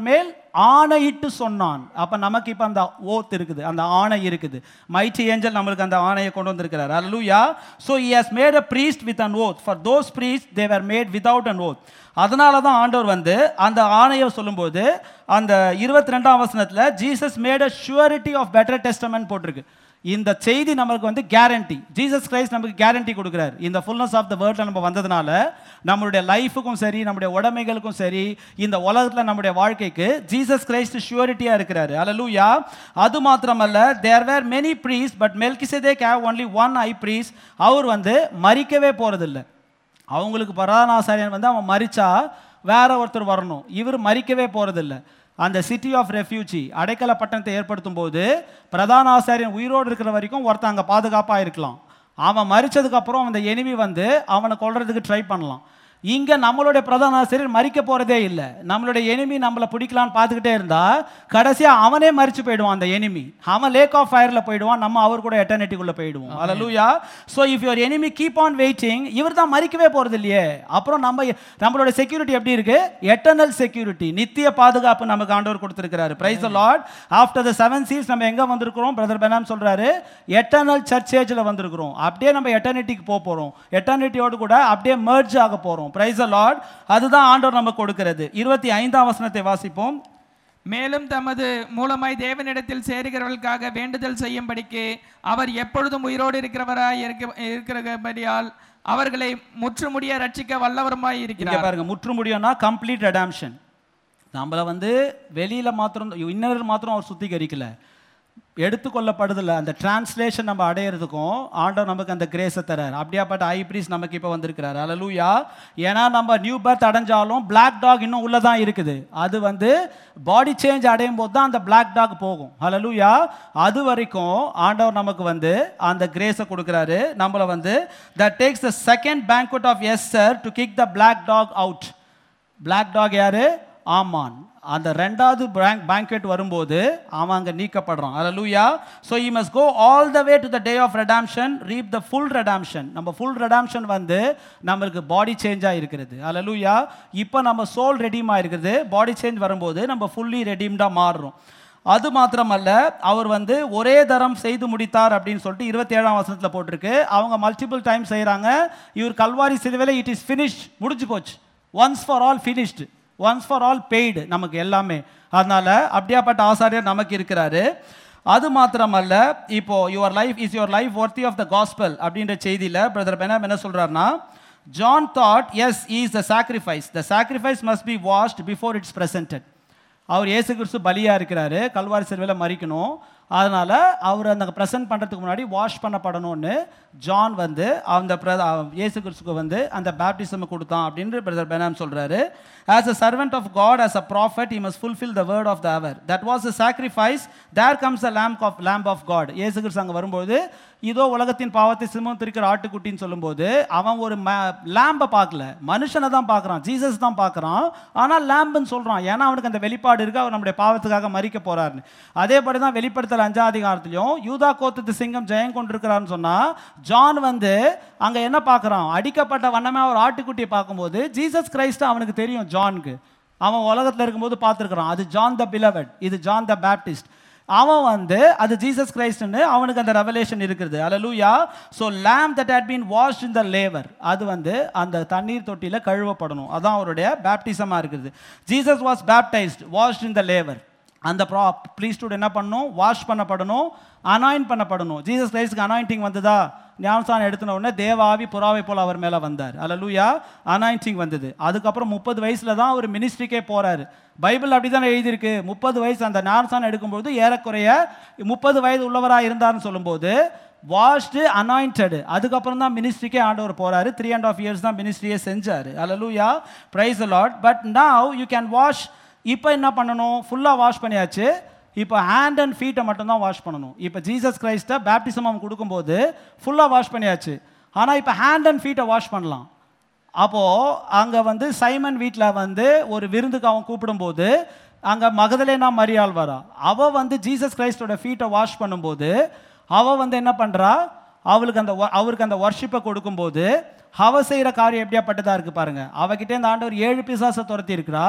ஆணையிட்டு சொன்னான் அப்ப நமக்கு இப்ப அந்த ஓத் இருக்குது அந்த ஆணை இருக்குது மைட்டி ஏஞ்சல் நம்மளுக்கு அந்த ஆணையை கொண்டு வந்திருக்கிறார் அல்லூயா so he has made a priest with an oath for those priests they were made without an oath அதனால தான் ஆண்டவர் வந்து அந்த ஆணையை சொல்லும்போது அந்த இருபத்தி ரெண்டாம் வசனத்தில் Jesus made a surety of better testament போட்டிருக்கு இந்த செய்தி நமக்கு வந்து கேரண்டி ஜீசஸ் கிரைஸ்ட் நமக்கு கேரண்டி கொடுக்குறாரு இந்த ஃபுல்னஸ் ஆஃப் த வேர்ல்டில் நம்ம வந்ததுனால நம்மளுடைய லைஃபுக்கும் சரி நம்முடைய உடைமைகளுக்கும் சரி இந்த உலகத்தில் நம்முடைய வாழ்க்கைக்கு ஜீசஸ் கிரைஸ்ட் ஷூரிட்டியாக இருக்கிறாரு அல்லூயா அது மாத்திரமல்ல there were many priests but Melchizedek have only one high priest அவர் வந்து மறிக்கவே போகிறதில்ல அவங்களுக்கு பிரதான ஆசாரியன் வந்து அவன் மறிச்சா வேற ஒருத்தர் வரணும் இவர் மறிக்கவே போகிறதில்ல அந்த சிட்டி ஆஃப் ரெஃப்யூஜி அடைக்கல பட்டணத்தை ஏற்படுத்தும் போது பிரதான ஆசாரியன் உயிரோடு இருக்கிற வரைக்கும் ஒருத்தன் அங்கே பாதுகாப்பாக இருக்கலாம் அவன் மறிச்சதுக்கு அப்புறம் அந்த எனிமி வந்து அவனை கொல்றதுக்கு ட்ரை பண்ணலாம் இங்கே நம்மளுடைய பிரதான ஆசிரியர் மறிக்க போகிறதே இல்லை நம்மளுடைய எனிமி நம்மளை பிடிக்கலான்னு பார்த்துக்கிட்டே இருந்தா கடைசியாக அவனே மறிச்சு போயிடுவான் அந்த எனிமி அவன் லேக் ஆஃப் ஃபயரில் போயிடுவான் நம்ம அவர் கூட எட்டர்னிட்டிக்குள்ளே போயிடுவோம் அல்லூயா so if your enemy keep on waiting இவர் தான் மறிக்கவே போகிறது இல்லையே அப்புறம் நம்ம நம்மளோட செக்யூரிட்டி எப்படி இருக்கு எட்டர்னல் செக்யூரிட்டி நித்திய பாதுகாப்பு நமக்கு ஆண்டவர் கொடுத்துருக்கிறாரு praise Lord after the seven சீஸ் நம்ம எங்கே வந்திருக்கிறோம் பிரதர் பெனாம் சொல்றாரு எட்டர்னல் சர்ச் ஏஜில் வந்திருக்கிறோம் அப்படியே நம்ம எட்டர்னிட்டிக்கு போக போகிறோம் எட்டர்னிட்டியோடு கூட அப்படியே merge ஆக போகிறோம் பிரைஸ் லார்ட் அதுதான் ஆண்டவர் நமக்கு கொடுக்கிறது இருபத்தி ஐந்தாம் வசனத்தை வாசிப்போம் மேலும் தமது மூலமாய் தேவனிடத்தில் சேருகிறவர்களுக்காக வேண்டுதல் செய்யும்படிக்கு அவர் எப்பொழுதும் உயிரோடு இருக்கிறவராய் இருக்க இருக்கிறபடியால் அவர்களை முற்றுமுடிய ரட்சிக்க வல்லவருமாய் இங்க இருக்கிறார் பாருங்க முற்றுமுடியும்னா கம்ப்ளீட் ரெடாம்ஷன் நம்மளை வந்து வெளியில மாத்திரம் இன்னர் மாத்திரம் அவர் சுத்திகரிக்கல எடுத்துக்கொள்ளப்படுதில்ல அந்த டிரான்ஸ்லேஷன் நம்ம அடையிறதுக்கும் ஆண்டவர் நமக்கு அந்த கிரேஸை தரார் அப்படியாப்பட்ட ஐ ப்ரீஸ் நமக்கு இப்போ வந்திருக்கிறார் அலலூயா ஏன்னா நம்ம நியூ பர்த் அடைஞ்சாலும் Black டாக் இன்னும் உள்ளே தான் இருக்குது அது வந்து பாடி சேஞ்ச் அடையும் போது தான் அந்த Black டாக் போகும் அலலூயா அது வரைக்கும் ஆண்டவர் நமக்கு வந்து அந்த கிரேஸை கொடுக்குறாரு நம்மளை வந்து that takes the second banquet of Esther to kick the Black dog out black dog யாரு ஆமான் அந்த ரெண்டாவது பேங்க் பேங்க்வெட் வரும்போது அவன் அங்கே நீக்கப்படுறான் அல்லூயா so he must go all the way to the day of redemption reap the full redemption நம்ம ஃபுல் ரெடாம்ஷன் வந்து நம்மளுக்கு பாடி சேஞ்சாக இருக்கிறது அல்லூயா இப்போ நம்ம சோல் ரெடீமாக இருக்குது பாடி சேஞ்ச் வரும்போது நம்ம ஃபுல்லி ரெடீம்டாக மாறுறோம் அது மாத்திரமல்ல அவர் வந்து ஒரே தரம் செய்து முடித்தார் அப்படின்னு சொல்லிட்டு இருபத்தி ஏழாம் வசனத்தில் போட்டிருக்கு அவங்க மல்டிபிள் டைம் செய்கிறாங்க இவர் கல்வாரி சிலுவையில் இட் இஸ் ஃபினிஷ் முடிஞ்சு போச்சு once for all finished once for all paid நமக்கு எல்லாமே அதனால அப்படியாப்பட்ட ஆசாரியர் நமக்கு இருக்கிறாரு அது மாத்திரமல்ல இப்போ your life is your life worthy of the gospel அப்படின்ற செய்தியில் பிரதர் பெனாம் என்ன சொல்றாருன்னா John that as is the sacrifice the sacrifice must be washed before it's presented அவர் இயேசு கிறிஸ்து பலியா இருக்கிறாரு கல்வாரி சிலுவையில் மறிக்கணும் அதனால அவர் அந்த ப்ரெசென்ட் பண்ணுறதுக்கு முன்னாடி வாஷ் பண்ணப்படணும்னு ஜான் வந்து அந்த பிர இயேசு கிறிஸ்துக்கு வந்து அந்த பேப்டிசம் கொடுத்தான் அப்படின்னு பிரதர் பெனாம் சொல்றாரு as a servant of God as a prophet he must fulfill the word of the hour that was the sacrifice there comes the lamb of lamb of god இயேசு கிறிஸ்து அங்கே வரும்போது இதோ உலகத்தின் பாவத்தை சுமந்திருக்கிற ஆட்டுக்குட்டின்னு சொல்லும்போது அவன் ஒரு லேம்பை பார்க்கல மனுஷனை தான் பார்க்குறான் ஜீசஸ் தான் பார்க்குறான் ஆனால் லேம்புன்னு சொல்கிறான் ஏன்னா அவனுக்கு அந்த வெளிப்பாடு இருக்கு அவர் நம்முடைய பாவத்துக்காக மறிக்க போறாருன்னு அதேபடி தான் வெளிப்படுத்தல் அஞ்சாம் அதிகாரத்திலையும் யூதா கோத்தத்து சிங்கம் ஜெயம் கொண்டிருக்கிறான்னு சொன்னால் ஜான் வந்து அங்கே என்ன பார்க்குறான் அடிக்கப்பட்ட வண்ணமே ஒரு ஆட்டுக்குட்டியை பார்க்கும்போது ஜீசஸ் கிரைஸ்ட் அவனுக்கு தெரியும் ஜானுக்கு அவன் உலகத்தில் இருக்கும்போது பார்த்துருக்குறான் அது ஜான் த பிலவட் இது ஜான் த பேப்டிஸ்ட் அவன் வந்து அது ஜீசஸ் கிரைஸ்ட்னு அவனுக்கு அந்த ரெவலேஷன் இருக்குது அலலூயா so lamb that had been washed in the laver அது வந்து அந்த தண்ணீர் தொட்டியில் கழுவப்படணும் அதான் அவருடைய பேப்டிசமாக இருக்குது Jesus was baptised washed in the laver அந்த ப்ரா ப்ரீஸ்டூட் என்ன பண்ணணும் வாஷ் பண்ணப்படணும் அனாயின் பண்ணப்படணும் ஜீசஸ் கிரைஸ்டுக்கு அனாயிண்டிங் வந்ததா ஞானஸ்தானம் எடுத்துன உடனே தேவாவி புறாவை போல அவர் மேலே வந்தார் அல்லூயா அனாயிண்டிங் வந்தது அதுக்கப்புறம் முப்பது வயசுல தான் அவர் மினிஸ்ட்ரிக்கே போறாரு பைபிள் அப்படி தானே எழுதியிருக்கு முப்பது வயசு அந்த ஞானஸ்தானம் எடுக்கும்போது ஏறக்குறைய முப்பது வயது உள்ளவராக இருந்தார்னு சொல்லும்போது வாஷ்டு அனாயிண்டட் அதுக்கப்புறம் தான் மினிஸ்ட்ரிக்கே ஆண்டவர் போறாரு த்ரீ அண்ட் ஆஃப் இயர்ஸ் தான் மினிஸ்ட்ரியே செஞ்சார் அல்லூயா praise Lord but now you can wash இப்போ என்ன பண்ணணும் ஃபுல்லாக வாஷ் பண்ணியாச்சு இப்போ ஹேண்ட் அண்ட் ஃபீட்டை மட்டும்தான் வாஷ் பண்ணணும் இப்போ ஜீசஸ் கிரைஸ்ட்டை பேப்டிசம் அவன் கொடுக்கும்போது ஃபுல்லாக வாஷ் பண்ணியாச்சு ஆனால் இப்போ ஹேண்ட் அண்ட் ஃபீட்டை வாஷ் பண்ணலாம் அப்போது அங்கே வந்து சைமன் வீட்டில் வந்து ஒரு விருந்துக்கு அவன் கூப்பிடும்போது அங்கே மகதலேனா மரியாள் வரா அவள் வந்து ஜீசஸ் கிரைஸ்டோட ஃபீட்டை வாஷ் பண்ணும்போது அவள் வந்து என்ன பண்ணுறா அவளுக்கு அந்த wo- அவருக்கு அந்த ஒர்ஷிப்பை கொடுக்கும்போது அவ செய்கிற காரியம் எப்படியாப்பட்டதா இருக்கு பாருங்க அவகிட்ட இந்த ஆண்டவர் ஏழு பிசாசை துரத்தி இருக்கிறா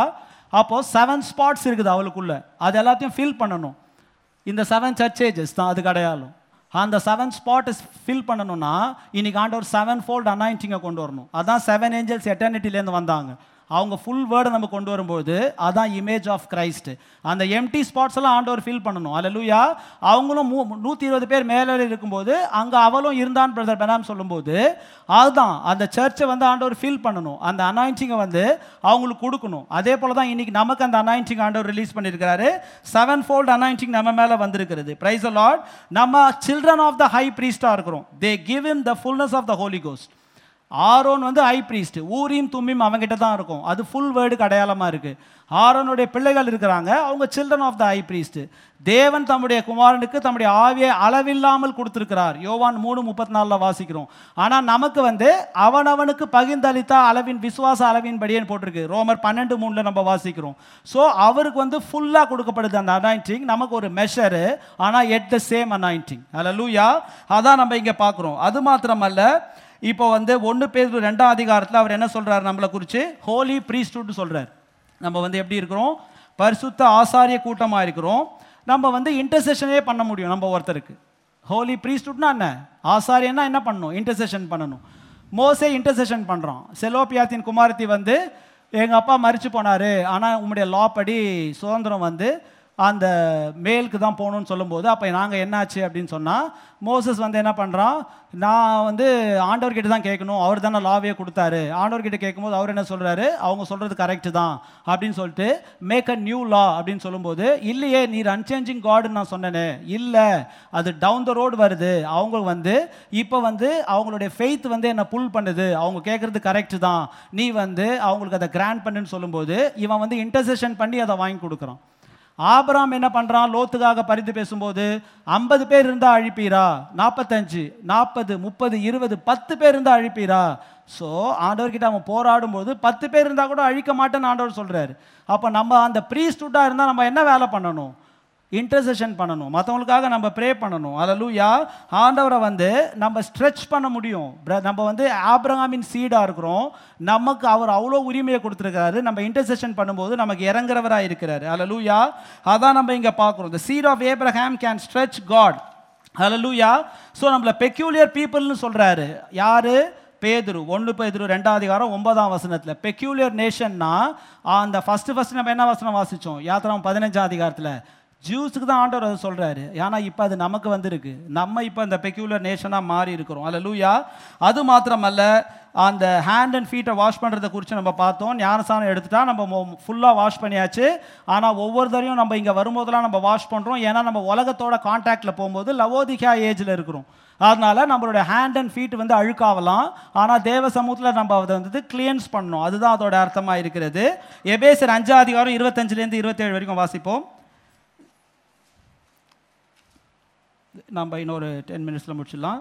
அப்போது செவன் ஸ்பாட்ஸ் இருக்குது அவளுக்குள்ள அது எல்லாத்தையும் ஃபில் பண்ணணும் இந்த செவன் சர்ச்சேஜஸ் தான் அதுக்கு அடையாளம் அந்த செவன் ஸ்பாட் ஃபில் பண்ணணும்னா இன்னைக்கு ஆண்டவர் செவன் ஃபோல்ட் அனாயிண்டிங்கை கொண்டு வரணும் அதான் செவன் ஏஞ்சல்ஸ் எட்டர்னிட்டிலேருந்து வந்தாங்க அவங்க ஃபுல் வேர்டை நம்ம கொண்டு வரும்போது அதான் இமேஜ் ஆஃப் கிரைஸ்ட் அந்த எம்டி ஸ்பாட்ஸ் எல்லாம் ஆண்டவர் ஃபில் பண்ணணும் அல்லேலூயா அவங்களும் மூ நூற்றி இருபது பேர் மேலே இருக்கும்போது அங்கே அவளும் இருந்தான் பிரதர் பெனாம் சொல்லும்போது அதுதான் அந்த சர்ச்சை வந்து ஆண்டவர் ஃபில் பண்ணணும் அந்த அனாயிண்டிங்கை வந்து அவங்களுக்கு கொடுக்கணும் அதே போல தான் இன்னைக்கு நமக்கு அந்த அனாயிண்டிங் ஆண்டவர் ரிலீஸ் பண்ணியிருக்கிறாரு செவன் ஃபோல்ட் அனாயிண்டிங் நம்ம மேலே வந்திருக்கிறது பிரைஸ் லார்ட் நம்ம சில்ட்ரன் ஆஃப் த ஹை ப்ரீஸ்டாக இருக்கிறோம் they give him the fullness of the Holy Ghost Aaron வந்து ஹை பிரீஸ்ட் ஊரீம் தும்மியும் அவங்ககிட்ட தான் இருக்கும் அது ஃபுல் வேர்டுக்கு அடையாளமாக இருக்குது ஆரோனுடைய பிள்ளைகள் இருக்கிறாங்க அவங்க children of the high priest தேவன் தம்முடைய குமாரனுக்கு தம்முடைய ஆவியை அளவில்லாமல் கொடுத்திருக்கிறார் யோவான் மூணு முப்பத்தி நாலில் வாசிக்கிறோம் ஆனால் நமக்கு வந்து அவனவனுக்கு பகிர்ந்தளித்த அளவின் விசுவாச அளவின் படியேன்னு போட்டிருக்கு ரோமர் பன்னெண்டு மூணில் நம்ம வாசிக்கிறோம் ஸோ அவருக்கு வந்து ஃபுல்லாக கொடுக்கப்படுது அந்த அனாயிண்டிங் நமக்கு ஒரு மெஷரு ஆனால் எட் த சேம் அனாயிண்டிங் அதில் லூயா அதான் நம்ம இங்கே பார்க்குறோம் அது மாத்திரமல்ல இப்போ வந்து ஒன்று பேர் ரெண்டாம் அதிகாரத்தில் அவர் என்ன சொல்றாரு நம்மளை குறித்து ஹோலி ப்ரீஸ்டுட் சொல்றார் நம்ம வந்து எப்படி இருக்கிறோம் பரிசுத்த ஆசாரிய கூட்டமாக இருக்கிறோம் நம்ம வந்து இன்டர்செஷனே பண்ண முடியும் நம்ம ஒருத்தருக்கு ஹோலி ப்ரீஸ்டுட்னா என்ன ஆசாரியன்னா என்ன பண்ணணும் இன்டர்செஷன் பண்ணணும் மோசே இன்டர்செஷன் பண்ணுறான் செலோபியாத்தின் குமாரத்தி வந்து எங்கள் அப்பா மறிச்சு போனார் ஆனால் உங்களுடைய லா படி சுதந்திரம் வந்து அந்த மேலுக்கு தான் போகணும்னு சொல்லும்போது அப்போ நாங்கள் என்னாச்சு அப்படின்னு சொன்னால் மோசஸ் வந்து என்ன பண்ணுறான் நான் வந்து ஆண்டவர்கிட்ட தான் கேட்கணும் அவர் தானே லாவே கொடுத்தாரு ஆண்டவர்கிட்ட கேட்கும்போது அவர் என்ன சொல்கிறாரு அவங்க சொல்கிறது கரெக்டு தான் அப்படின்னு சொல்லிட்டு மேக் அ நியூ லா அப்படின்னு சொல்லும்போது இல்லையே நீர் அன்சேஞ்சிங் காடுன்னு நான் சொன்னேனே இல்லை அது டவுன் த ரோடு வருது அவங்க வந்து இப்போ வந்து அவங்களுடைய ஃபெய்த் வந்து என்னை புல் பண்ணுது அவங்க கேட்குறது கரெக்டு தான் நீ வந்து அவங்களுக்கு அதை கிராண்ட் பண்ணுன்னு சொல்லும்போது இவன் வந்து இன்டர்செஷன் பண்ணி அதை வாங்கி கொடுக்குறான் ஆபிராம் என்ன பண்ணுறான் லோத்துக்காக பரிந்து பேசும்போது ஐம்பது பேர் இருந்தால் அழிப்பீரா நாற்பத்தஞ்சு நாற்பது முப்பது இருபது பத்து பேர் இருந்தால் அழிப்பீரா ஸோ ஆண்டவர்கிட்ட அவன் போராடும்போது பத்து பேர் இருந்தால் கூட அழிக்க மாட்டேன்னு ஆண்டவர் சொல்கிறாரு அப்போ நம்ம அந்த ப்ரீஸ்டூட்டாக இருந்தால் நம்ம என்ன வேலை பண்ணணும் இன்டர்செஷன் பண்ணணும் மற்றவங்களுக்காக நம்ம ப்ரே பண்ணணும் அல்லூயா ஆண்டவரை வந்து நம்ம ஸ்ட்ரெச் பண்ண முடியும் Bro- நம்ம வந்து ஆப்ரஹாமின் சீடாக இருக்கிறோம் நமக்கு அவர் அவ்வளோ உரிமையை கொடுத்துருக்காரு நம்ம இன்டர்செஷன் பண்ணும்போது நமக்கு இறங்குறவராக இருக்கிறாரு அல்லூயா அதான் நம்ம இங்கே பார்க்குறோம் the seed of abraham can stretch god ஹalleluya ஸோ நம்மள பெக்யூலியர் பீப்புள்னு சொல்கிறாரு யாரு பேதுரு ஒன்று பேதுரு ரெண்டாம் அதிகாரம் ஒன்பதாம் வசனத்தில் பெக்யூலியர் நேஷன்னா அந்த ஃபஸ்ட்டு ஃபஸ்ட்டு நம்ம என்ன வசனம் வாசித்தோம் யாத்திரம் பதினஞ்சாம் அதிகாரத்தில் ஜூஸுக்கு தான் ஆண்டவர் அதை சொல்கிறாரு ஏன்னா இப்போ அது நமக்கு வந்திருக்கு நம்ம இப்போ அந்த பெக்யூலர் நேஷனாக மாறி இருக்கிறோம் அல்ல லூயா அது மாத்திரமல்ல அந்த ஹேண்ட் அண்ட் ஃபீட்டை வாஷ் பண்ணுறதை குறித்து நம்ம பார்த்தோம் ஞானசானம் எடுத்துட்டா நம்ம ஃபுல்லாக வாஷ் பண்ணியாச்சு ஆனால் ஒவ்வொரு தரையும் நம்ம இங்கே வரும்போதெல்லாம் நம்ம வாஷ் பண்ணுறோம் ஏன்னா நம்ம உலகத்தோட காண்டாக்டில் போகும்போது லவோதிகா ஏஜில் இருக்கிறோம் அதனால நம்மளோட ஹேண்ட் அண்ட் ஃபீட் வந்து அழுக்காகலாம் ஆனால் தேவ சமூகத்தில் நம்ம அதை வந்து கிளியன்ஸ் பண்ணணும் அதுதான் அதோட அர்த்தமாக இருக்கிறது எபேசர் அஞ்சாம் அதிகாரம் இருபத்தஞ்சிலேருந்து இருபத்தேழு வரைக்கும் வாசிப்போம் நம்ம இன்னொரு டென் மினிட்ஸில் முடிச்சிடலாம்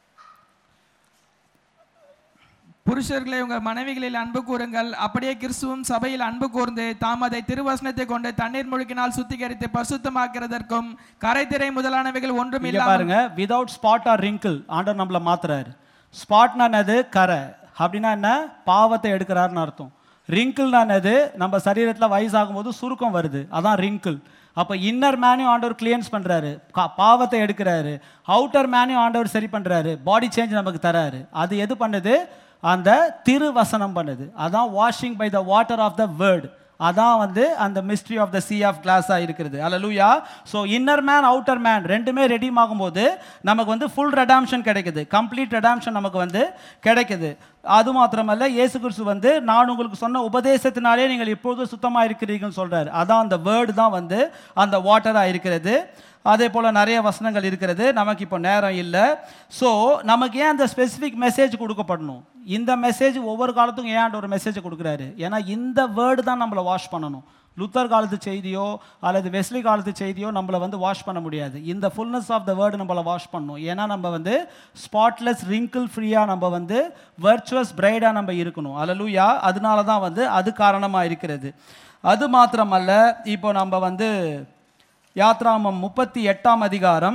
புருஷர்களை உங்கள் மனைவிகளில் அன்பு கூறுங்கள் அப்படியே கிறிஸ்துவும் சபையில் அன்பு கூர்ந்து தாம் அதை திருவசனத்தை கொண்டு தண்ணீர் முழுக்கினால் சுத்திகரித்து பசுத்தமாக்கிறதற்கும் கரைதிரை முதலானவைகள் ஒன்றும் இங்க இல்லாமல் பாருங்க விதவுட் ஸ்பாட் ஆர் ரிங்கிள் ஆண்டவர் நம்மளை மாத்துறாரு ஸ்பாட்னா என்னது கரை அப்படின்னா என்ன பாவத்தை எடுக்கிறாருன்னு அர்த்தம் ரிங்கிள்னா என்னது நம்ம சரீரத்தில் வயசாகும்போது சுருக்கம் வருது அதான் ரிங்கிள் அப்போ இன்னர் மேனையும் ஆண்டவர் கிளியன்ஸ் பண்ணுறாரு பாவத்தை எடுக்கிறாரு அவுட்டர் மேனையும் ஆண்டவர் சரி பண்ணுறாரு பாடி சேஞ்ச் நமக்கு தராரு அது எது பண்ணுது அந்த திருவசனம் பண்ணுது அதான் washing by the water of the word அதான் வந்து அந்த mystery of the sea of கிளாஸாக இருக்கிறது அல்லூயா so inner man outer man ரெண்டுமே ரெடி ஆகும்போது நமக்கு வந்து ஃபுல் ரெடாம்ஷன் கிடைக்குது கம்ப்ளீட் ரெடாம்ஷன் நமக்கு வந்து கிடைக்குது அது மாத்திரமல்ல இயேசு கிறிஸ்து வந்து நான் உங்களுக்கு சொன்ன உபதேசத்தினாலே நீங்கள் இப்பொழுது சுத்தமாக இருக்கிறீங்கன்னு சொல்றாரு அதான் அந்த வேர்டு தான் வந்து அந்த வாட்டராக இருக்கிறது அதே போல் நிறைய வசனங்கள் இருக்கிறது நமக்கு இப்போ நேரம் இல்லை ஸோ நமக்கு ஏன் அந்த ஸ்பெசிஃபிக் மெசேஜ் கொடுக்கப்படணும் இந்த மெசேஜ் ஒவ்வொரு காலத்துக்கும் ஏன் ஒரு மெசேஜ் கொடுக்குறாரு ஏன்னா இந்த வேர்டு தான் நம்மளை வாஷ் பண்ணணும் லுத்தர் காலத்து செய்தியோ அல்லது வெஸ்லி காலத்து செய்தியோ நம்மளை வந்து வாஷ் பண்ண முடியாது இந்த ஃபுல்னஸ் ஆஃப் த வேர்டு நம்மளை வாஷ் பண்ணணும் ஏன்னா நம்ம வந்து ஸ்பாட்லெஸ் ரிங்கிள் ஃப்ரீயாக நம்ம வந்து வர்ச்சுவஸ் பிரைடாக நம்ம இருக்கணும் அலலூயா அதனால தான் வந்து அது காரணமாக இருக்கிறது அது மாத்திரமல்ல இப்போ நம்ம வந்து யாத்ராமம் முப்பத்தி எட்டாம் அதிகாரம்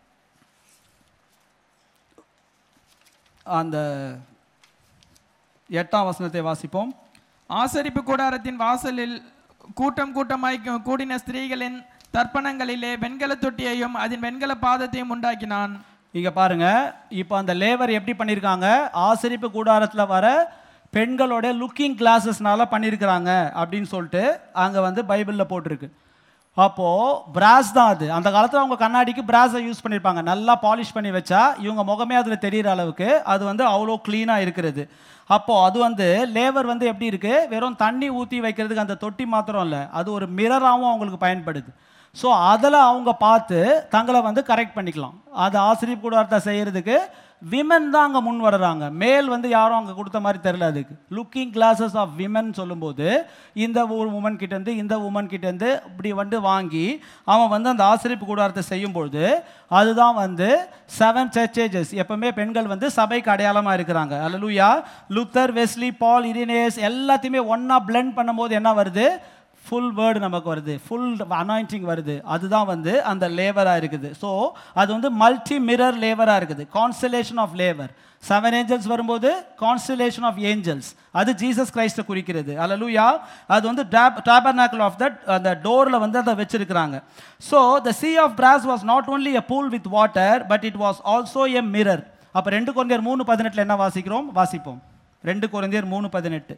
அந்த எட்டாம் வசனத்தை வாசிப்போம் ஆசரிப்பு கூடாரத்தின் வாசலில் கூட்டம் கூட்டமாய் கூ- கூடின ஸ்திரீகளின் தர்ப்பணங்களிலே வெண்கல தொட்டியையும் அதன் வெண்கல பாதத்தையும் உண்டாக்கினான் இங்க பாருங்க இப்போ அந்த லேவர் எப்படி பண்ணியிருக்காங்க ஆசிரிப்பு கூடாரத்துல வர பெண்களோட லுக்கிங் கிளாஸஸ்னால பண்ணியிருக்கிறாங்க அப்படின்னு சொல்லிட்டு அங்க வந்து பைபிள்ல போட்டிருக்கு அப்போ பிராஸ் தான் அது அந்த காலத்துல அவங்க கண்ணாடிக்கு பிராஸை யூஸ் பண்ணியிருப்பாங்க நல்லா பாலிஷ் பண்ணி வச்சா இவங்க முகமே அதுல தெரியிற அளவுக்கு அது வந்து அவ்வளோ க்ளீனாக இருக்கிறது அப்போ அது வந்து லேவர் வந்து எப்படி இருக்கு வெறும் தண்ணி ஊற்றி வைக்கிறதுக்கு அந்த தொட்டி மாத்திரம் இல்லை அது ஒரு மிரராகவும் அவங்களுக்கு பயன்படுது ஸோ அதில் அவங்க பார்த்து தங்களை வந்து கரெக்ட் பண்ணிக்கலாம் அது ஆசிரியர் கூடாரத்தை செய்யறதுக்கு விமன் தான் அங்கே முன் வர்றாங்க மேல் வந்து யாரும் அங்கே கொடுத்த மாதிரி தெரில அதுக்கு லுக்கிங் கிளாஸஸ் ஆஃப் விமன் சொல்லும்போது இந்த ஒரு உமன் கிட்டேருந்து இந்த உமன் கிட்டேருந்து இப்படி வந்து வாங்கி அவன் வந்து அந்த ஆசிரியப்பு கூடாரத்தை செய்யும்பொழுது அதுதான் வந்து செவன் சர்ச்சேஜஸ் எப்பவுமே பெண்கள் வந்து சபைக்கு அடையாளமாக இருக்கிறாங்க அல்லலுயா லுத்தர் வெஸ்லி பால் இரினேஸ் எல்லாத்தையுமே ஒன்றா blend பண்ணும்போது என்ன வருது ஃபுல் வேர்டு நமக்கு வருது ஃபுல் அனாயிண்டிங் வருது அதுதான் வந்து அந்த லேவராக இருக்குது ஸோ அது வந்து மல்டி மிரர் லேவராக இருக்குது constellation of laver seven angels வரும்போது கான்ஸ்டலேஷன் ஆஃப் ஏஞ்சல்ஸ் அது ஜீசஸ் கிரைஸ்ட்டை குறிக்கிறது அல்லலுயா அது வந்து டாபர்னாக்கல் ஆஃப் தட் அந்த டோரில் வந்து அதை வச்சிருக்கிறாங்க so the sea of brass was not only a pool with water but it was also a mirror அப்போ ரெண்டு குழந்தையர் மூணு பதினெட்டில் என்ன வாசிக்கிறோம் வாசிப்போம் ரெண்டு குழந்தையர் மூணு பதினெட்டு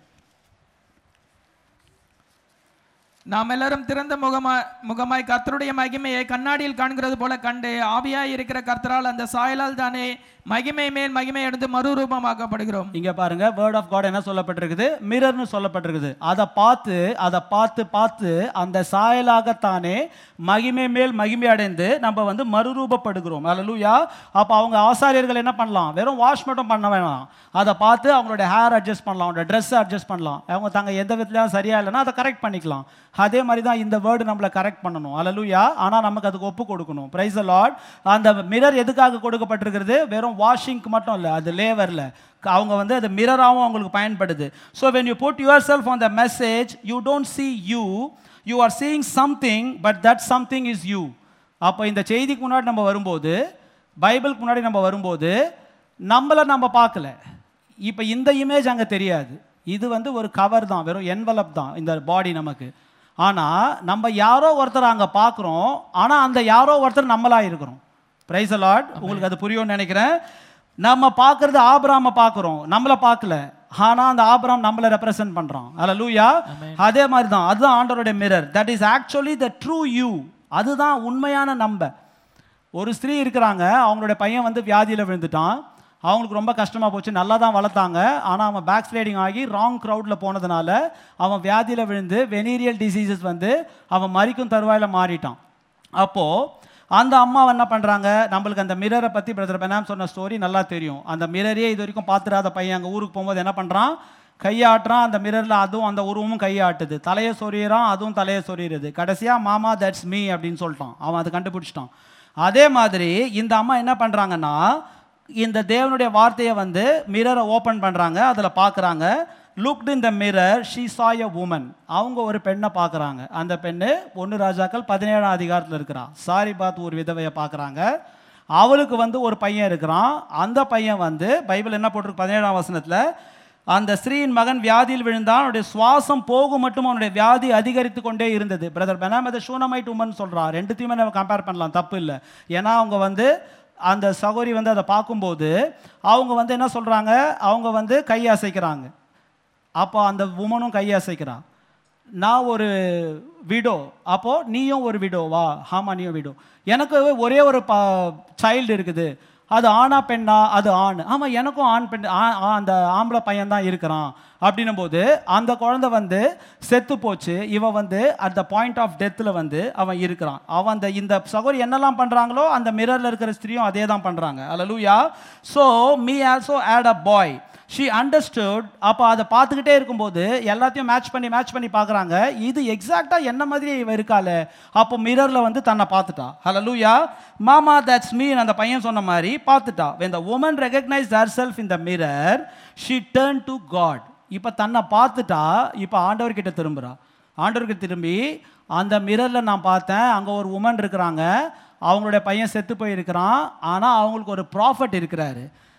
நாம் எல்லாரும் திறந்த முகமாய் முகமாய் கர்த்தருடைய மகிமையை கண்ணாடியில் காண்கிறது போல கண்டு ஆவியாய் இருக்கிற கர்த்தரால் அந்த சாயலால் தானே மகிமை மேல் மகிமை எடுத்து மறுரூபமாக்கப்படுகிறோம் இங்க பாருங்க வேர்ட் ஆஃப் காட் என்ன சொல்லப்பட்டிருக்குது மிரர்னு சொல்லப்பட்டிருக்குது அதை பார்த்து அதை பார்த்து பார்த்து அந்த சாயலாகத்தானே மகிமை மேல் மகிமை அடைந்து நம்ம வந்து மறுரூபப்படுகிறோம் அல்லூயா அப்போ அவங்க ஆசாரியர்கள் என்ன பண்ணலாம் வெறும் வாஷ் மட்டும் பண்ண வேணாம் அதை பார்த்து அவங்களோட ஹேர் அட்ஜஸ்ட் பண்ணலாம் அவங்களோட ட்ரெஸ் அட்ஜஸ்ட் பண்ணலாம் அவங்க தாங்க எந்த விதத்துலையும் சரியா இல்லைன்னா அதை கரெக்ட் பண்ணிக்கலாம் அதே மாதிரி தான் இந்த வேர்டு நம்மளை கரெக்ட் பண்ணணும் அல்லலுயா ஆனால் நமக்கு அதுக்கு ஒப்பு கொடுக்கணும் பிரைஸ் லார்ட் அந்த மிரர் எதுக்காக கொடுக்கப்பட்டிருக்கிறது வெறும் வாஷிங்க்கு மட்டும் இல்லை அது லேவரில் அவங்க வந்து அது மிரராகவும் அவங்களுக்கு பயன்படுது so when you put yourself on the message you don't see you you are seeing something but that something is you அப்போ இந்த செய்திக்கு முன்னாடி நம்ம வரும்போது பைபிளுக்கு முன்னாடி நம்ம வரும்போது நம்மளை நம்ம பார்க்கல இப்போ இந்த இமேஜ் அங்கே தெரியாது இது வந்து ஒரு கவர் தான் வெறும் என்வலப் தான் இந்த பாடி நமக்கு ஆனால் நம்ம யாரோ ஒருத்தர் அங்கே பார்க்குறோம் ஆனால் அந்த யாரோ ஒருத்தர் நம்மளா இருக்கிறோம் பிரைஸ் லார்ட் உங்களுக்கு அது புரியும்னு நினைக்கிறேன் நம்ம பார்க்கறது ஆபிராம பார்க்குறோம் நம்மளை பார்க்கல ஆனால் அந்த ஆபிராம் நம்மளை ரெப்ரசன்ட் பண்ணுறான் அல்ல லூயா அதே மாதிரி தான் அதுதான் ஆண்டவருடைய mirror that is actually the true you அதுதான் உண்மையான நம்ப ஒரு ஸ்திரீ இருக்கிறாங்க அவங்களுடைய பையன் வந்து வியாதியில் விழுந்துட்டான் அவங்களுக்கு ரொம்ப கஷ்டமாக போச்சு நல்லா தான் வளர்த்தாங்க ஆனால் அவன் பேக் ஸ்லைடிங் ஆகி ராங் க்ரௌடில் போனதுனால அவன் வியாதியில் விழுந்து வெனீரியல் டிசீசஸ் வந்து அவன் மறிக்கும் தருவாயில் மாறிட்டான் அப்போது அந்த அம்மா என்ன பண்ணுறாங்க நம்மளுக்கு அந்த மிரரை பற்றி பிரதர் பெனாம் சொன்ன ஸ்டோரி நல்லா தெரியும் அந்த மிரரையே இது வரைக்கும் பார்த்துடாத பையன் அங்கே ஊருக்கு போகும்போது என்ன பண்ணுறான் கையாட்டுறான் அந்த மிரரில் அதுவும் அந்த உருவமும் கையாட்டுது தலையை சொறியிறான் அதுவும் தலையை சொறியிறது கடைசியாக மாமா தட்ஸ் மீ அப்படின்னு சொல்லிட்டான் அவன் அதை கண்டுபிடிச்சிட்டான் அதே மாதிரி இந்த அம்மா என்ன பண்ணுறாங்கன்னா இந்த தேவனுடைய வார்த்தையை வந்து மிரரை ஓப்பன் பண்ணுறாங்க அதில் பார்க்குறாங்க looked in the mirror she saw a woman அவங்க ஒரு பெண்ணை பார்க்குறாங்க அந்த பெண்ணு ஒன்று ராஜாக்கள் பதினேழாம் அதிகாரத்தில் இருக்கிறா சாரி பாத் ஒரு விதவையை பார்க்குறாங்க அவளுக்கு வந்து ஒரு பையன் இருக்கிறான் அந்த பையன் வந்து பைபிள் என்ன போட்டிருக்கு பதினேழாம் வசனத்தில் அந்த ஸ்திரீயின் மகன் வியாதியில் விழுந்தான் அவனுடைய சுவாசம் போகும் மட்டும் அவனுடைய வியாதி அதிகரித்து கொண்டே இருந்தது பிரதர் பெனாமத ஷூனமைட் உமன் சொல்கிறான் ரெண்டுத்தையுமே நம்ம கம்பேர் பண்ணலாம் தப்பு இல்லை ஏன்னா அவங்க வந்து அந்த சகோரி வந்து அதை பார்க்கும்போது அவங்க வந்து என்ன சொல்கிறாங்க அவங்க வந்து கை அசைக்கிறாங்க அப்போ அந்த உமனும் கை அசைக்கிறான் நான் ஒரு விடோ அப்போ நீயும் ஒரு விடோவா ஆமா நீயும் விடோ எனக்கு ஒரே ஒரு ப சைல்டு இருக்குது அது ஆணா பெண்ணா அது ஆண் ஆமாம் எனக்கும் ஆண் பெண் ஆ- ஆ- அந்த ஆம்பளை பையன் தான் இருக்கிறான் அப்படின்னும் போது அந்த குழந்தை வந்து செத்து போச்சு இவன் வந்து அட் த பாயிண்ட் ஆஃப் டெத்தில் வந்து அவன் இருக்கிறான் அவன் அந்த இந்த சகோதரி என்னெல்லாம் பண்ணுறாங்களோ அந்த மிரரில் இருக்கிற ஸ்திரியும் அதே தான் பண்ணுறாங்க அல்லூயா so me also had a boy she understood அப்போ அதை பார்த்துக்கிட்டே இருக்கும்போது எல்லாத்தையும் மேட்ச் பண்ணி மேட்ச் பண்ணி பார்க்குறாங்க இது எக்ஸாக்டாக என்ன மாதிரி இவ இருக்காளே அப்போ மிரரில் வந்து தன்னை பார்த்துட்டா ஹலலூயா மாமா தட்ஸ் மீன் அந்த பையன் சொன்ன மாதிரி பார்த்துட்டா when the woman recognized herself in the mirror she turned to god இப்போ தன்னை பார்த்துட்டா இப்போ ஆண்டவர்கிட்ட திரும்புகிறா ஆண்டவர்கிட்ட திரும்பி அந்த மிரரில் நான் பார்த்தேன் அங்கே ஒரு உமன் இருக்கிறாங்க அவங்களுடைய பையன் செத்து போயிருக்கிறான் ஆனால் அவங்களுக்கு ஒரு ப்ராஃபட் இருக்கிறாரு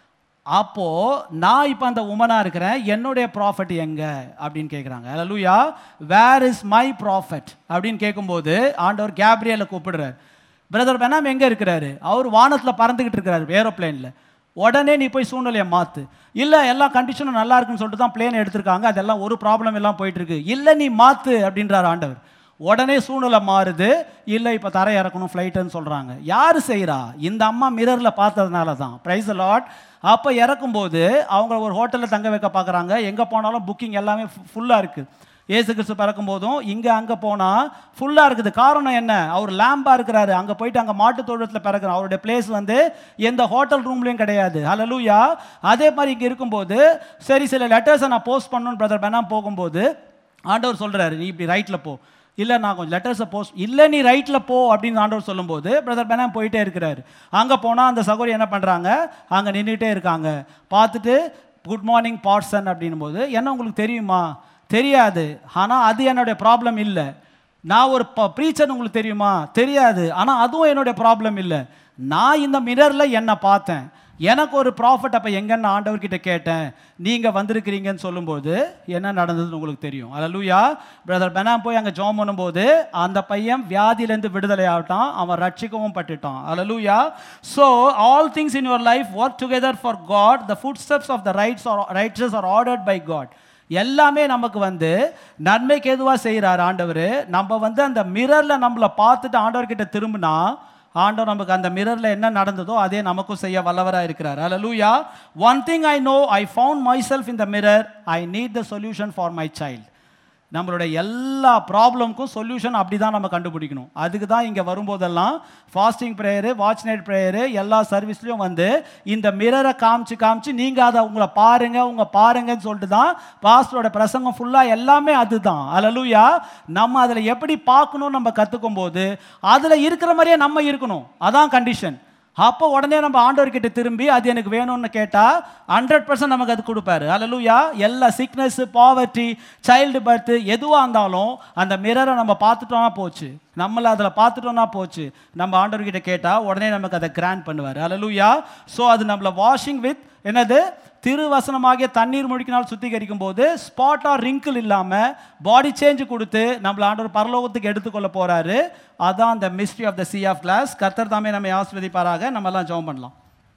அப்போ நான் இப்போ அந்த உமனா இருக்கிறேன் என்னுடைய ப்ராஃபட் எங்க அப்படின்னு கேட்குறாங்க அல்லூயா வேர் இஸ் மை ப்ராஃபட் அப்படின்னு கேட்கும்போது ஆண்டவர் கேப்ரியலை கூப்பிடுறாரு பிரதர் பெனாம் எங்க இருக்கிறாரு அவர் வானத்துல பறந்துகிட்டு இருக்கிறாரு ஏரோப்ளேன்ல உடனே நீ போய் சூழ்நிலையை மாத்து இல்ல எல்லா கண்டிஷனும் நல்லா இருக்குன்னு சொல்லிட்டு தான் பிளேன் எடுத்திருக்காங்க அதெல்லாம் ஒரு ப்ராப்ளம் எல்லாம் போயிட்டு இருக்கு இல்ல நீ மாத்து அப்படின்றார் ஆண்டவர் உடனே சூழ்நிலை மாறுது இல்லை இப்போ தரை இறக்கணும் ஃப்ளைட்டுன்னு சொல்கிறாங்க யார் செய்கிறா இந்த அம்மா மிரரில் பார்த்ததுனால தான் ப்ரைஸ் லாட் அப்போ இறக்கும்போது அவங்க ஒரு ஹோட்டலில் தங்க வைக்க பார்க்குறாங்க எங்கே போனாலும் புக்கிங் எல்லாமே ஃபுல்லாக இருக்குது ஏசு கிறிஸ்து பிறக்கும் போதும் இங்கே அங்கே போனால் ஃபுல்லாக இருக்குது காரணம் என்ன அவர் லேம்பாக இருக்கிறாரு அங்கே போயிட்டு அங்கே மாட்டு தொழுவத்தில் பிறக்கிறார் அவருடைய பிளேஸ் வந்து எந்த ஹோட்டல் ரூம்லேயும் கிடையாது ஹalleluya அதே மாதிரி இங்கே இருக்கும்போது சரி சில லெட்டர்ஸை நான் போஸ்ட் பண்ணணும்னு பிரதர் பெனாம் போகும்போது ஆண்டவர் சொல்கிறாரு நீ இப்படி ரைட்டில் போ இல்லை நான் கொஞ்சம் லெட்டர்ஸை போஸ்ட் இல்லை நீ ரைட்டில் போ அப்படின்னு ஆண்டவர் சொல்லும்போது பிரதர் பெனாம் போயிட்டே இருக்கிறாரு அங்கே போனால் அந்த சகோதரி என்ன பண்ணுறாங்க அங்கே நின்றுட்டே இருக்காங்க பார்த்துட்டு குட் மார்னிங் பார்சன் அப்படின்னும் போது என்ன உங்களுக்கு தெரியுமா தெரியாது ஆனால் அது என்னுடைய ப்ராப்ளம் இல்லை நான் ஒரு ப்ரீச்சர் உங்களுக்கு தெரியுமா தெரியாது ஆனால் அதுவும் என்னுடைய ப்ராப்ளம் இல்லை நான் இந்த மிரரில் என்னை பார்த்தேன் எனக்கு ஒரு ப்ராஃபிட் அப்போ எங்கன்னு ஆண்டவர்கிட்ட கேட்டேன் நீங்கள் வந்திருக்கிறீங்கன்னு சொல்லும்போது என்ன நடந்ததுன்னு உங்களுக்கு தெரியும் அல்லூயா பிரதர் பெனாம் போய் அங்கே ஜோம் பண்ணும்போது அந்த பையன் வியாதியிலேருந்து விடுதலை ஆகட்டான் அவன் ரட்சிக்கவும் பட்டுட்டான் அல்லூயா so all things in your life work together for God the footsteps of the rights are righteous are ordered by God எல்லாமே நமக்கு வந்து நன்மைக்கு எதுவாக செய்கிறார் ஆண்டவர் நம்ம வந்து அந்த மிரரில் நம்மளை பார்த்துட்டு ஆண்டவர்கிட்ட திரும்பினா ஆண்டவர் நமக்கு அந்த மிரரில் என்ன நடந்ததோ அதே நமக்கும் செய்ய வல்லவராக இருக்கிறார் அல்லூயா one thing I know I found myself in the mirror I need the solution for my child நம்மளுடைய எல்லா ப்ராப்ளம்க்கும் சொல்யூஷன் அப்படி தான் நம்ம கண்டுபிடிக்கணும் அதுக்கு தான் இங்கே வரும்போதெல்லாம் fasting prayer watch night prayer எல்லா சர்வீஸ்லையும் வந்து இந்த மிரரை காமிச்சு காமிச்சு நீங்கள் அதை உங்களை பாருங்க உங்க பாருங்கன்னு சொல்லிட்டு தான் பாஸ்டரோட பிரசங்கம் ஃபுல்லாக எல்லாமே அதுதான் அலலுயா நம்ம அதில் எப்படி பார்க்கணும் நம்ம கற்றுக்கும் போது அதில் இருக்கிற மாதிரியே நம்ம இருக்கணும் அதான் கண்டிஷன் அப்போ உடனே நம்ம ஆண்டவர்கிட்ட திரும்பி அது எனக்கு வேணும்னு கேட்டால் ஹண்ட்ரட் பர்சன்ட் நமக்கு அது கொடுப்பாரு அல்லூயா எல்லா சிக்னஸ் பாவர்ட்டி சைல்டு பர்த் எதுவாக இருந்தாலும் அந்த மிரரை நம்ம பார்த்துட்டோம்னா போச்சு நம்மளை அதில் பார்த்துட்டோம்னா போச்சு நம்ம ஆண்டவர்கிட்ட கேட்டால் உடனே நமக்கு அதை கிராண்ட் பண்ணுவார் அல்லூயா ஸோ அது நம்மளை வாஷிங் வித் என்னது திருவசனமாகிய தண்ணீர் முழுக்கினால் சுத்திகரிக்கும் போது ஸ்பாட் ஆர் ரிங்கிள் இல்லாமல் பாடி சேஞ்ச் கொடுத்து நம்மளை ஆண்டவர் பரலோகத்துக்கு எடுத்துக்கொள்ள போறாரு அதான் அந்த mystery of the sea of glass கர்த்தர் தாமே நம்ம ஆஸ்வதிப்பாராக நம்ம எல்லாம் ஜெபம் பண்ணலாம்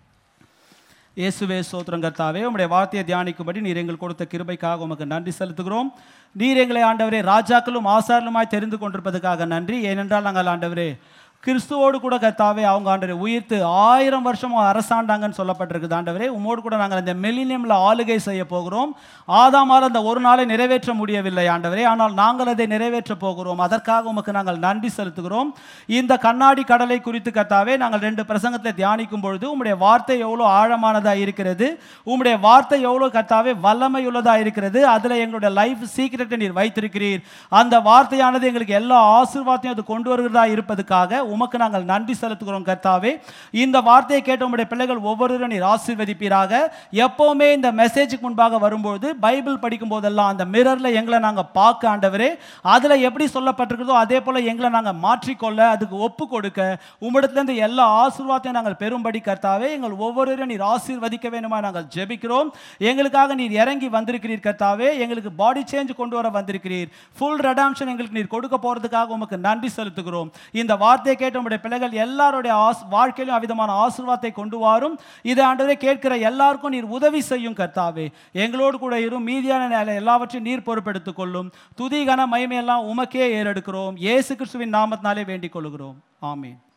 இயேசுவே சோத்திரம் கர்த்தாவே உம்முடைய வார்த்தையை தியானிக்கும்படி நீர் எங்கள் கொடுத்த கிருபைக்காக உமக்கு நன்றி செலுத்துகிறோம் நீர் எங்களை ஆண்டவரே ராஜாக்களும் ஆசாரலுமாய் தெரிந்து கொண்டிருப்பதற்காக நன்றி ஏனென்றால் நாங்கள் ஆண்டவரே கிறிஸ்துவோடு கூட கர்த்தாவே அவங்க ஆண்டவரே உயிர்த்து ஆயிரம் வருஷம் அரசாண்டாங்கன்னு சொல்லப்பட்டிருக்குது ஆண்டவரே உமோடு கூட நாங்கள் இந்த மெலினியமில் ஆளுகை செய்ய போகிறோம் ஆதாமால் அந்த ஒரு நாளை நிறைவேற்ற முடியவில்லை ஆண்டவரே ஆனால் நாங்கள் அதை நிறைவேற்ற போகிறோம் அதற்காக உமக்கு நாங்கள் நன்றி செலுத்துகிறோம் இந்த கண்ணாடி கடலை குறித்து கர்த்தாவே நாங்கள் ரெண்டு பிரசங்கத்தை தியானிக்கும் பொழுது உம்முடைய வார்த்தை எவ்வளோ ஆழமானதாக இருக்கிறது உம்முடைய வார்த்தை எவ்வளோ கர்த்தாவே வல்லமையுள்ளதாக இருக்கிறது அதில் எங்களுடைய லைஃப் சீக்கிரட்டை நீர் வைத்திருக்கிறீர் அந்த வார்த்தையானது எங்களுக்கு எல்லா ஆசீர்வாதத்தையும் அது கொண்டு வருகிறதா இருப்பதுக்காக உமக்கு நாங்கள் நன்றி செலுத்துகிறோம் கர்த்தாவே இந்த வார்த்தையை கேட்ட உம்முடைய பிள்ளைகள் ஒவ்வொருவரும் நீர் ஆசீர்வதிப்பீராக எப்பவுமே இந்த மெசேஜுக்கு முன்பாக வரும்போது பைபிள் படிக்கும் போதெல்லாம் அந்த மிரரில் எங்களை நாங்கள் பார்க்க ஆண்டவரே அதில் எப்படி சொல்லப்பட்டிருக்கிறதோ அதே போல் எங்களை நாங்கள் மாற்றிக்கொள்ள அதுக்கு ஒப்பு கொடுக்க உம்மிடத்துலேருந்து எல்லா ஆசீர்வாதத்தையும் நாங்கள் பெறும்படி கர்த்தாவே எங்கள் ஒவ்வொருவரையும் நீர் ஆசீர்வதிக்க வேணுமா நாங்கள் ஜெபிக்கிறோம் எங்களுக்காக நீர் இறங்கி வந்திருக்கிறீர் கர்த்தாவே எங்களுக்கு பாடி சேஞ்ச் கொண்டு வர வந்திருக்கிறீர் ஃபுல் ரெடாம்ஷன் எங்களுக்கு நீர் கொடுக்க போகிறதுக்காக உமக்கு நன்றி செலுத்துகிறோம் இந்த வார்த்தையை கேட்ட உடைய பிள்ளைகள் எல்லாருடைய ஆஸ் வாழ்க்கையிலும் அவ்விதமான ஆசீர்வாதத்தை கொண்டு வரும் இதை ஆண்டவரே கேட்கிற எல்லாருக்கும் நீர் உதவி செய்யும் கர்த்தாவே எங்களோடு கூட இரும் மீதியான நேரம் எல்லாவற்றையும் நீர் பொறுப்பெடுத்துக் கொள்ளும் துதி கன மகிமையெல்லாம் உமக்கே ஏறெடுக்கிறோம் இயேசு கிறிஸ்துவின் நாமத்தினாலே வேண்டிக் கொள்கிறோம் ஆமென்